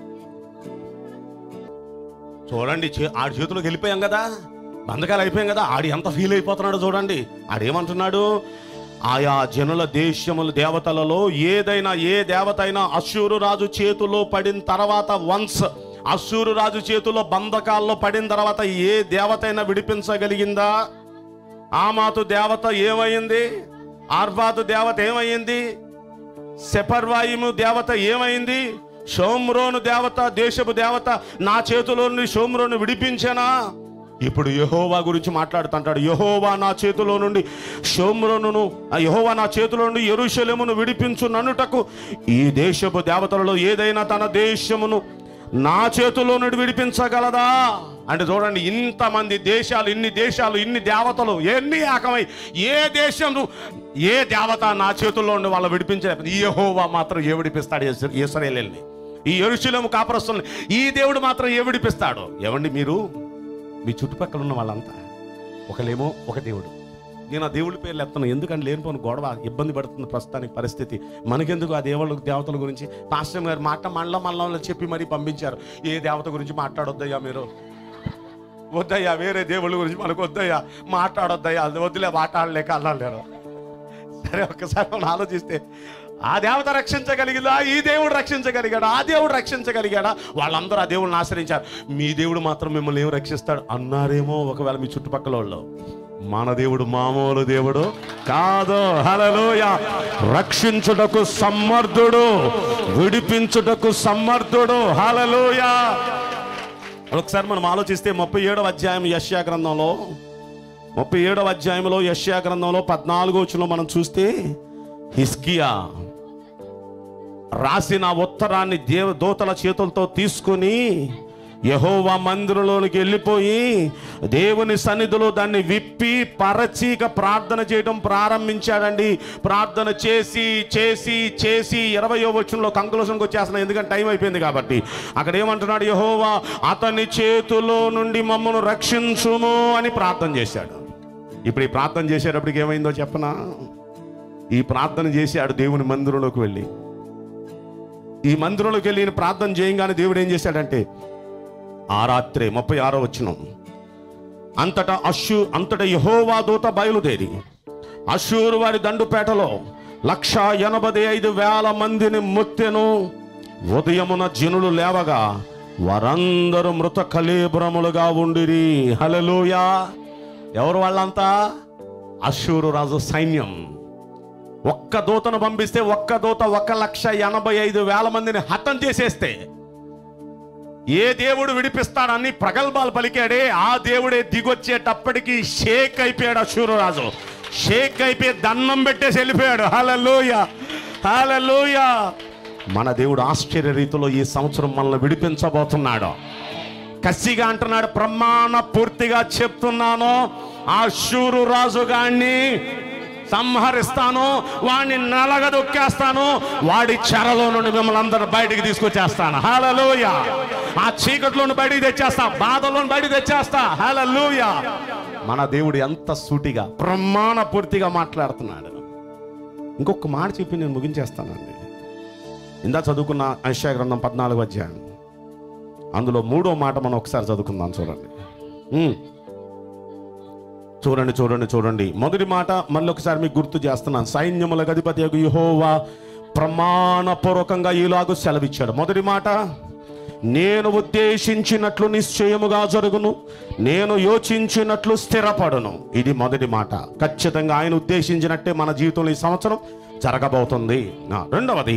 చూడండి చే- ఆడి చేతిలోకి వెళ్ళిపోయాం కదా బంధకాలు అయిపోయాం కదా ఆడి ఎంత ఫీల్ అయిపోతున్నాడో చూడండి ఆడేమంటున్నాడు ఆయా జనుల దేశముల దేవతలలో ఏదైనా ఏ దేవత అయినా అశూరు రాజు చేతిలో పడిన తర్వాత వన్స్ అశూరు రాజు చేతిలో బంధకాల్లో పడిన తర్వాత ఏ దేవత అయినా విడిపించగలిగిందా ఆమాతు దేవత ఏమైంది ఆర్బాతు దేవత ఏమైంది సెపర్వాయిము దేవత ఏమైంది షోమ్రోను దేవత దేశపు దేవత నా చేతిలో నుండి షోమ్రోను విడిపించానా ఇప్పుడు యహోవా గురించి మాట్లాడుతుంటాడు యహోవా నా చేతిలో నుండి షోమ్రోనును ఆ యహోవా నా చేతిలో నుండి ఎరుషలేమును విడిపించు నన్నుటకు ఈ దేశపు దేవతలలో ఏదైనా తన దేశమును నా చేతిలో నుండి విడిపించగలదా అంటే చూడండి ఇంతమంది దేశాలు ఇన్ని దేశాలు ఇన్ని దేవతలు ఎన్ని ఏకమై ఏ దేశం ఏ దేవత నా చేతుల్లో ఉండి వాళ్ళు విడిపించలేదు ఈ యెహోవా మాత్రం ఏ విడిపిస్తాడు ఇస్రాయేల్ని ఈ ఎరుశలేము కాపరస్తుల్ని ఈ దేవుడు మాత్రం ఏ విడిపిస్తాడు ఏమండి మీరు మీ చుట్టుపక్కల ఉన్న వాళ్ళంతా ఒకలేమో ఒక దేవుడు నేను ఆ దేవుడి పేర్లు ఎత్తాను ఎందుకంటే లేనిపోని గొడవ ఇబ్బంది పడుతుంది ప్రస్తుతానికి పరిస్థితి మనకెందుకు ఆ దేవుళ్ళ దేవతల గురించి పాస్టర్ గారు మాట మండలం మండలంలో చెప్పి మరీ పంపించారు ఏ దేవత గురించి మాట్లాడొద్దయ్యా మీరు వద్దయ్యా వేరే దేవుళ్ళ గురించి మనకు వద్దయ్యా మాట్లాడొద్దయ్యా అది వద్దులే మాట్లాడలేక అన్నాడు సరే ఒక్కసారి మనం ఆలోచిస్తే ఆ దేవత రక్షించగలిగిందా ఈ దేవుడు రక్షించగలిగాడా ఆ దేవుడు రక్షించగలిగాడా వాళ్ళందరూ ఆ దేవుడిని ఆశ్రయించారు మీ దేవుడు మాత్రం మిమ్మల్ని ఏం రక్షిస్తాడు అన్నారేమో ఒకవేళ మీ చుట్టుపక్కల వాళ్ళు మన దేవుడు మామూలు దేవుడు కాదు హలలోయ రక్షించుటకు సమర్థుడు విడిపించుటకు సమర్థుడు హలలోయ ఒకసారి మనం ఆలోచిస్తే ముప్పై ఏడవ అధ్యాయం యశ్యా గ్రంథంలో ముప్పై ఏడవ అధ్యాయంలో యశ్యా గ్రంథంలో పద్నాలుగో వచనంలో మనం చూస్తే హిస్కియా రాసిన ఉత్తరాన్ని దేవ దూతల చేతులతో తీసుకుని యహోవా మందిరంలోనికి వెళ్ళిపోయి దేవుని సన్నిధిలో దాన్ని విప్పి పరచి ఇక ప్రార్థన చేయడం ప్రారంభించాడండి ప్రార్థన చేసి చేసి చేసి ఇరవయో వచనంలో కంక్లూషన్కి వచ్చేస్తున్నాయి ఎందుకంటే టైం అయిపోయింది కాబట్టి అక్కడ ఏమంటున్నాడు యహోవా అతని చేతిలో నుండి మమ్మను రక్షించుము అని ప్రార్థన చేశాడు ఇప్పుడు ఈ ప్రార్థన చేసేటప్పటికి ఏమైందో చెప్పనా ఈ ప్రార్థన చేశాడు దేవుని మందిరంలోకి వెళ్ళి ఈ మందిరంలోకి వెళ్ళి ఈయన ప్రార్థన చేయంగానే దేవుడు ఏం చేశాడంటే ఆ రాత్రే ముప్పై ఆరో వచ్చిన అంతటా అశ్షు అంతటా యహోవా దూత బయలుదేరి అశ్షూరు వారి దండుపేటలో లక్ష ఎనభై ఐదు వేల మందిని ముత్తెను ఉదయమున జనులు లేవగా వారందరూ మృత కలేబురములుగా ఉండిరి హలలోయా ఎవరు వాళ్ళంతా అశ్షూరు రాజు సైన్యం ఒక్క దూతను పంపిస్తే ఒక్క దూత ఒక లక్ష ఎనభై ఐదు వేల మందిని హతం చేసేస్తే ఏ దేవుడు విడిపిస్తాడని ప్రగల్భాలు పలికాడే ఆ దేవుడే దిగొచ్చేటప్పటికి షేక్ అయిపోయాడు అశూరరాజు షేక్ అయిపోయి దండం పెట్టేసి వెళ్ళిపోయాడు హలలోయ హలలోయ మన దేవుడు ఆశ్చర్య రీతిలో ఈ సంవత్సరం మనల్ని విడిపించబోతున్నాడు కసిగా అంటున్నాడు ప్రమాణ పూర్తిగా చెప్తున్నాను ఆ శూరు రాజుగాన్ని సంహరిస్తాను వాడిని నలగదొక్కేస్తాను వాడి చెరలో నుండి మిమ్మల్ని అందరూ బయటికి తీసుకొచ్చేస్తాను హలలోయ ఆ చీకట్లోని బయటికి తెచ్చేస్తా బాధలోని బయటికి తెచ్చేస్తా హలలోయ మన దేవుడు ఎంత సూటిగా ప్రమాణ పూర్తిగా మాట్లాడుతున్నాడు ఇంకొక మాట చెప్పి నేను ముగించేస్తానండి ఇందా చదువుకున్న ఐషా గ్రంథం పద్నాలుగు అధ్యాయం అందులో మూడో మాట మనం ఒకసారి చదువుకుందాం చూడండి ఉమ్. చూడండి చూడండి చూడండి మొదటి మాట మళ్ళీ ఒకసారి మీకు గుర్తు చేస్తున్నాను సైన్యముల అధిపతి యుహోవా ప్రమాణపూర్వకంగా ఈలాగు సెలవిచ్చాడు మొదటి మాట నేను ఉద్దేశించినట్లు నిశ్చయముగా జరుగును నేను యోచించినట్లు స్థిరపడును ఇది మొదటి మాట ఖచ్చితంగా ఆయన ఉద్దేశించినట్టే మన జీవితంలో ఈ సంవత్సరం జరగబోతుంది ఆ, రెండవది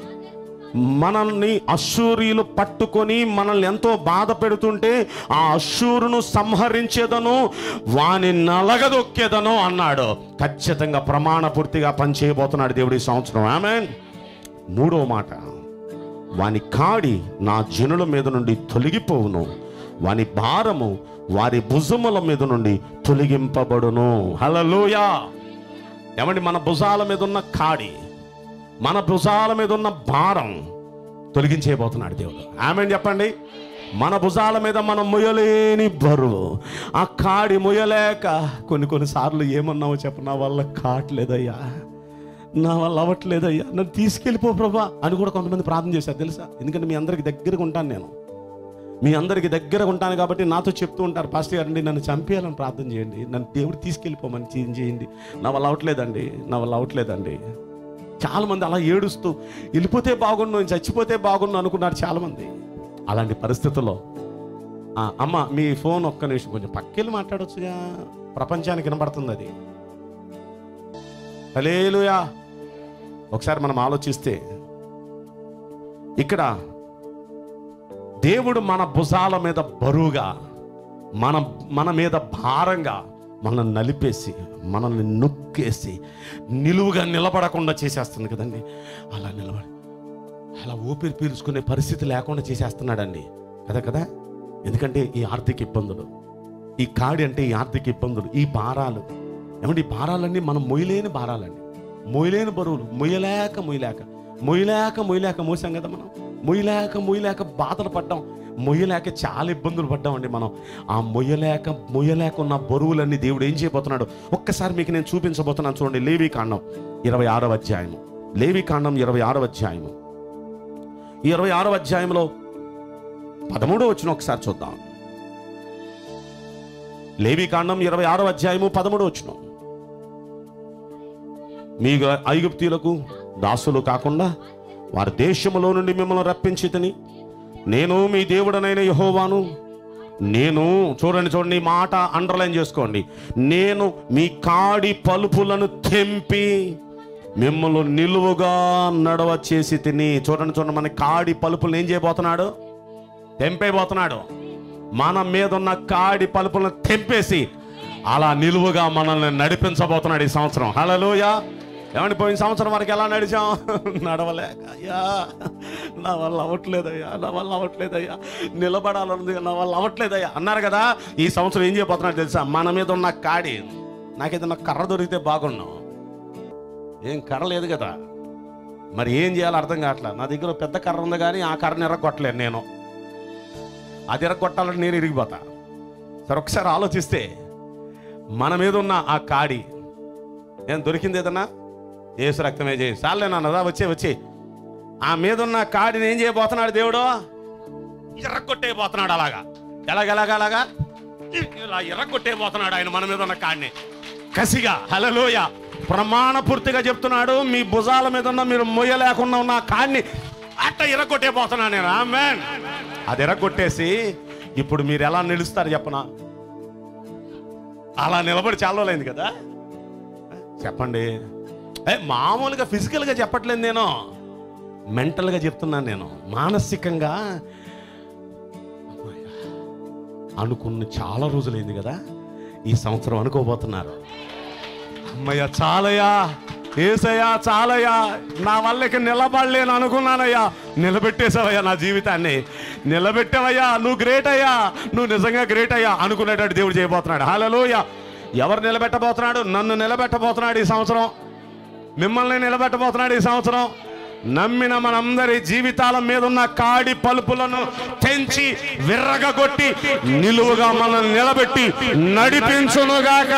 మనల్ని అశ్షూరియులు పట్టుకొని మనల్ని ఎంతో బాధ పెడుతుంటే ఆ అశ్షూరును సంహరించేదను వాని నలగదొక్కేదను అన్నాడు ఖచ్చితంగా ప్రమాణ పూర్తిగా పనిచేయబోతున్నాడు దేవుడి ఈ సంవత్సరం ఆమె మూడో మాట వాని కాడి నా జనుల మీద నుండి తొలగిపోవును వాని భారము వారి భుజముల మీద నుండి తొలగింపబడును హలలోయా ఏమండి మన భుజాల మీద ఉన్న కాడి మన భుజాల మీద ఉన్న భారం తొలగించేయబోతున్నాడు దేవుడు ఆమె చెప్పండి మన భుజాల మీద మనం ముయ్యలేని బరువు ఆ కాడి ముయ్యలేక కొన్ని కొన్నిసార్లు ఏమన్నావో చెప్ప నా వల్ల కావట్లేదయ్యా నా వల్ల అవ్వట్లేదయ్యా నన్ను తీసుకెళ్ళిపో ప్రభా అని కూడా కొంతమంది ప్రార్థన చేశారు తెలుసా ఎందుకంటే మీ అందరికి దగ్గరగా ఉంటాను నేను మీ అందరికి దగ్గర ఉంటాను కాబట్టి నాతో చెప్తూ ఉంటారు పాస్టర్ గారు అండి నన్ను చంపేయాలని ప్రార్థన చేయండి నన్ను దేవుడు తీసుకెళ్ళిపోమని చేయం- చేయండి నా వల్ల అవట్లేదండి నా వల్ల అవట్లేదండి చాలామంది అలా ఏడుస్తూ వెళ్ళిపోతే బాగుండు నేను చచ్చిపోతే బాగుండు అనుకున్నారు చాలామంది అలాంటి పరిస్థితుల్లో "ఆ, అమ్మ మీ ఫోన్ ఒక్క నిమిషం కొంచెం పక్కెళ్ళి మాట్లాడొచ్చుగా ప్రపంచానికి వినబడుతుంది అది హలేలుయా ఒకసారి మనం ఆలోచిస్తే ఇక్కడ దేవుడు మన భుజాల మీద బరువుగా మన మన మీద భారంగా మనల్ని నలిపేసి మనల్ని నొక్కేసి నిలువుగా నిలబడకుండా చేసేస్తుంది కదండి అలా నిలబడి అలా ఊపిరి పీల్చుకునే పరిస్థితి లేకుండా చేసేస్తున్నాడండి కదా కదా ఎందుకంటే ఈ ఆర్థిక ఇబ్బందులు ఈ కాడి అంటే ఈ ఆర్థిక ఇబ్బందులు ఈ భారాలు ఏమంటే ఈ భారాలన్నీ మనం మొయ్యలేని భారాలండి మొయ్యలేని బరువులు మొయ్యలేక మొయ్యలేక మొయ్యలేక మొయ్యలేక మోసాం కదా మనం మొయ్యలేక మొయ్యలేక బాధలు పడ్డాం మొయ్యలేక చాలా ఇబ్బందులు పడ్డామండి మనం ఆ మొయ్యలేక మొయ్యలేక ఉన్న బరువులన్నీ దేవుడు ఏం చేయబోతున్నాడు ఒక్కసారి మీకు నేను చూపించబోతున్నాను చూడండి లేవి కాండం ఇరవై ఆరవ అధ్యాయము లేవి కాండం ఇరవై ఆరవ అధ్యాయము ఈ ఇరవై ఆరవ అధ్యాయంలో పదమూడో వచ్చిన ఒకసారి చూద్దాం లేవి కాండం ఇరవై ఆరవ అధ్యాయము పదమూడో వచ్చిన మీ ఐగుప్తీయులకు దాసులు కాకుండా వారి దేశములో నుండి మిమ్మల్ని రప్పించి తిని నేను మీ దేవుడనైన యహోవాను నేను చూడండి చూడండి ఈ మాట అండర్లైన్ చేసుకోండి నేను మీ కాడి పలుపులను తెంపి మిమ్మల్ని నిలువుగా నడవ చేసి తిని చూడండి చూడండి మన కాడి పలుపులను ఏం చేయబోతున్నాడు తెంపైపోతున్నాడు మన మీద ఉన్న కాడి పలుపులను తెంపేసి అలా నిలువుగా మనల్ని నడిపించబోతున్నాడు ఈ సంవత్సరం హలోయ ఏమండి పోయిన సంవత్సరం వరకు ఎలా నడిచాం నడవలేక అయ్యా నా వల్ల అవ్వట్లేదయ్యా నా వల్ల అవ్వట్లేదయ్యా నిలబడాలన్నది నా వల్ల అవ్వట్లేదయ్యా అన్నారు కదా ఈ సంవత్సరం ఏం చేయబోతున్నాడు తెలుసా మన మీద ఉన్న కాడి నాకేదన్నా కర్ర దొరికితే బాగున్నాం ఏం కర్ర లేదు కదా మరి ఏం చేయాలో అర్థం కావట్లే నా దగ్గర ఓ పెద్ద కర్ర ఉంది కానీ ఆ కర్రని ఎర్రగొట్టలేను నేను అది ఎర్రగొట్టాలంటే నేను ఇరిగిపోతా సరే ఒకసారి ఆలోచిస్తే మన మీద ఉన్న ఆ కాడి ఏం దొరికింది ఏదన్నా ఏసు రక్తమే చేయి సార్లేనన్నదా వచ్చే వచ్చే ఆ మీద ఉన్న కాడిని ఏం చేయబోతున్నాడు దేవుడు ఎర్రగొట్టేయబోతున్నాడు అలాగా ఎలాగెలాగా అలాగా ఇలా ఎర్రగొట్టేయబోతున్నాడు ఆయన మన మీద ఉన్న కాడిని కసిగా హలలోయ ప్రమాణ పూర్తిగా చెప్తున్నాడు మీ భుజాల మీద ఉన్న మీరు మొయ్యలేకుండా ఉన్న ఆ కాడిని అట్ట ఎర్రగొట్టేయబోతున్నాను నేను ఆమెన్ అది ఎర్రగొట్టేసి ఇప్పుడు మీరు ఎలా నిలుస్తారు చెప్పనా అలా నిలబడి చాలా రోజులైంది కదా చెప్పండి ఏ మామూలుగా ఫిజికల్గా చెప్పట్లేదు నేను మెంటల్గా చెప్తున్నాను నేను మానసికంగా అమ్మయ్య, అనుకున్న చాలా రోజులైంది కదా ఈ సంవత్సరం అనుకోబోతున్నారు అమ్మయ్య చాలయ్యా ఏసయ్యా చాలయ్యా నా వల్లకి నిలబడలేను అనుకున్నానయ్యా నిలబెట్టేశావయ్యా నా జీవితాన్ని నిలబెట్టావయ్యా నువ్వు గ్రేట్ అయ్యా నువ్వు నిజంగా గ్రేట్ అయ్యా అనుకునేటట్టు దేవుడు చేయబోతున్నాడు హలోయ ఎవరు నిలబెట్టబోతున్నాడు నన్ను నిలబెట్టబోతున్నాడు ఈ సంవత్సరం మిమ్మల్ని నిలబెట్టబోతున్నాడు ఈ సంవత్సరం నమ్మిన మనందరి జీవితాల మీద ఉన్న కాడి పలుపులను తెంచి విర్రగొట్టి నిలువుగా మనల్ని నిలబెట్టి నడిపించునుగాక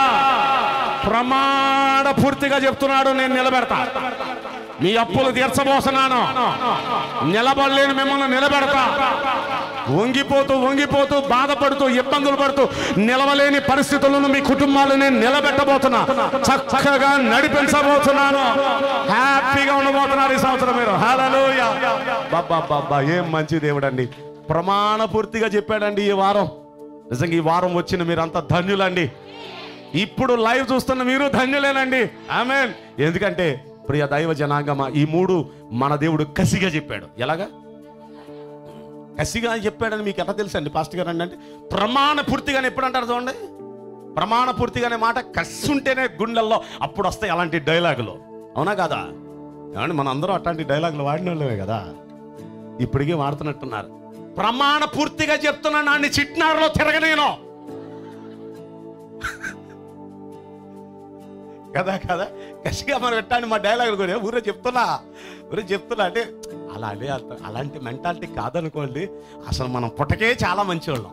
ప్రమాణ పూర్తిగా చెప్తున్నాడు నేను నిలబెడతా మీ అప్పులు తీర్చబోతున్నాను నిలబడలేని మిమ్మల్ని నిలబెడతా వంగిపోతూ వంగిపోతూ బాధపడుతూ ఇబ్బందులు పడుతూ నిలవలేని పరిస్థితులను మీ కుటుంబాలను నిలబెట్టబోతున్నా చక్కగా నడిపించబోతున్నాను హ్యాపీగా ఉండబోతున్నారు ఈ సంవత్సరం మీరు హల్లెలూయ బాబా బాబా ఏం మంచి దేవుడండి ప్రమాణ పూర్తిగా చెప్పాడండి ఈ వారం నిజంగా ఈ వారం వచ్చిన మీరంతా ధన్యులండి ఇప్పుడు లైవ్ చూస్తున్న మీరు ధన్యులేనండి ఆమె ఎందుకంటే ప్రియ దైవ జనాంగమ ఈ మూడు మన దేవుడు కసిగా చెప్పాడు ఎలాగా కసిగా చెప్పాడని మీకు ఎలా తెలుసండి పాస్టర్ గారు అంటే ప్రమాణ పూర్తిగానే ఎప్పుడు అంటారు చూడండి ప్రమాణ పూర్తిగానే మాట కసి ఉంటేనే గుండెల్లో అప్పుడు వస్తాయి అలాంటి డైలాగులు అవునా కాదా ఏమండి మన అందరూ అట్లాంటి డైలాగులు వాడిన వాళ్ళమే కదా ఇప్పటికే వాడుతున్నట్టున్నారు ప్రమాణ పూర్తిగా చెప్తున్నా నాన్ని చిట్నారులో తిరగనేను కదా కదా కసిగా మనం పెట్టండి మా డైలాగులు కూడా ఊరే చెప్తున్నా ఊరే చెప్తున్నా అంటే అలాంటి అలాంటి మెంటాలిటీ కాదనుకోండి అసలు మనం పుట్టకే చాలా మంచివాళ్ళం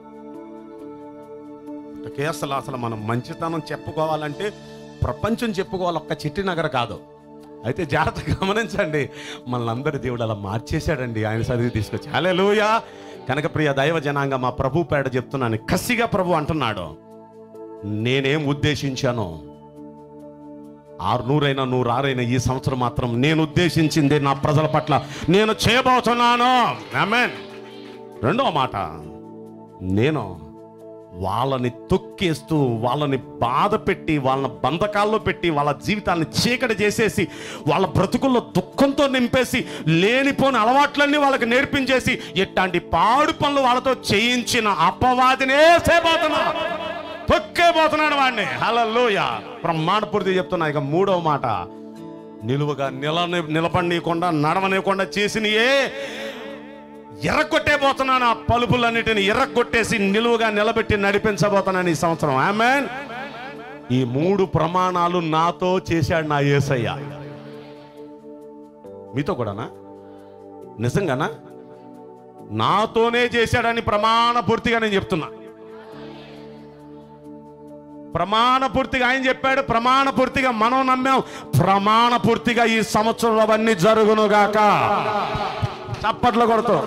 పుట్టకే అసలు అసలు మనం మంచితనం చెప్పుకోవాలంటే ప్రపంచం చెప్పుకోవాలి ఒక్క చిట్టి నగర కాదు అయితే జాగ్రత్త గమనించండి మనల్ని అందరి దేవుడు అలా మార్చేశాడండి ఆయన చదివి తీసుకొచ్చి హల్లెలూయా కనుక ప్రియ దైవ జనాంగ మా ప్రభు పేడ చెప్తున్నాను కసిగా ప్రభు అంటున్నాడు నేనేం ఉద్దేశించానో ఆరు నూరైనా నూరు ఆరైనా ఈ సంవత్సరం మాత్రం నేను ఉద్దేశించింది నా ప్రజల పట్ల నేను చేయబోతున్నాను ఆమేన్ రెండో మాట నేను వాళ్ళని తొక్కేస్తూ వాళ్ళని బాధ పెట్టి వాళ్ళని బంధకాల్లో పెట్టి వాళ్ళ జీవితాన్ని చీకటి చేసేసి వాళ్ళ బ్రతుకుల్లో దుఃఖంతో నింపేసి లేనిపోని అలవాట్లన్నీ వాళ్ళకి నేర్పించేసి ఇట్లాంటి పాడు పనులు వాళ్ళతో చేయించిన అపవాదినే సేపోతున్నా తొక్కే పోతున్నాడు వాడిని హలలోయ ప్రమాణ పూర్తి చెప్తున్నా ఇక మూడవ మాట నిలువుగా నిల నిలబడనీయకుండా నడవనీయకుండా చేసినయే ఎర్రగొట్టే పోతున్నాను ఆ పలుపులన్నిటిని ఎర్రగొట్టేసి నిలువుగా నిలబెట్టి నడిపించబోతున్నాను ఈ సంవత్సరం ఆమెన్ ఈ మూడు ప్రమాణాలు నాతో చేశాడు నా యేసయ్య మీతో కూడానా నిజంగానా నాతోనే చేశాడని ప్రమాణ పూర్తిగా నేను చెప్తున్నా ప్రమాణ పూర్తిగా ఆయన చెప్పాడు ప్రమాణ పూర్తిగా మనం నమ్మాం ప్రమాణ పూర్తిగా ఈ సంవత్సరంలో అవన్నీ జరుగునుగాక చప్పట్లు కొడుతూ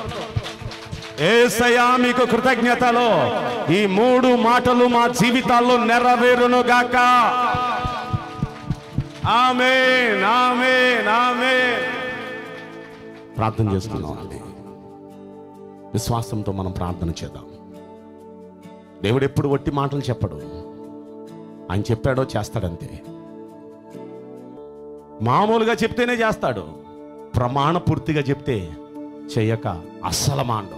ఏసయా మీకు కృతజ్ఞతలు ఈ మూడు మాటలు మా జీవితాల్లో నెరవేరును గాక ఆమె నామే నామే ప్రార్థన చేసుకున్నాం అండి విశ్వాసంతో మనం ప్రార్థన చేద్దాం దేవుడు ఎప్పుడు వట్టి మాటలు చెప్పడు ఆయన చెప్పాడో చేస్తాడంతే మామూలుగా చెప్తేనే చేస్తాడు ప్రమాణ పూర్తిగా చెప్తే చెయ్యక అస్సలు మాండు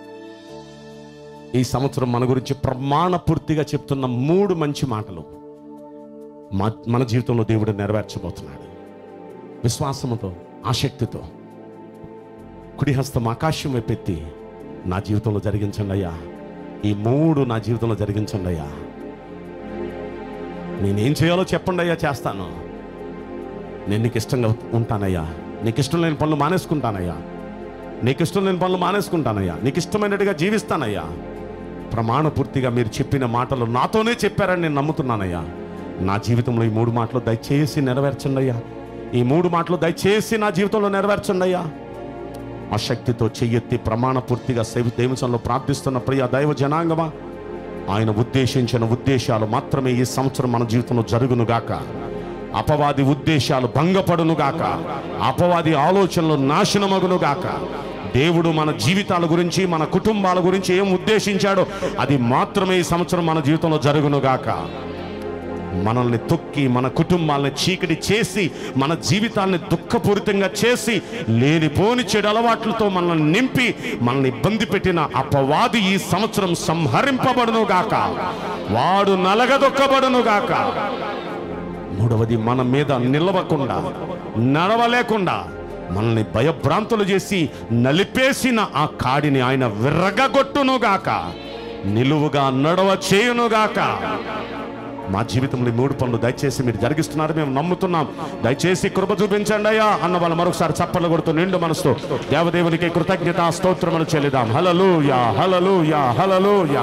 ఈ సంవత్సరం మన గురించి ప్రమాణ పూర్తిగా చెప్తున్న మూడు మంచి మాటలు మా- మన జీవితంలో దేవుడు నెరవేర్చబోతున్నాడు విశ్వాసముతో ఆసక్తితో కుడి హస్తం ఆకాశం వైపెత్తి నా జీవితంలో జరిగించండి అయ్యా ఈ మూడు నా జీవితంలో జరిగించండి అయ్యా నేనేం చేయాలో చెప్పండి అయ్యా చేస్తాను నేను నీకు ఇష్టంగా ఉంటానయ్యా నీకు ఇష్టం లేని పనులు మానేసుకుంటానయ్యా నీకు ఇష్టం లేని పనులు మానేసుకుంటానయ్యా నీకు ఇష్టమైనట్టుగా జీవిస్తానయ్యా ప్రమాణ పూర్తిగా మీరు చెప్పిన మాటలు నాతోనే చెప్పారని నేను నమ్ముతున్నానయ్యా నా జీవితంలో ఈ మూడు మాటలు దయచేసి నెరవేర్చండి అయ్యా ఈ మూడు మాటలు దయచేసి నా జీవితంలో నెరవేర్చండి అయ్యా ఆ శక్తితో చెయ్యెత్తి ప్రమాణ పూర్తిగా సేవ దేవసంలో ప్రార్థిస్తున్న ప్రియ దైవ జనాంగమా ఆయన ఉద్దేశించిన ఉద్దేశాలు మాత్రమే ఈ సంవత్సరం మన జీవితంలో జరుగునుగాక అపవాది ఉద్దేశాలు భంగపడునుగాక అపవాది ఆలోచనలు నాశనమగునుగాక దేవుడు మన జీవితాల గురించి మన కుటుంబాల గురించి ఏం ఉద్దేశించాడో అది మాత్రమే ఈ సంవత్సరం మన జీవితంలో జరుగునుగాక మనల్ని తొక్కి మన కుటుంబాలని చీకటి చేసి మన జీవితాన్ని దుఃఖపూరితంగా చేసి లేనిపోని చెడు అలవాట్లతో మనల్ని నింపి మనల్ని ఇబ్బంది పెట్టిన అపవాది ఈ సంవత్సరం సంహరింపబడును గాక వాడు నలగదొక్కబడును గాక మూడవది మన మీద నిలవకుండా నడవలేకుండా మనల్ని భయభ్రాంతులు చేసి నలిపేసిన ఆ కాడిని ఆయన విర్రగొట్టునుగాక నిలువుగా నడవ చేయునుగాక మా జీవితంలో ఈ మూడు పనులు దయచేసి మీరు జరిగిస్తున్నారు మేము నమ్ముతున్నాం దయచేసి కృప చూపించండి అయ్యా అన్న వాళ్ళు మరొకసారి చప్పలు కొడుతూ నిండు మనసుతో దేవదేవునికి కృతజ్ఞత స్తోత్రములు చెల్లిదాం హలలు యా హలలు యా హలలు యా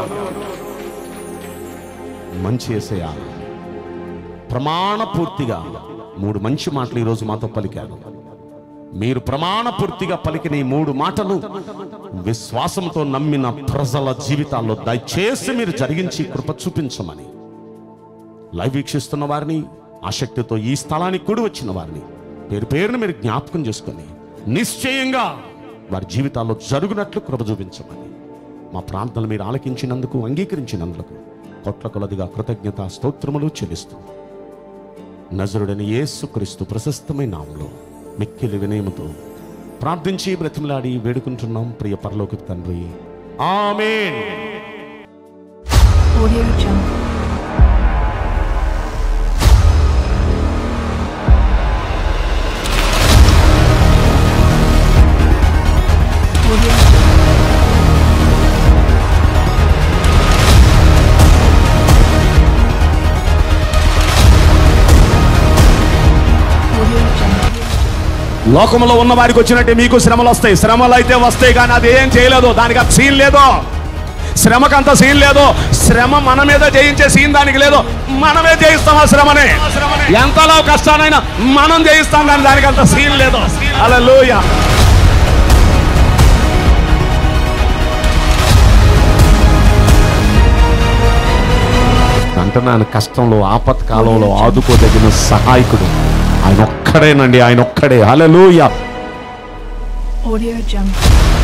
మంచి ఏసయ్యా ప్రమాణ పూర్తిగా మూడు మంచి మాటలు ఈరోజు మాతో పలికారు మీరు ప్రమాణ పూర్తిగా పలికిన ఈ మూడు మాటలు విశ్వాసంతో నమ్మిన ప్రజల జీవితాల్లో దయచేసి మీరు జరిగించి కృప చూపించమని లైవ్ వీక్షిస్తున్న వారిని ఆసక్తితో ఈ స్థలానికి కూడి వచ్చిన వారిని పేరు పేరును మీరు జ్ఞాపకం చేసుకొని నిశ్చయంగా వారి జీవితాల్లో జరుగునట్లు కృప చూపించమని మా ప్రార్థనలు మీరు ఆలకించినందుకు అంగీకరించినందుకు కొట్ల కొలదిగా కృతజ్ఞత స్తోత్రములు చెల్లిస్తూ నజరుడని యేసుక్రీస్తు ప్రశస్తమైన నామంలో మిక్కిలి వినయముతో ప్రార్థించి బ్రతిమలాడి వేడుకుంటున్నాం ప్రియ పరలోకి తండ్రి ఆమేన్ Audio Jungle. Audio Jungle. Audio Jungle. లోకంలో ఉన్న వారికి వచ్చినట్టే మీకు శ్రమలు వస్తాయి శ్రమలు అయితే వస్తాయి కానీ అది ఏం చేయలేదు దానికి అంత సీన్ లేదు శ్రమకంత సీన్ లేదు శ్రమ మన మీద జయించే సీన్ దానికి లేదు మనమే జయిస్తాం ఆ శ్రమని ఎంతలో కష్టానైనా మనం జయిస్తాం కానీ దానికి అంత సీన్ లేదు అలా అంటున్నాను కష్టంలో ఆపత్కాలంలో ఆదుకోదగిన సహాయకుడు ఆయన ఒక్కడేనండి ఆయన ఒక్కడే హల్లెలూయా Audio Jungle.